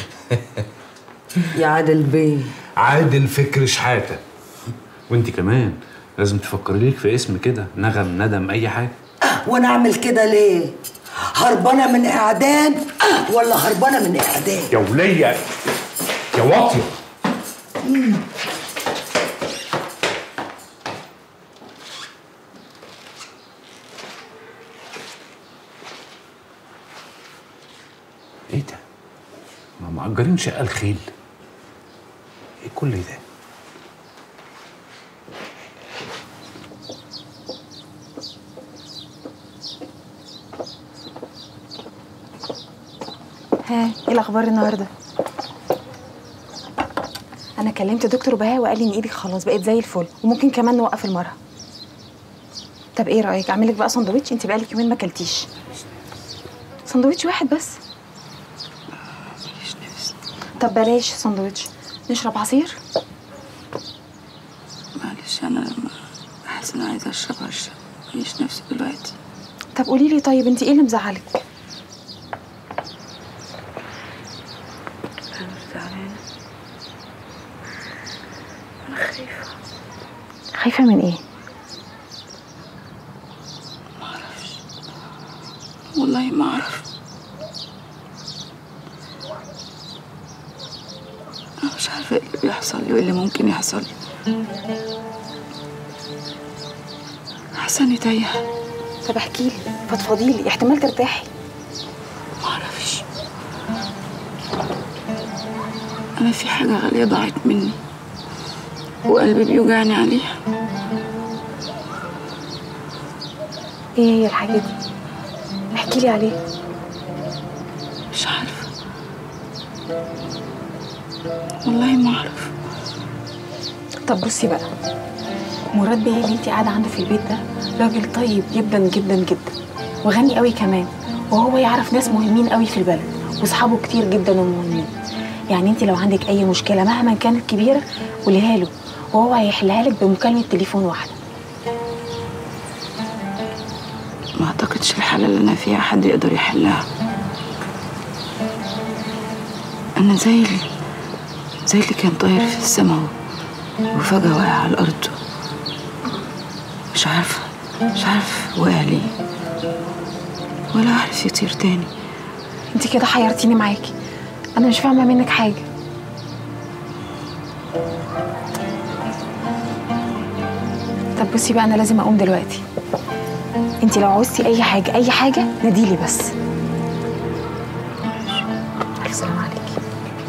يا عادل بيه عادل فكر شحاته وانت كمان لازم تفكري ليك في اسم كده نغم ندم اي حاجه وانا اعمل كده ليه هربانه من اعدام ولا هربانه من اعدام يا وليه يا واطيه مم. ايه ده ما مأجرين شقه الخيل ايه كل ده ها ايه الاخبار النهارده انا كلمت دكتور بهاء وقال لي ان ايدك خلاص بقت زي الفل وممكن كمان نوقف المرهم طب ايه رايك اعمل لك بقى سندوتش انت بقالك يومين ما اكلتيش سندوتش واحد بس طب بلاش سندوتش نشرب عصير معلش انا لما احس ان عايزه اشرب اشرب ماليش نفسي دلوقتي طب قولي لي طيب انت ايه اللي مزعلك انا مش زعلانه انا خايفه خايفه من ايه والله ما اعرف انا مش عارفه ايه اللي بيحصل لي وايه اللي ممكن يحصل لي حاسه اني تايهه طب احكي لي فضفضي لي احتمال ترتاحي معرفش انا في حاجه غاليه ضاعت مني وقلبي بيوجعني عليها ايه هي الحاجه دي احكي لي عليها مش عارفه والله ما اعرف طب بصي بقى مراد بيه اللي انت قاعده عنده في البيت ده راجل طيب جدا جدا جدا وغني قوي كمان وهو يعرف ناس مهمين قوي في البلد واصحابه كتير جدا ومهمين يعني انت لو عندك اي مشكله مهما كانت كبيره قوليها له وهو هيحلها لك بمكالمه تليفون واحده ما اعتقدش الحالة اللي انا فيها حد يقدر يحلها انا زي اللي زي اللي كان طاير في السماء وفجأة وقع على الارض مش عارفة مش عارف وقع ليه ولا عارف يطير تاني انت كده حيرتيني معاكي انا مش فاهمه منك حاجه طب بصي بقى انا لازم اقوم دلوقتي انت لو عوزتي اي حاجه اي حاجه ناديلي بس الف سلام عليكي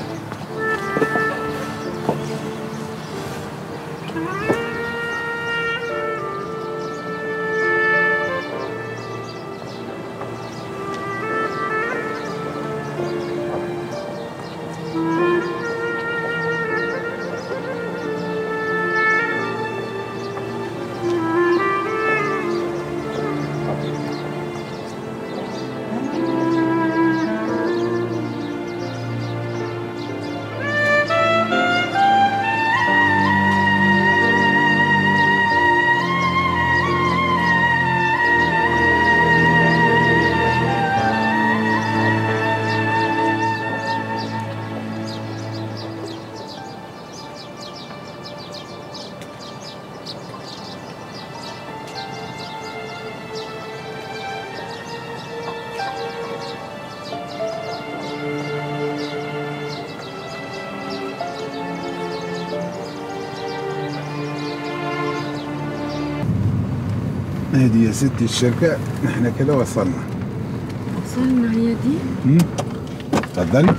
ادي يا ستي الشركة احنا كده وصلنا وصلنا هي دي مم. اتفضلي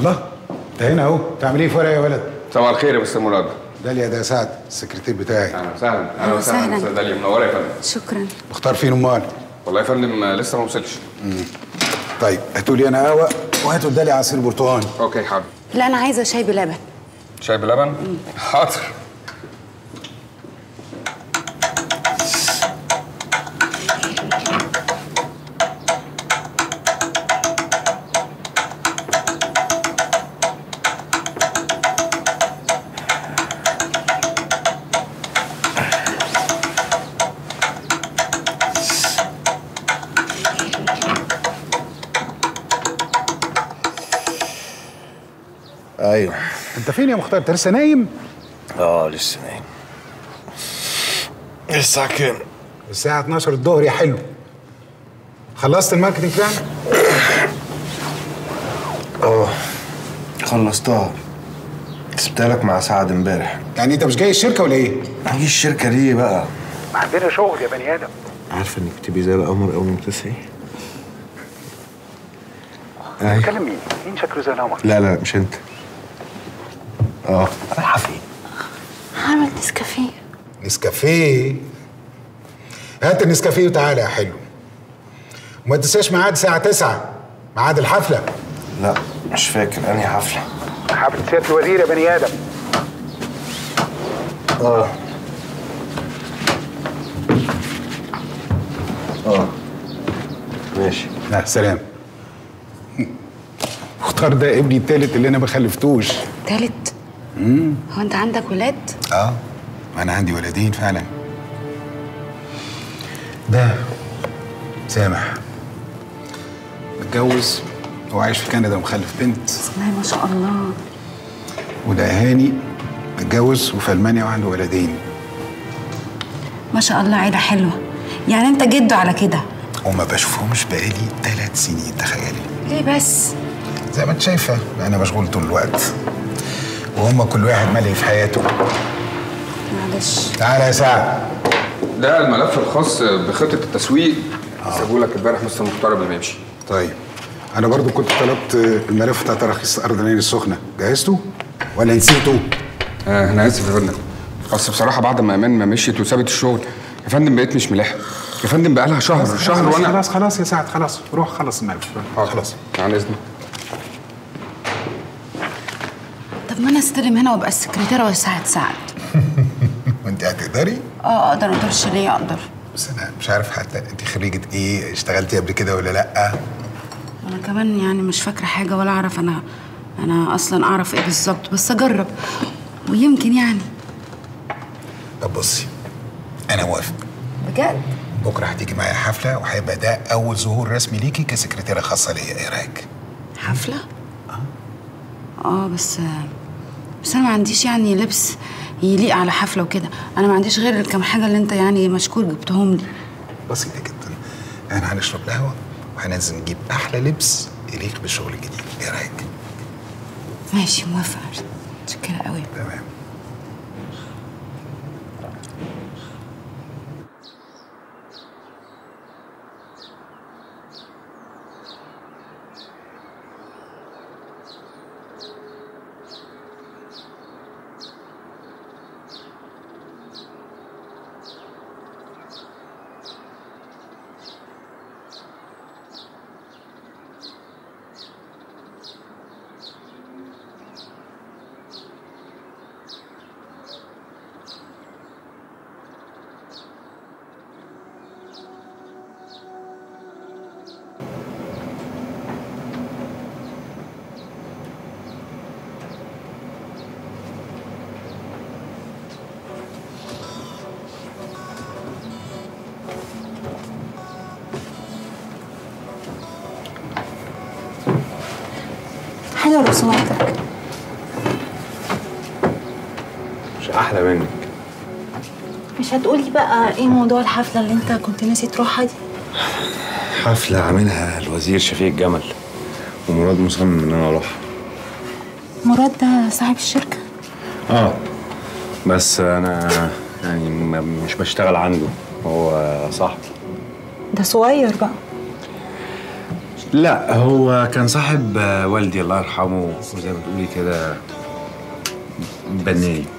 الله انت هنا اهو تعمل ايه في ورقه يا ولد صباح الخير يا مستر مراد داليا ده سعد السكرتير بتاعي اهلا وسهلا أهلا اهلا وسهلا وسهلا. استاذ داليا منوره يا فندم شكرا مختار فين امال والله يا فندم آه، لسه ما وصلش طيب هاتوا لي انا قهوه وهاتوا لداليا عصير برتقال اوكي حاضر لا انا عايزه شاي بلبن شاي بلبن حاضر ايوه انت فين يا مختار انت لسه نايم اه لسه نايم الساعة كام؟ الساعه 12 الظهر يا حلو خلصت الماركتنج بلان اه خلصتها سبتها لك مع سعد امبارح يعني انت مش جاي الشركه ولا ايه هاجي الشركة ليه بقى؟ عندنا شغل يا بني ادم عارفة انك تبقي زي القمر اول ما تصحي؟ أيوة. بتكلم مين مين شكله زي القمر لا لا مش انت اه رايحة فين؟ هعمل نسكافيه نسكافيه هات النسكافيه وتعالى يا حلو وما تنساش ميعاد الساعه 9 ميعاد الحفله لا مش فاكر انهي حفلة حفله سياده الوزير يا بني ادم اه اه ماشي لا سلام مختار ده ابني التالت اللي انا ما خلفتوش تالت امم هو انت عندك ولاد اه انا عندي ولدين فعلا ده سامح متجوز وعايش في كندا ومخلف بنت بسم الله ما شاء الله وده هاني متجوز وفي المانيا وعنده ولدين ما شاء الله عيله حلوه يعني انت جده على كده وما بشوفهمش بقالي ثلاث سنين تخيلي ليه بس زي ما انت شايفه انا مشغول طول الوقت وهم كل واحد ملهي في حياته معلش تعالى يا سعد ده الملف الخاص بخطه التسويق سابوه لك امبارح مستر مختار قبل ما يمشي طيب انا برضو كنت طلبت الملف بتاع تراخيص ارض العين السخنه جهزته ولا نسيته آه انا اسف يا فندم اصل بصراحه بعد ما ايمان ما مشيت وسابت الشغل يا فندم بقيت مش ملاحق يا فندم بقى لها شهر خلاص شهر خلاص وانا خلاص خلاص يا سعد خلاص روح خلص الملف خلاص عن اذنك طب ما انا استلم هنا وابقى السكرتيره وساعد سعد وانت هتقدري اه اقدر ما اقدرش ليه اقدر بس انا مش عارف حتى انت خريجه ايه اشتغلتي قبل كده ولا لا انا كمان يعني مش فاكره حاجه ولا اعرف انا انا اصلا اعرف ايه بالظبط بس اجرب ويمكن يعني طب بصي انا موافق بجد بكره هتيجي معايا حفله وهيبقى ده اول ظهور رسمي ليكي كسكرتيره خاصه ليا ايه رايك حفله اه بس بس انا ما عنديش يعني لبس يليق على حفله وكده انا ما عنديش غير الكام حاجه اللي انت يعني مشكور جبتهم لي بسيطه جدا احنا هنشرب قهوه وهننزل نجيب احلى لبس يليق بالشغل الجديد ايه رايك ماشي موافقه متشكره قوي تمام حلوه رسوماتك مش احلى منك مش هتقولي بقى ايه موضوع الحفله اللي انت كنت ناسي تروحها دي حفلة عاملها الوزير شفيق جمل ومراد مصمم ان انا اروح مراد ده صاحب الشركه اه بس انا يعني ما- مش بشتغل عنده هو صاحبي ده صغير بقى لا هو كان صاحب آه، والدي الله يرحمه وزي ما تقولي كده بنالي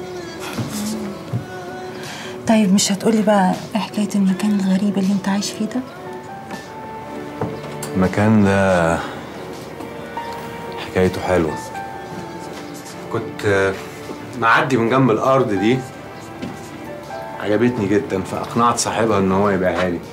طيب مش هتقولي بقى ايه حكايه المكان الغريب اللي انت عايش فيه ده المكان ده حكايته حلوة كنت آه، معدي من جنب الأرض دي عجبتني جدا فأقنعت صاحبها إن هو يبيعها لي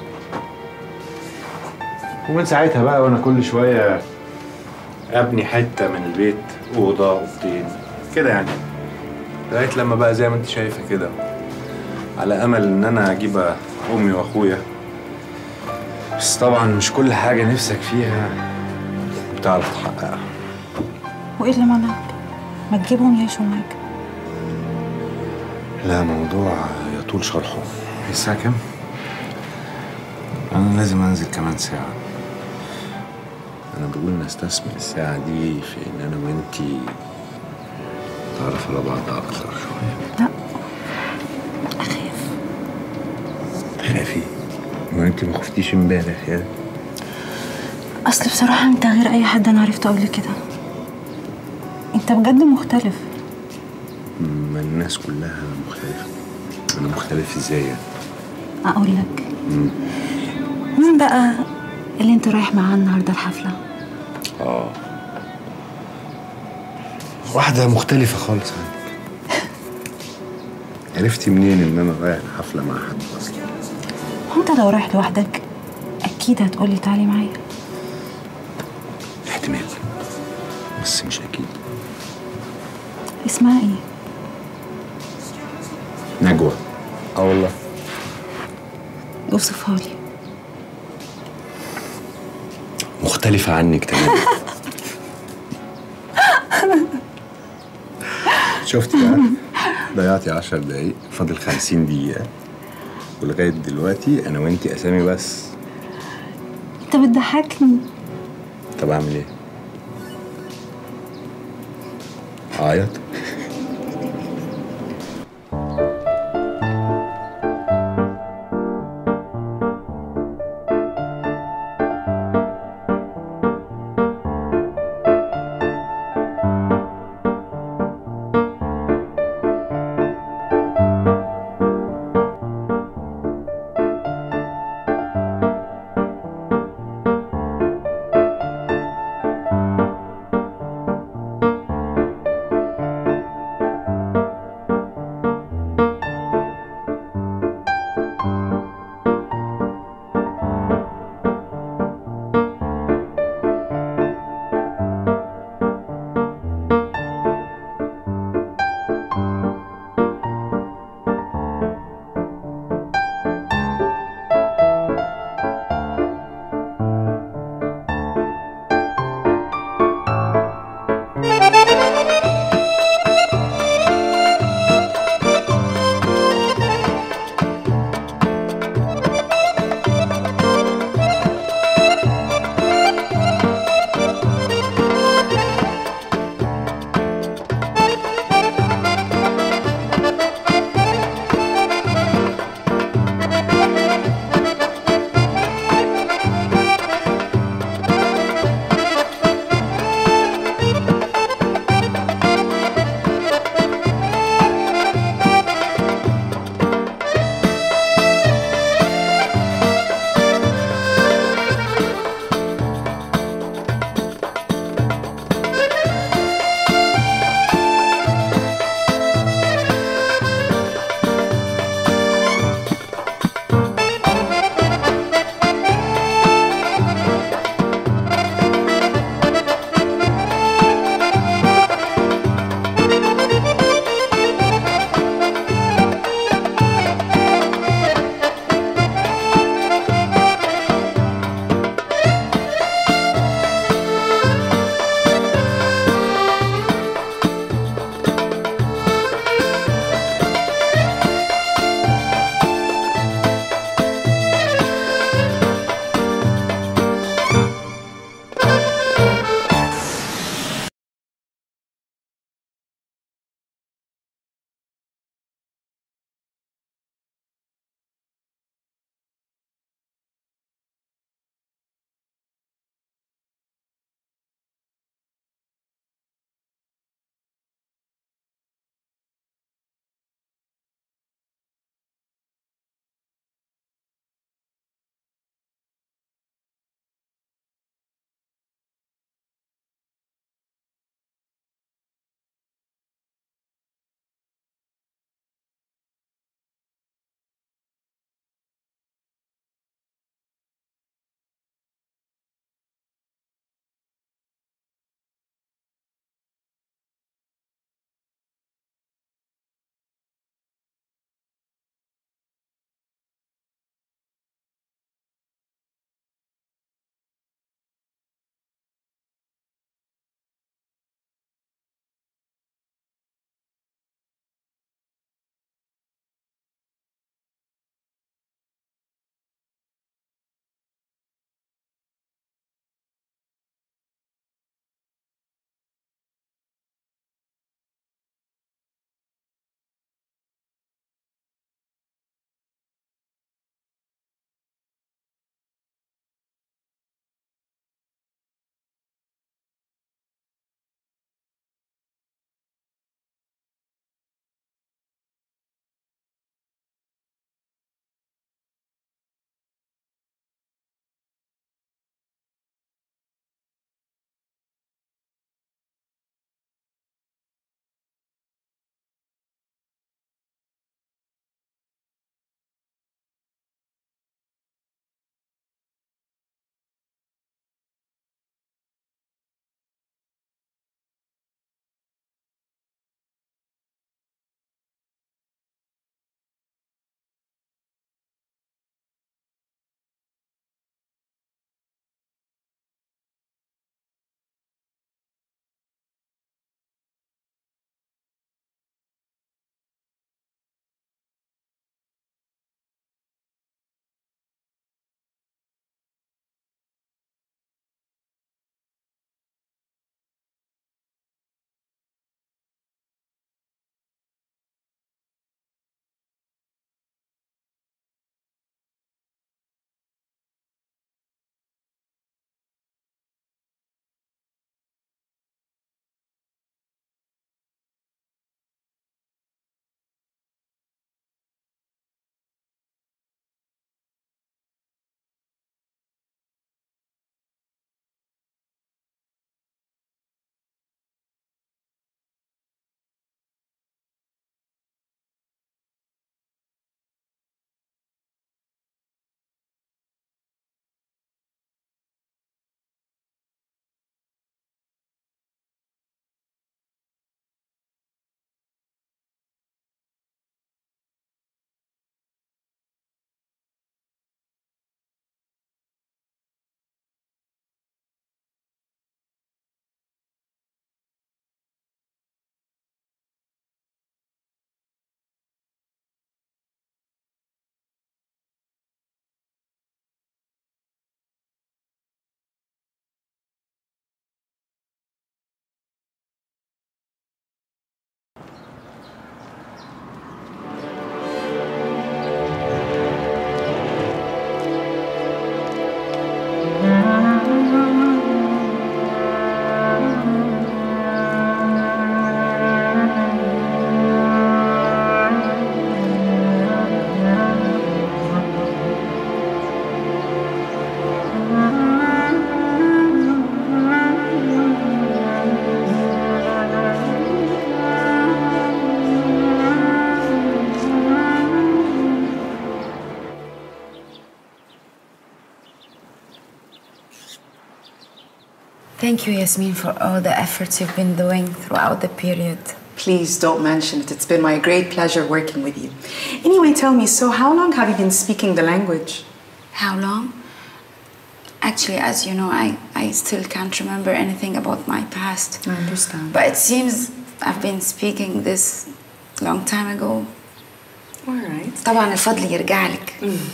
ومن ساعتها بقى وأنا كل شوية أبني حتة من البيت أوضة أوضتين كده يعني لغاية لما بقى زي ما أنت شايفة كده على أمل إن أنا أجيب أمي وأخويا بس طبعا مش كل حاجة نفسك فيها بتعرف تحققها وايه اللي منعك ما تجيبهم يعيشوا معاك لا موضوع يطول شرحه هي الساعة كام؟ أنا لازم أنزل كمان ساعة أنا بقول نستثمر الساعة دي في إن أنا وإنتي نتعرف على بعض أكتر شوية لا تخافي ما أنتي ما خفتيش امبارح يا اصل بصراحه انت غير اي حد انا عرفته قبل كده انت بجد مختلف ما الناس كلها مختلفة أنا مختلف إزاي يعني؟ اقول لك مم. مين بقى اللي انت رايح معاه النهارده الحفله آه واحدة مختلفة خالص عنك عرفتي منين إن أنا رايح الحفلة مع حد أصلا؟ هو انت لو رايح لوحدك اكيد هتقولي تعالي معايا احتمال بس مش أكيد اسمها ايه نجوى اه والله اوصفها لي مختلفة عنك تماما شفت بقى ضيعتي عشر دقايق فاضل خمسين دقيقة ولغاية دلوقتي أنا وأنتي أسامي بس انت بتضحكني طب أعمل إيه؟ أعيط؟ Thank you, Yasmin, for all the efforts you've been doing throughout the period. Please don't mention it. It's been my great pleasure working with you. Anyway, tell me, so how long have you been speaking the language? How long? Actually, as you know, I, I still can't remember anything about my past. I understand. But it seems I've been speaking this long time ago. All right. طبعا الفضل يرجع لك.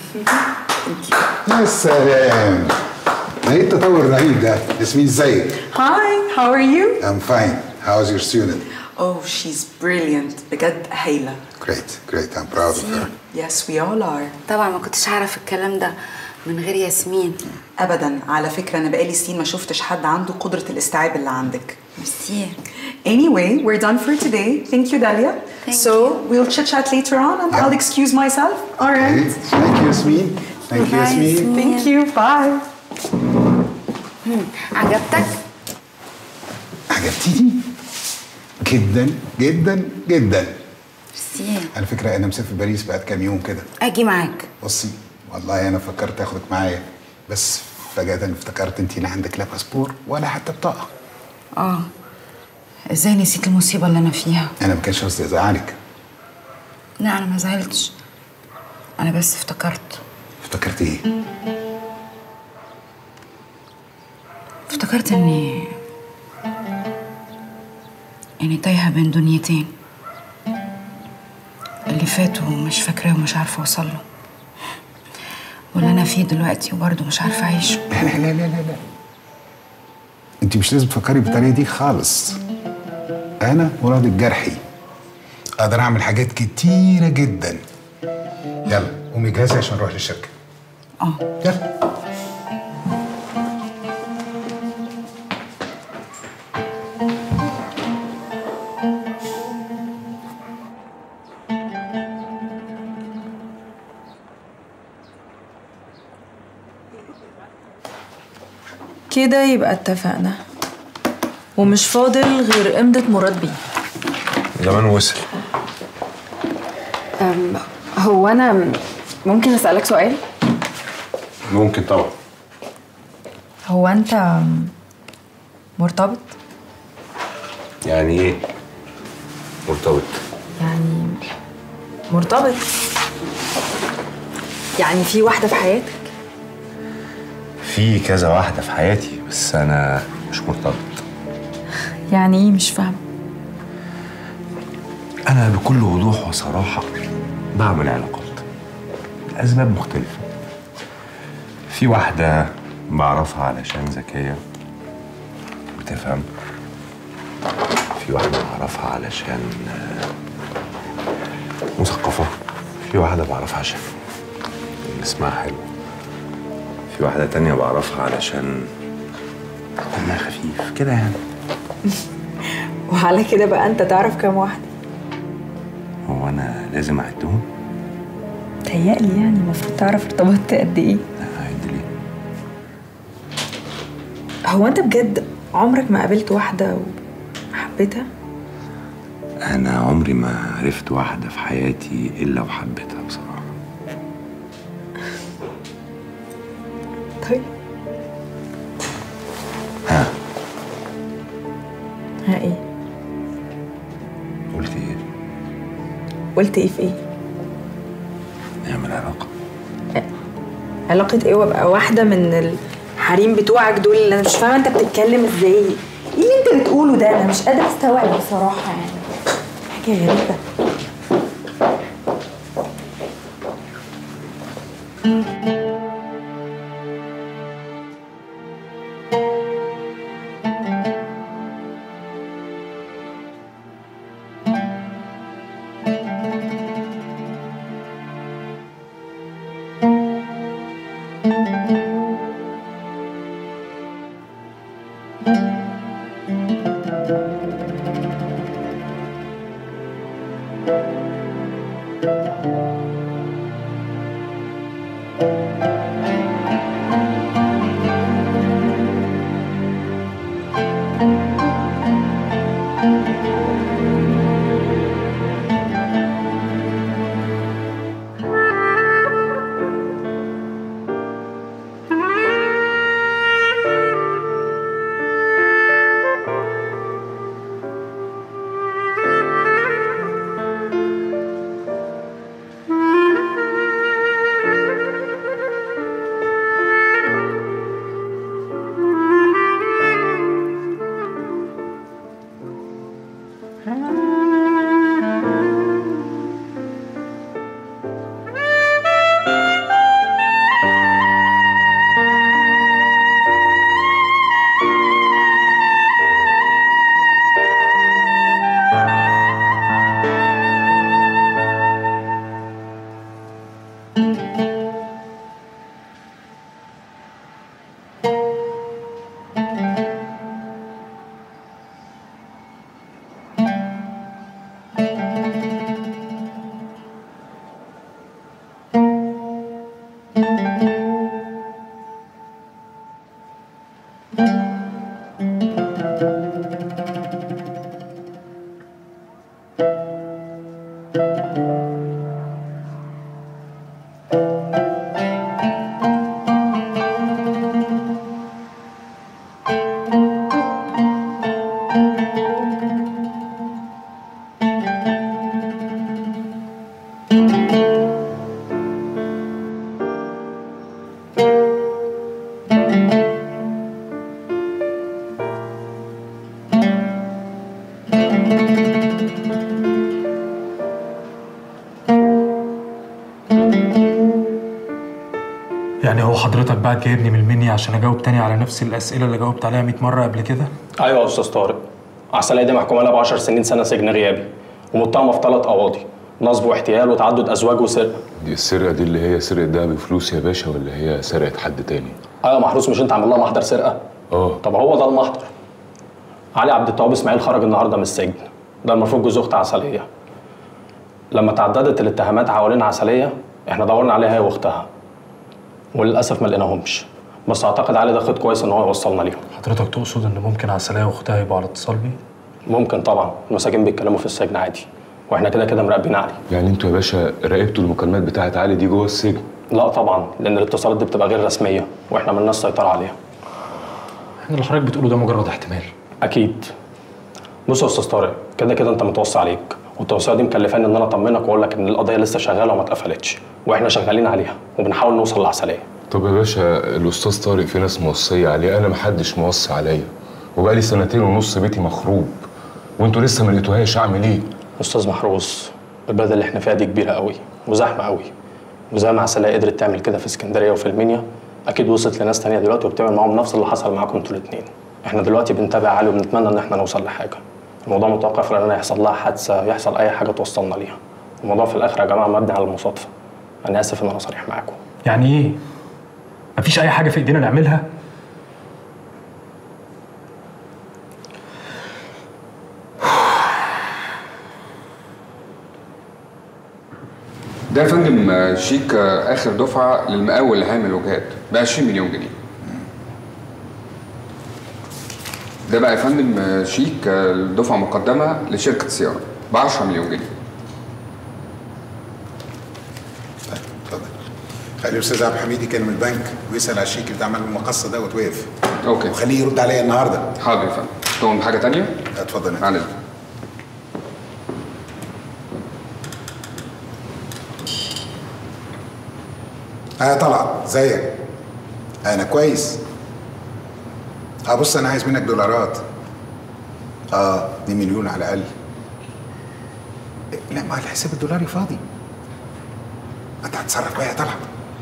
يا سلام ايه التطور الرهيب ده ياسمين ازيك Hi, how are you? I'm fine how's your student Oh, she's brilliant. بجد هايلة. great great I'm proud of her Yes, we all are. طبعا ما كنتش هعرف الكلام ده من غير ياسمين. ابدا على فكره انا بقالي سنين ما شفتش حد عنده قدره الاستيعاب اللي عندك ميرسي Anyway, we're done for today. Thank you, Dalia. so we'll chit chat later on, and I'll excuse myself. All right. thank you ياسمين thank you ياسمين Thank you. Bye. عجبتك؟ عجبتيني جدا جدا جدا ميرسي على فكره انا مسافر باريس بعد كام يوم كده اجي معاك. بصي والله انا فكرت اخدك معايا بس فجاه افتكرت انت لا عندك لا باسبور ولا حتى بطاقه اه ازاي نسيت المصيبة اللي انا فيها؟ انا ما كانش قصدي ازعلك لا انا ما زعلتش. انا بس افتكرت افتكرت ايه افتكرت اني اني تايهة بين دنيتين اللي فات ومش فاكراه ومش عارفة اوصل له واللي انا فيه دلوقتي وبرضه مش عارفة اعيشه لا لا لا لا لا لا انت مش لازم تفكري بالطريقه دي خالص انا مراد الجرحي اقدر اعمل حاجات كتيره جدا يلا قومي جهزي عشان نروح للشركه اه يلا كده يبقى اتفقنا ومش فاضل غير إمضة مراد بيه زمان وصل أم، هو أنا ممكن أسألك سؤال؟ ممكن طبعا هو أنت مرتبط؟ يعني ايه مرتبط يعني مرتبط يعني في واحدة في حياتك في كذا واحدة في حياتي بس أنا مش مرتبط يعني إيه مش فاهمة أنا بكل وضوح وصراحة بعمل علاقات لأسباب مختلفة في واحدة بعرفها علشان ذكية بتفهم في واحدة بعرفها علشان آه، مثقفة في واحدة بعرفها عشان اسمها حلو في واحدة تانية بعرفها علشان دمها خفيف كده يعني وعلى كده بقى أنت تعرف كام واحدة هو أنا لازم أعدهم؟ تهيألي يعني المفروض تعرف ارتبطت قد إيه أعد ليه؟ هو أنت بجد عمرك ما قابلت واحدة وحبيتها؟ أنا عمري ما عرفت واحدة في حياتي إلا وحبيتها بصراحة طيب ها ها إيه؟ قلت إيه؟ قلت إيه في إيه؟ نعمل علاقة علاقة إيه وأبقى واحدة من الحريم بتوعك دول اللي أنا مش فاهمة أنت بتتكلم إزاي إيه اللي أنت بتقوله ده أنا مش قادرة أستوعب بصراحة يعني حاجة غريبة يعني هو حضرتك بعد جايبني من المنيا عشان اجاوب تاني على نفس الاسئله اللي جاوبت عليها 100 مره قبل كده ايوه يا استاذ طارق عسلية دي محكومه لها ب 10 سنين سنه سجن غيابي ومتهمه في ثلاث قواضي نصب واحتيال وتعدد ازواج وسرقه دي السرقة دي اللي هي سرقة ده بفلوس يا باشا ولا هي سرقة حد تاني؟ ايوه محروس مش انت عامل لها محضر سرقه اه طب هو ده المحضر علي عبد التواب اسماعيل خرج النهارده من السجن ده المفروض جوز اخت عسليه لما تعددت الاتهامات حوالين عسليه احنا دورنا عليها هي واختها وللاسف ما لقيناهمش بس اعتقد علي ده خد كويس ان هو يوصلنا ليهم حضرتك تقصد ان ممكن عسلية واختها يبقوا على اتصال بيه ممكن طبعا المساجين بيتكلموا في السجن عادي واحنا كده كده مراقبين علي يعني انتوا يا باشا راقبتوا المكالمات بتاعت علي دي جوه السجن؟ لا طبعا لان الاتصالات دي بتبقى غير رسميه واحنا ملناش سيطره عليها احنا اللي حضرتك بتقوله ده مجرد احتمال اكيد بص يا استاذ طارق كده كده انت متوصي عليك والتوصيه دي مكلفاني ان انا اطمنك واقول لك ان القضيه لسه شغاله وما اتقفلتش واحنا شغالين عليها وبنحاول نوصل لعسليه طب يا باشا الاستاذ طارق في ناس موصية عليه انا محدش موصي عليا وبقالي سنتين ونص بيتي مخروب وانتوا لسه ما لقيتوهاش اعمل ايه؟ استاذ محروس البلد اللي احنا فيها دي كبيره قوي وزحمه قوي وزي ما عسلية قدرت تعمل كده في اسكندريه وفي المنيا اكيد وصلت لناس تانية دلوقتي وبتعمل معاهم نفس اللي حصل معاكم انتوا الاثنين احنا دلوقتي بنتابع علي وبنتمنى ان احنا نوصل لحاجه الموضوع متوقف لان يحصل لها حادثه يحصل اي حاجه توصلنا ليها الموضوع في الاخر يا جماعه مبني على المصادفه انا اسف ان انا صريح معاكم يعني ايه مفيش اي حاجه في ايدينا نعملها ده يا فندم آه، شيك آه، اخر دفعه للمقاول لهام الوجهات ب 20 مليون جنيه ده بقى يا فندم آه، شيك آه، الدفعه مقدمه لشركه سياره ب 10 مليون جنيه خلي الاستاذ عبد الحميد يكلم البنك ويسال على الشيك بتاع عمل المقصه ده وتوقف اوكي وخليه يرد عليا النهارده حاضر يا فندم تؤمن بحاجه تانية؟ اتفضل معلش اه طلعت زيك انا كويس اه بص انا عايز منك دولارات اه 2 مليون على الاقل لا ما الحساب الدولاري فاضي انت هتصرف بقى يا طلعت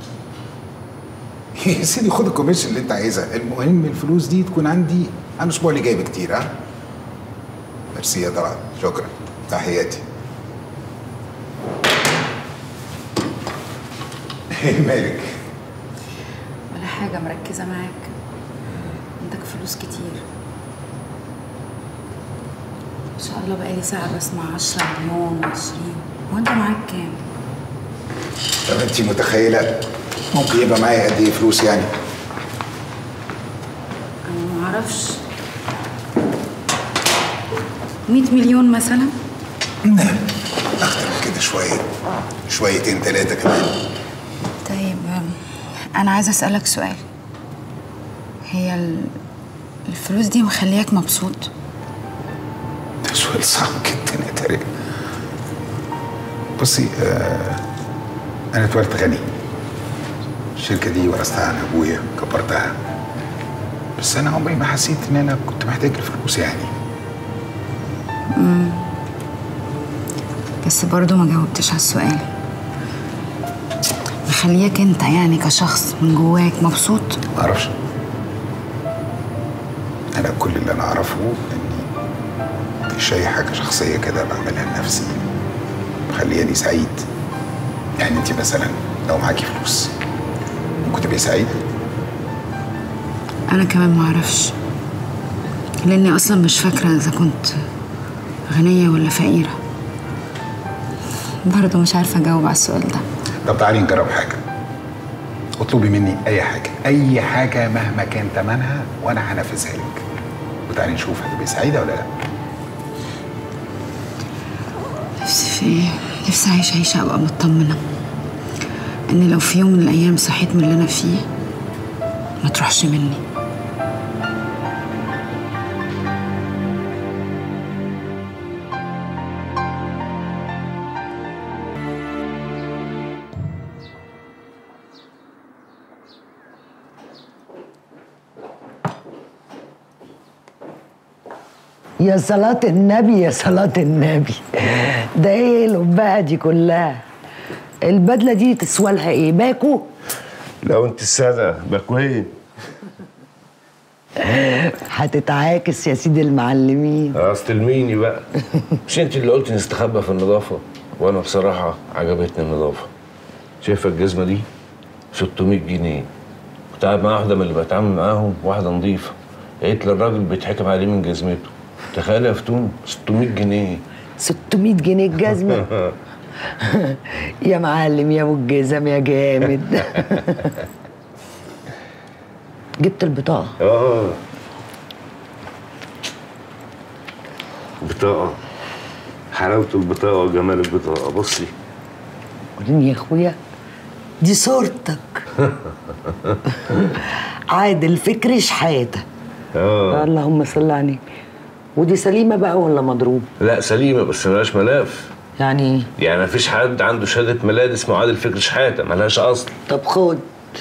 يا سيدي خد الكوميشن اللي انت عايزها المهم الفلوس دي تكون عندي انا الاسبوع اللي جاي بكتير ها ميرسي يا طلعت شكرا تحياتي مالك ولا حاجة مركزة معاك عندك فلوس كتير ما شاء الله بقالي ساعة بسمع عشرة مليون وعشرين هو انت معاك كام؟ طب انت متخيله ممكن يبقى معايا قد ايه فلوس يعني انا ما اعرفش 100 مليون مثلا اكتر من كده شويه شويتين ثلاثه كمان طيب أم، انا عايزة اسألك سؤال هي ال- الفلوس دي مخلياك مبسوط ده سؤال صعب جدا يا تاريخ بصي آه انا اتولدت غني الشركه دي ورثتها عن ابويا كبرتها بس انا عمري ما حسيت ان انا كنت محتاج الفلوس يعني مم. بس برضو ما جاوبتش على السؤال مخلياك انت يعني كشخص من جواك مبسوط ما اعرفش انا كل اللي انا اعرفه اني مفيش اي حاجه شخصيه كده بعملها لنفسي مخلياني سعيد يعني انت مثلا لو معاكي فلوس ممكن تبقي سعيده انا كمان ما اعرفش لاني اصلا مش فاكره اذا كنت غنيه ولا فقيره برضه مش عارفه اجاوب على السؤال ده طب تعالي نجرب حاجه اطلبي مني اي حاجه اي حاجه مهما كان ثمنها وانا هنفذها لك وتعالي نشوف هتبقي سعيده ولا لا نفسي في ايه نفسي أعيش عيشة أبقى مطمنة إن لو في يوم من الأيام صحيت من اللي أنا فيه ما تروحش مني يا صلاة النبي يا صلاة النبي ده ايه القبعة دي كلها البدلة دي تسوى لها ايه باكو لو انت السادة باكوين هتتعاكس يا سيدي المعلمين استلميني بقى مش انت اللي قلت نستخبى في النظافة وانا بصراحة عجبتني النظافة شايفة الجزمة دي 600 جنيه كنت قاعد مع واحدة من اللي بتعامل معاهم واحدة نظيفة قالت لي الراجل بيتحكم عليه من جزمته تخيل يا فتون 600 جنيه 600 جنيه الجزمة يا معلم يا ابو الجزم يا جامد جبت البطاقة اه بطاقة حلاوة البطاقة وجمال البطاقة بصي وريني يا اخويا دي صورتك عادل فكري شحاتة اه اللهم صل على النبي ودي سليمة بقى ولا مضروب لا سليمة بس ملهاش ملاف يعني ايه يعني مفيش حد عنده شهادة ميلاد اسمه عادل فكري شحاتة ملهاش أصل طب خد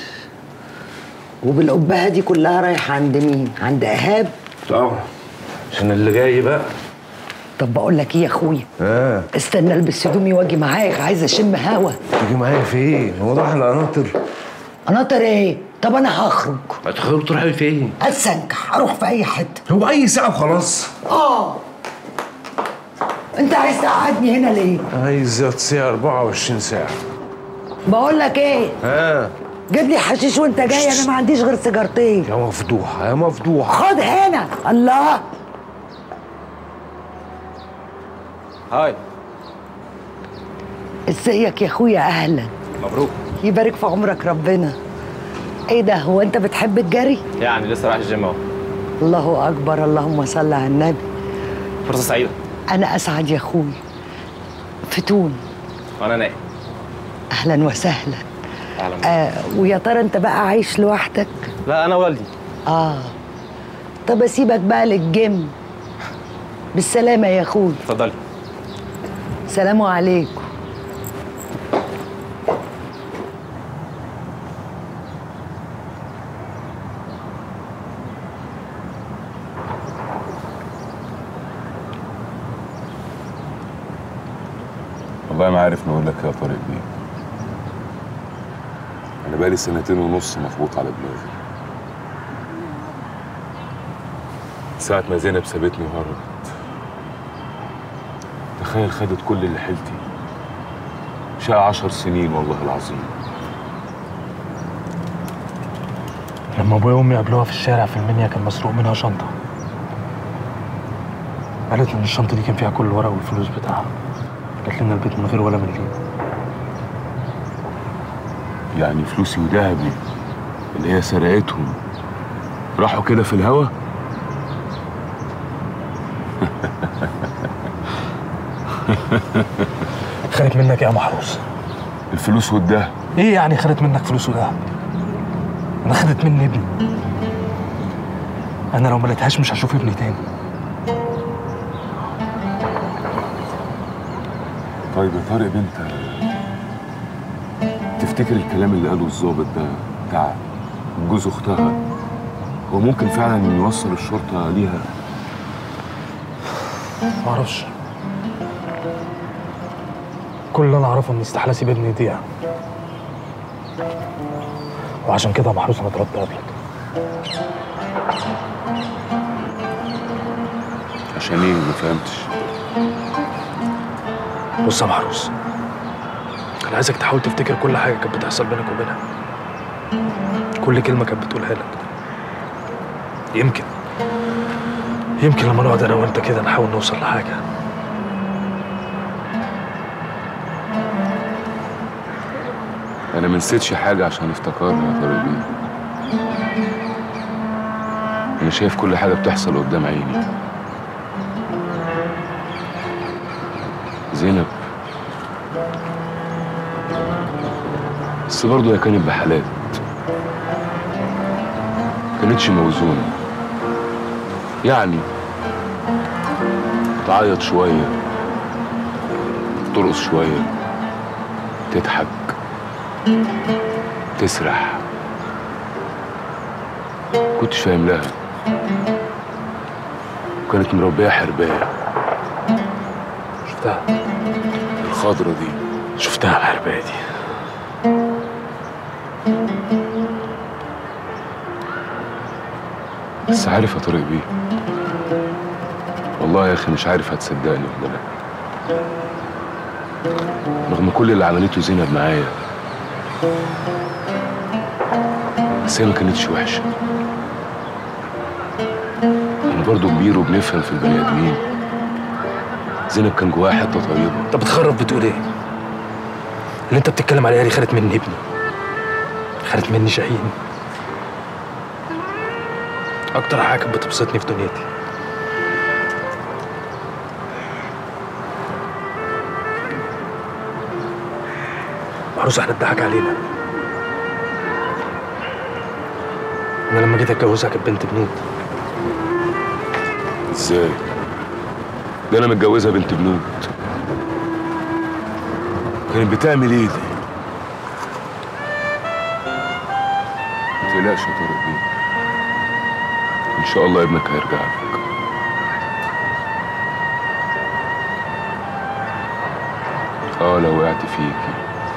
وبالقبهة دي كلها رايحة عند مين؟ عند إيهاب؟ طبعا عشان اللي جاي بقى طب بقول لك إيه يا أخويا؟ اه استنى البس هدومي واجي معاك عايزة أشم هوا تيجي معايا فين؟ هو راح القناطر قناطر إيه؟ طب أنا هخرج هتخرج تروحي فين؟ أتسنكح أروح في أي حتة هو أي ساعة وخلاص آه أنت عايز تقعدني هنا ليه؟ عايزة تصيع 24 ساعة بقول لك إيه؟ ها جيب لي حشيش وأنت جاي أنا ما عنديش غير سيجارتين يا مفضوحة يا مفضوحة خد هنا الله هاي ازيك يا اخويا اهلا مبروك يبارك في عمرك ربنا ايه ده هو انت بتحب الجري يعني لسه رايح الجيم اهو الله اكبر اللهم صل على النبي فرصه سعيده انا اسعد يا اخويا فتون وانا نايم اهلا وسهلا اهلا آه ويا ترى انت بقى عايش لوحدك لا انا والدي اه طب اسيبك بقى للجيم بالسلامه يا اخويا اتفضلي سلام عليكم والله ما عارف نقول لك يا طارق بيه انا بقالي سنتين ونص مخبوط على دماغي ساعة ما زينب سابتني وهربت تخيل خدت كل اللي حيلتي شقى عشر سنين والله العظيم لما ابويا وامي قابلوها في الشارع في المنيا كان مسروق منها شنطه قالت ان الشنطه دي كان فيها كل الورق والفلوس بتاعها قالت لنا البيت من غير ولا مليم يعني فلوسي وذهبي اللي هي سرقتهم راحوا كده في الهوا خدت منك ايه يا محروس الفلوس والدهب ايه يعني خدت منك فلوس وذهب انا خدت مني ابني انا لو ما لقيتهاش مش هشوف ابني تاني طيب يا طارق انت تفتكر الكلام اللي قاله الظابط ده بتاع جوز اختها هو ممكن فعلا يوصل الشرطه ليها معرفش كل اللي انا اعرفه ان استحاله اسيب ابني يضيع وعشان كده يا محروس انا اتردت قبلك عشان ايه ما فهمتش بص يا محروس انا عايزك تحاول تفتكر كل حاجه كانت بتحصل بينك وبينها كل كلمه كانت بتقولها لك يمكن يمكن لما نقعد انا وانت كده نحاول نوصل لحاجه انا ما نسيتش حاجه عشان افتكرها يا طارق بيه انا شايف كل حاجه بتحصل قدام عيني زينب بس برضه هي كانت بحالات كانتش موزونة يعني تعيط شوية ترقص شوية تضحك تسرح كنتش فاهم لها كانت مربية حرباية شفتها الخضرة دي شفتها الحرباية دي بس عارف يا طارق بيه والله يا اخي مش عارف هتصدقني ولا لا رغم كل اللي عملته زينب معايا بس هي ما كانتش وحشه انا برضو كبير وبنفهم في البني ادمين زينب كان جواها حته طيبه انت بتخرف بتقول ايه؟ اللي انت بتتكلم عليها دي خدت مني ابني خدت مني شاهين اكتر حاجه كانت بتبسطني في دنيتي محروس احنا اتضحك علينا انا لما جيت اتجوزها كانت بنت بنوت ازاي ده انا متجوزها بنت بنوت كانت بتعمل ايه دي ما تقلقش يا طارق بيه ان شاء الله ابنك هيرجع لك اه لو وقعت فيكي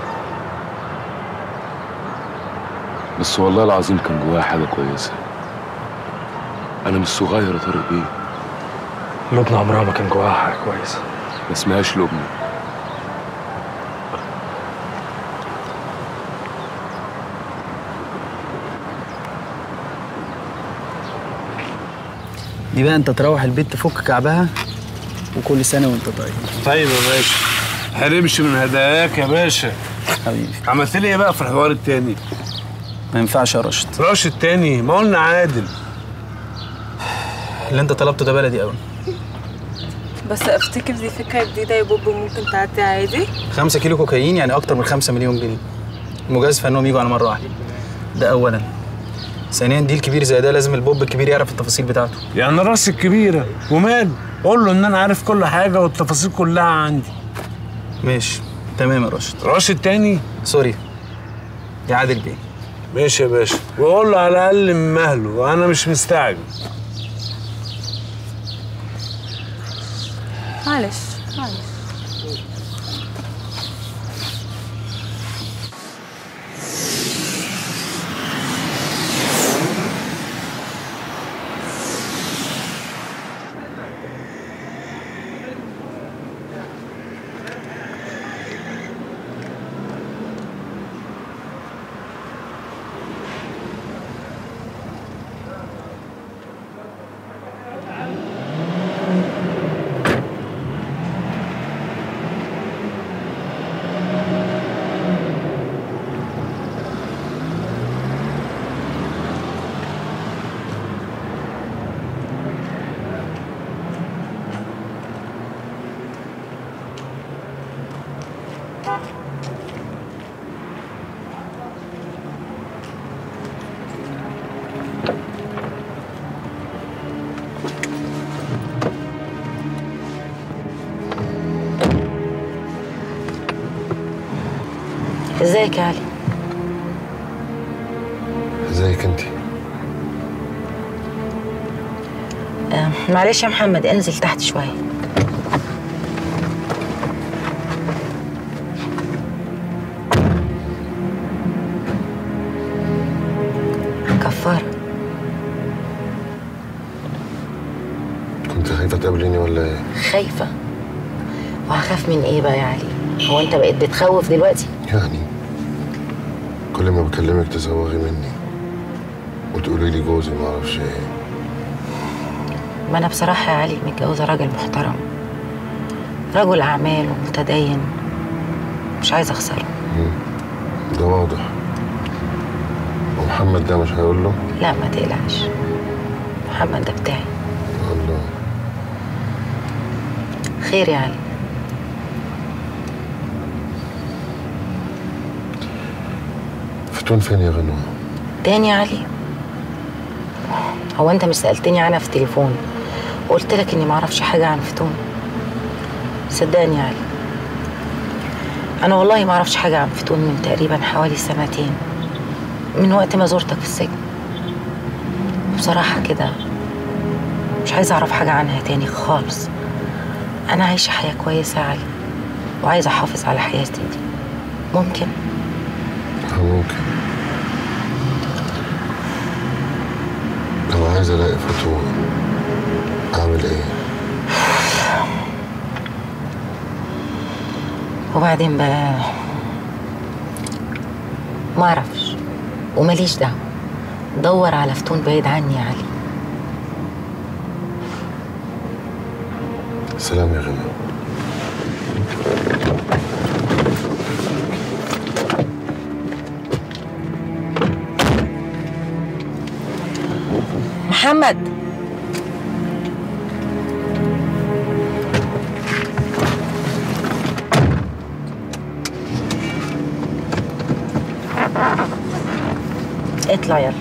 بس والله العظيم كان جواها حاجه كويسه انا مش صغير يا طارق بيه لبنى عمرها ما كان جواها حاجه كويسه ما اسمهاش لبنى دي بقى انت تروح البيت تفك كعبها وكل سنه وانت طيب طيب يا باشا حرمش من هداياك يا باشا حبيبي عملت لي ايه بقى في الحوار التاني ما ينفعش يا رشد راشد التاني ما قلنا عادل اللي انت طلبته ده بلدي قوي بس افتكر دي فكره جديده يا بوب ممكن تعدي عادي 5 كيلو كوكايين يعني اكتر من 5 مليون جنيه مجازفه انهم يجوا على مره واحده ده اولا ثانيا ديل كبير زي ده لازم البوب الكبير يعرف التفاصيل بتاعته يعني راس الكبيره ومال قول له ان انا عارف كل حاجه والتفاصيل كلها عندي ماشي تمام يا راشد راشد تاني سوري يا عادل بيه ماشي يا باشا وقول له على الاقل من مهله وانا مش مستعجل معلش معلش ازيك يا علي ازيك انت آه معلش يا محمد انزل تحت شويه كفاره كنت خايفه تقابليني ولا ايه خايفه وهخاف من ايه بقى يا علي هو انت بقيت بتخوف دلوقتي يعني كل ما بكلمك تزوغي مني وتقولي لي جوزي ما اعرفش ايه ما انا بصراحه يا علي متجوزه راجل محترم رجل اعمال ومتدين مش عايزه اخسره ده واضح ومحمد ده مش هيقول له لا ما تقلقش محمد ده بتاعي الله خير يا علي فتون فين يا غنوة؟ تاني يا علي هو انت مش سألتني عنها في التليفون وقلت لك اني معرفش حاجة عن فتون صدقني يا علي انا والله معرفش حاجة عن فتون من تقريبا حوالي سنتين من وقت ما زرتك في السجن بصراحة كده مش عايزة أعرف حاجة عنها تاني خالص أنا عايشة حياة كويسة يا علي وعايزة أحافظ على حياتي دي ممكن اه ممكن لو عايز الاقي فتون اعمل ايه؟ وبعدين بقى ما اعرفش وماليش دعوه دور على فتون بعيد عني يا علي سلام يا غنوة محمد اطلع يلا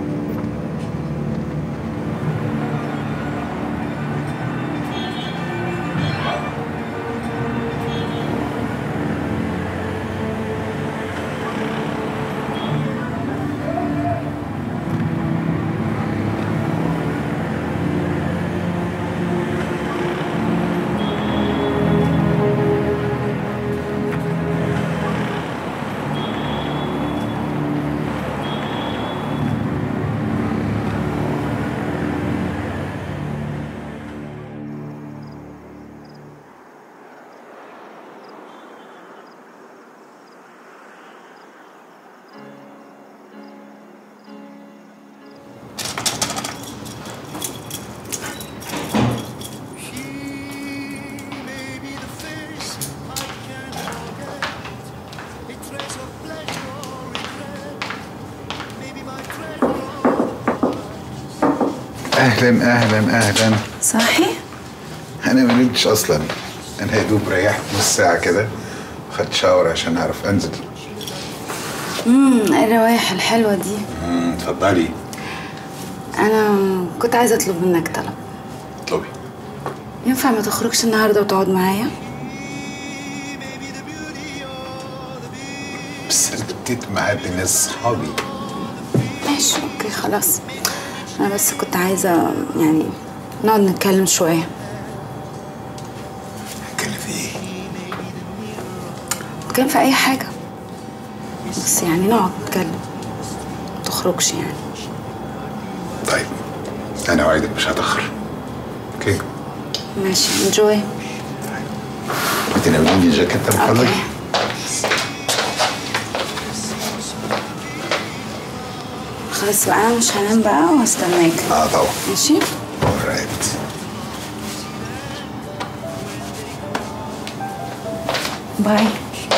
اهلا اهلا اهلا صاحي؟ انا ما نمتش اصلا انا يا دوب ريحت نص ساعه كده خدت شاور عشان اعرف انزل امم ايه الروايح الحلوه دي امم اتفضلي انا كنت عايزه اطلب منك طلب اطلبي ينفع ما تخرجش النهارده وتقعد معايا بس انت بتيت معاد ناس صحابي ماشي اوكي خلاص انا بس كنت عايزه يعني نقعد نتكلم شويه نتكلم في ايه نتكلم في اي حاجه بس يعني نقعد نتكلم ما تخرجش يعني طيب انا اوعدك مش هتاخر اوكي ماشي انجوي بتناوليني الجاكيت من فضلك خلاص بقى انا مش هنام بقى وهستناك اه طبعا ماشي alright باي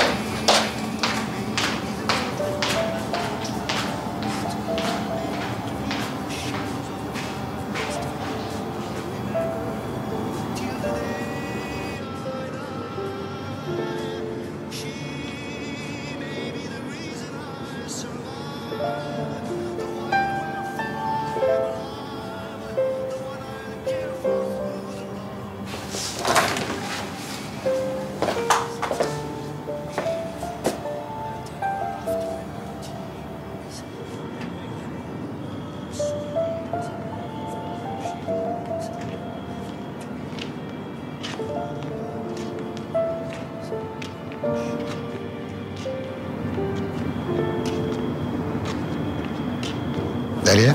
داليا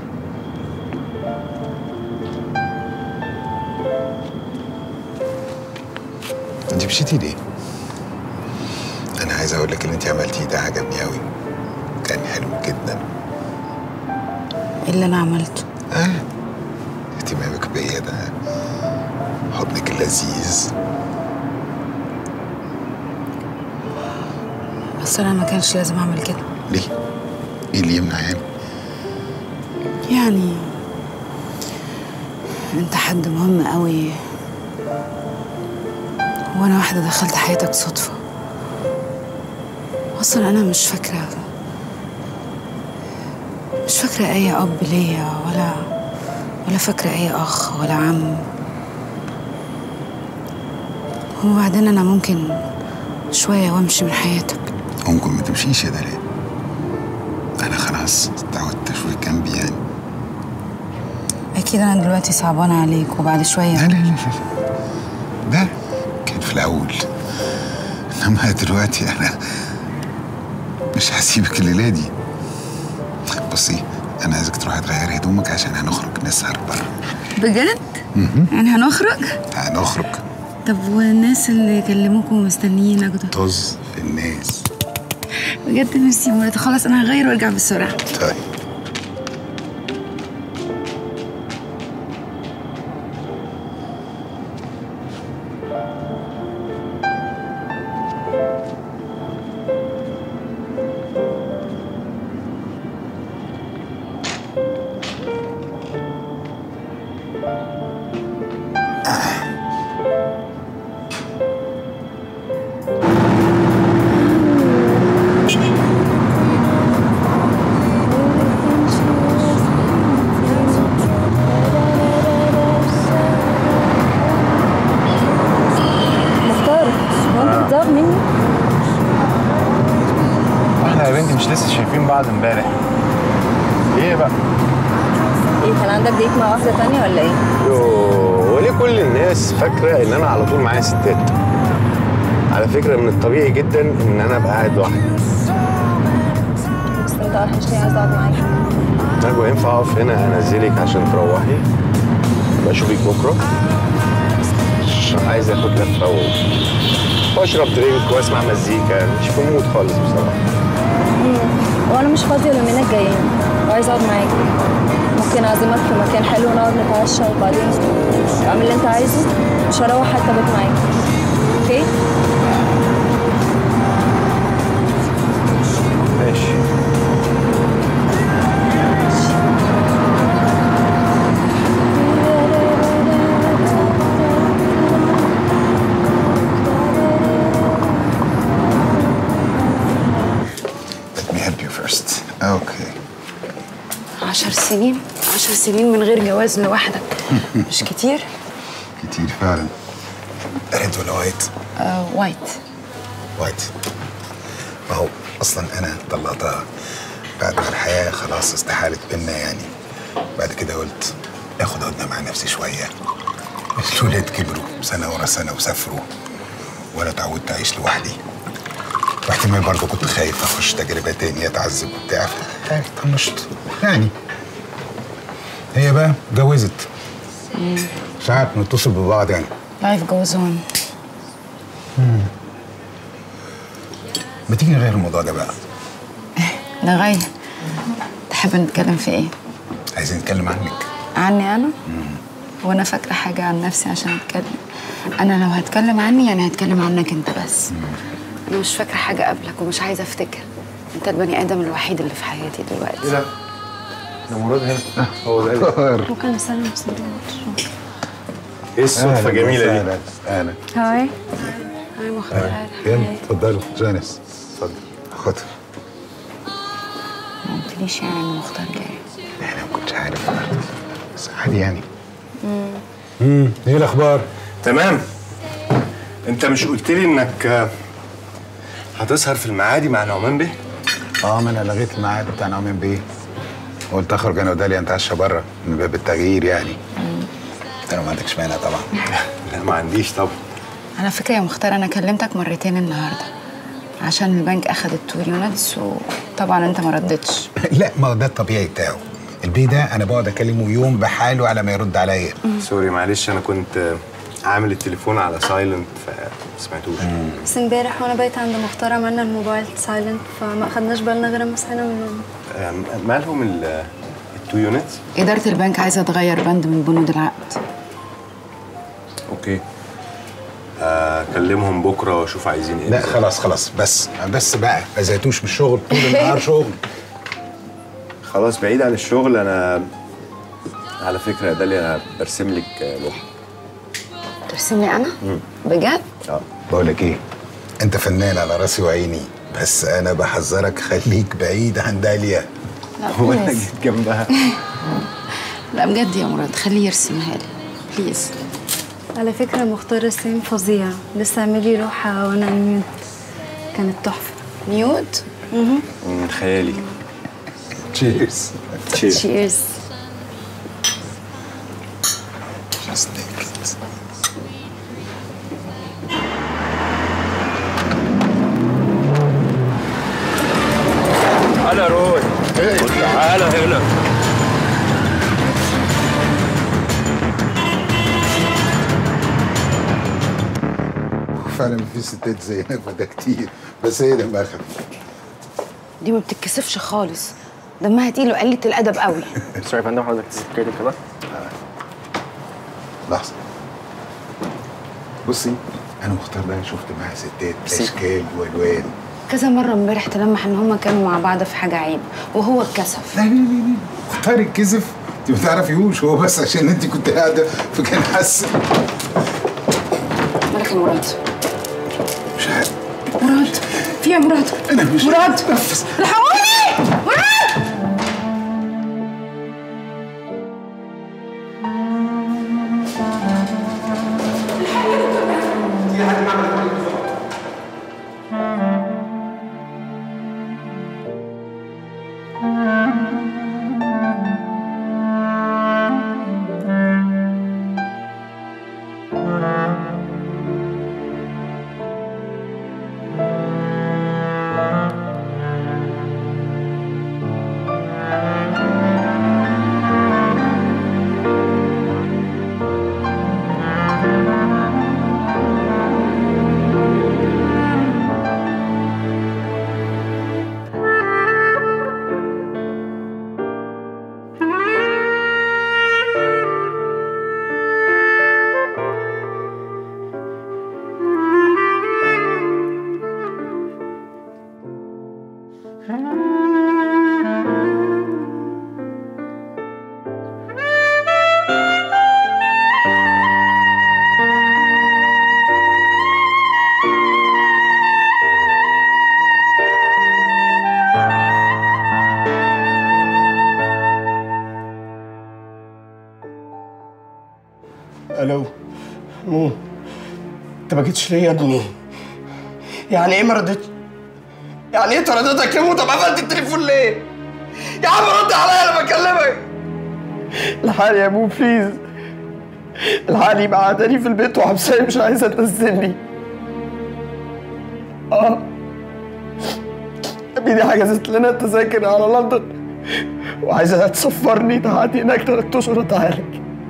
انت مشيتي ليه؟ انا عايز اقول لك اللي انت عملتيه ده عجبني قوي كان حلو جدا ايه اللي انا عملته اه اهتمامك بيا ده حضنك اللذيذ بس انا ما كانش لازم اعمل كده ليه؟ ايه اللي يمنع يعني؟ يعني انت حد مهم قوي وانا واحده دخلت حياتك صدفه اصلا انا مش فاكره مش فاكرة أي أب ليا ولا ولا فاكرة أي أخ ولا عم وبعدين أنا ممكن شوية وأمشي من حياتك ممكن ما تمشيش يا دلال انا خلاص اتعودت شوي جنبي يعني أكيد أنا دلوقتي صعبانة عليك وبعد شوية لا لا لا ده كان في الاول انما دلوقتي انا مش هسيبك الليله دي بصي انا عايزك تروحي تغيري هدومك عشان هنخرج نسهر بره بجد؟ مهم. يعني هنخرج؟ هنخرج طب والناس اللي كلموكوا مستنيينك دول طز في الناس بجد ميرسي مرات خلاص أنا هغير وأرجع بسرعة طيب مختار هو انت بتزوغ مني؟ احنا يا بنتي مش لسه شايفين بعض امبارح ايه بقى ايه كان عندك ديت مع واحدة تانية ولا ايه؟ يوه وليه كل الناس فاكره ان انا على طول معايا ستات على فكره من الطبيعي جدا ان انا ابقى قاعد لوحدي بس انت وحشني عايز اقعد معاك نجوى ينفع اقف هنا انزلك عشان تروحي ابقى اشوفك بكره عشان عايز اخد لفه و... واشرب درينك واسمع مزيكا مش في المود خالص بصراحه وانا مش فاضية اليومين الجايين وعايز اقعد معاك ممكن اعزمك في مكان حلو نقعد نتعشى وبعدين اعمل اللي انت عايزه مش هروح حتى بيت معاك اوكي؟ ماشي Let me help you first. Okay. عشر سنين عشر سنين من غير جواز لوحدك مش كتير؟ كتير فعلا. ريد ولا وايت؟ آه وايت وايت. ما هو اصلا انا طلقتها بعد ما الحياه خلاص استحالت بينا يعني. بعد كده قلت اخد هدنه مع نفسي شويه. الولاد كبروا سنه ورا سنه وسافروا وانا اتعودت اعيش لوحدي. واحتمال برضه كنت خايف اخش تجربه تانية اتعذب وبتاع طنشت يعني هي بقى اتجوزت ساعات بنتصل ببعض يعني لايف جوز اون ما تيجي نغير الموضوع ده بقى نغير تحب نتكلم في ايه؟ عايزين نتكلم عنك عني انا؟ وانا فاكره حاجه عن نفسي عشان اتكلم انا لو هتكلم عني يعني هتكلم عنك انت بس انا مش فاكره حاجه قبلك ومش عايزه افتكر انت البني ادم الوحيد اللي في حياتي دلوقتي ايه ده؟ ده مراد هنا هو ده ممكن نسلم سندوتش ايه الصدفه الجميله دي؟ اهلا هاي هاي مختار يلا اتفضلوا جانس اتفضل خدها ما قلتليش يعني ان مختار جاي انا ما كنتش عارف برضه بس عادي يعني مم. امم ايه الاخبار؟ تمام انت مش قلت لي انك آه، هتسهر في المعادي مع نعمان بيه؟ اه ما انا لغيت الميعاد بتاع نعمان بيه قلت اخرج انا وداليا نتعشى بره من باب التغيير يعني انت لو ما عندكش مانع طبعا لا ما عنديش طبعا على فكره يا مختار انا كلمتك مرتين النهارده عشان البنك اخد التور يونتس وطبعا انت ما ردتش لا ما هو ده الطبيعي بتاعه البيه ده انا بقعد اكلمه يوم بحاله على ما يرد عليا سوري معلش انا كنت آه، عامل التليفون على سايلنت فما سمعتوش بس امبارح وانا بايت عند مختار عملنا الموبايل سايلنت فما خدناش بالنا غير اما صحينا من النوم آه، مالهم ال- التو يونتس؟ اداره البنك عايزه تغير بند من بنود العقد اوكي اكلمهم بكره واشوف عايزين ايه لا بالظبط. خلاص خلاص بس بس بقى ما زهقتوش من الشغل طول النهار شغل خلاص بعيد عن الشغل انا على فكره يا داليا انا برسم لك آه، لوحه ترسمني انا بجد اه بقول لك ايه انت فنان على راسي وعيني بس انا بحذرك خليك بعيد عن داليا لا وانا بليز. جيت جنبها لا بجد يا مراد خليه يرسمها لي بليز على فكرة مختار رسام فظيع لسه عاملي لوحة وانا نيوت كانت تحفة نيوت؟ من خيالي تشيرز تشيرز تعالى يا روي تعالى هنا فعلا في ستات زينا فده كتير بس هي دمها خفيف دي ما بتتكسفش خالص دمها تقيل وقلة الأدب قوي سوري يا فندم حضرتك تسكري كده لحظه بصي انا مختار ده شفت معاه ستات اشكال والوان كذا مرة امبارح تلمح ان هما كانوا مع بعض في حاجة عيب وهو اتكسف لا لا لا لا مختار الكذب انت ما تعرفيهوش هو بس عشان انت كنت قاعده فكان حاسس مالك يا مراد مش عارف مراد في إيه يا مراد انا مش مراد نفس الحقوني مراد الو مو انت ما جيتش ليه يا ابني يعني ايه ما ردتش يعني ايه ترددك يا مو طب قفلت التليفون ليه يا عم رد عليا انا بكلمك الحقني يا مو بليز الحقني بعتني في البيت وحبساني مش عايزه تنزلني اه بيدي حجزت لنا تذاكر على لندن وعايزه تسفرني تقعدي هناك تلات اشهر وتعالج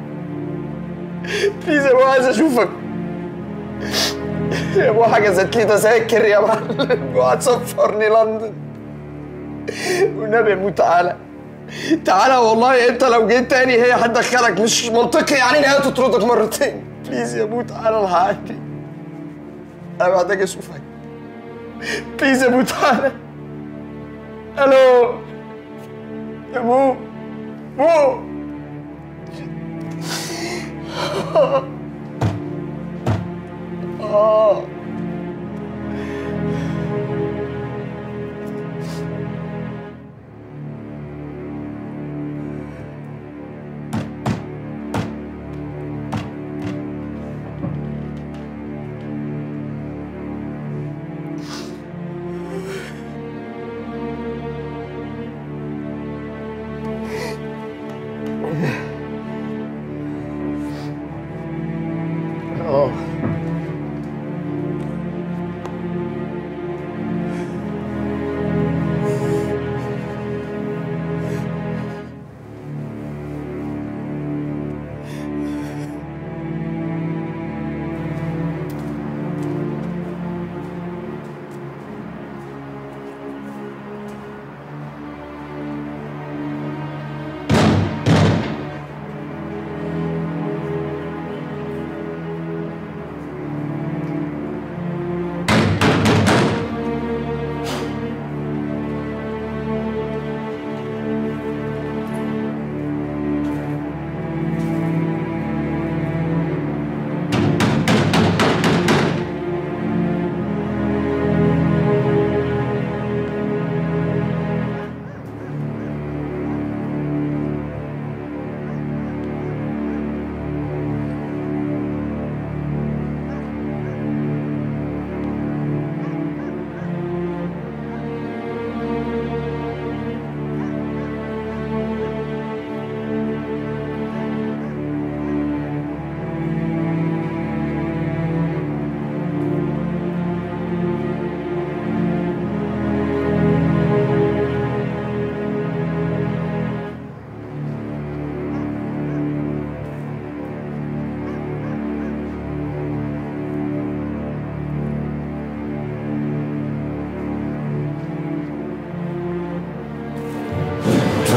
بليز يا ابو عايز اشوفك يا ابو حجزت لي تذاكر يا معلم وهتسفرني لندن والنبي يا ابو تعالى تعالى والله انت لو جيت تاني هي هتدخلك مش منطقي يعني ان هي تطردك مرتين بليز يا ابو تعالى الحقني انا محتاج اشوفك بليز يا ابو تعالى الو يا ابو ابو آه. اه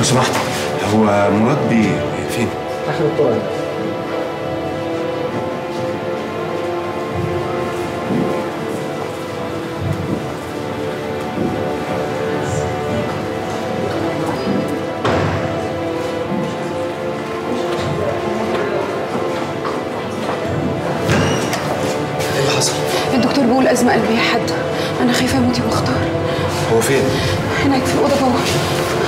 لو سمحت هو مراد بيه فين؟ اخر الطرق ايه اللي حصل؟ الدكتور بيقول ازمه قلبيه حاده انا خايفه اموت يا مختار هو فين؟ هناك في الاوضه جوه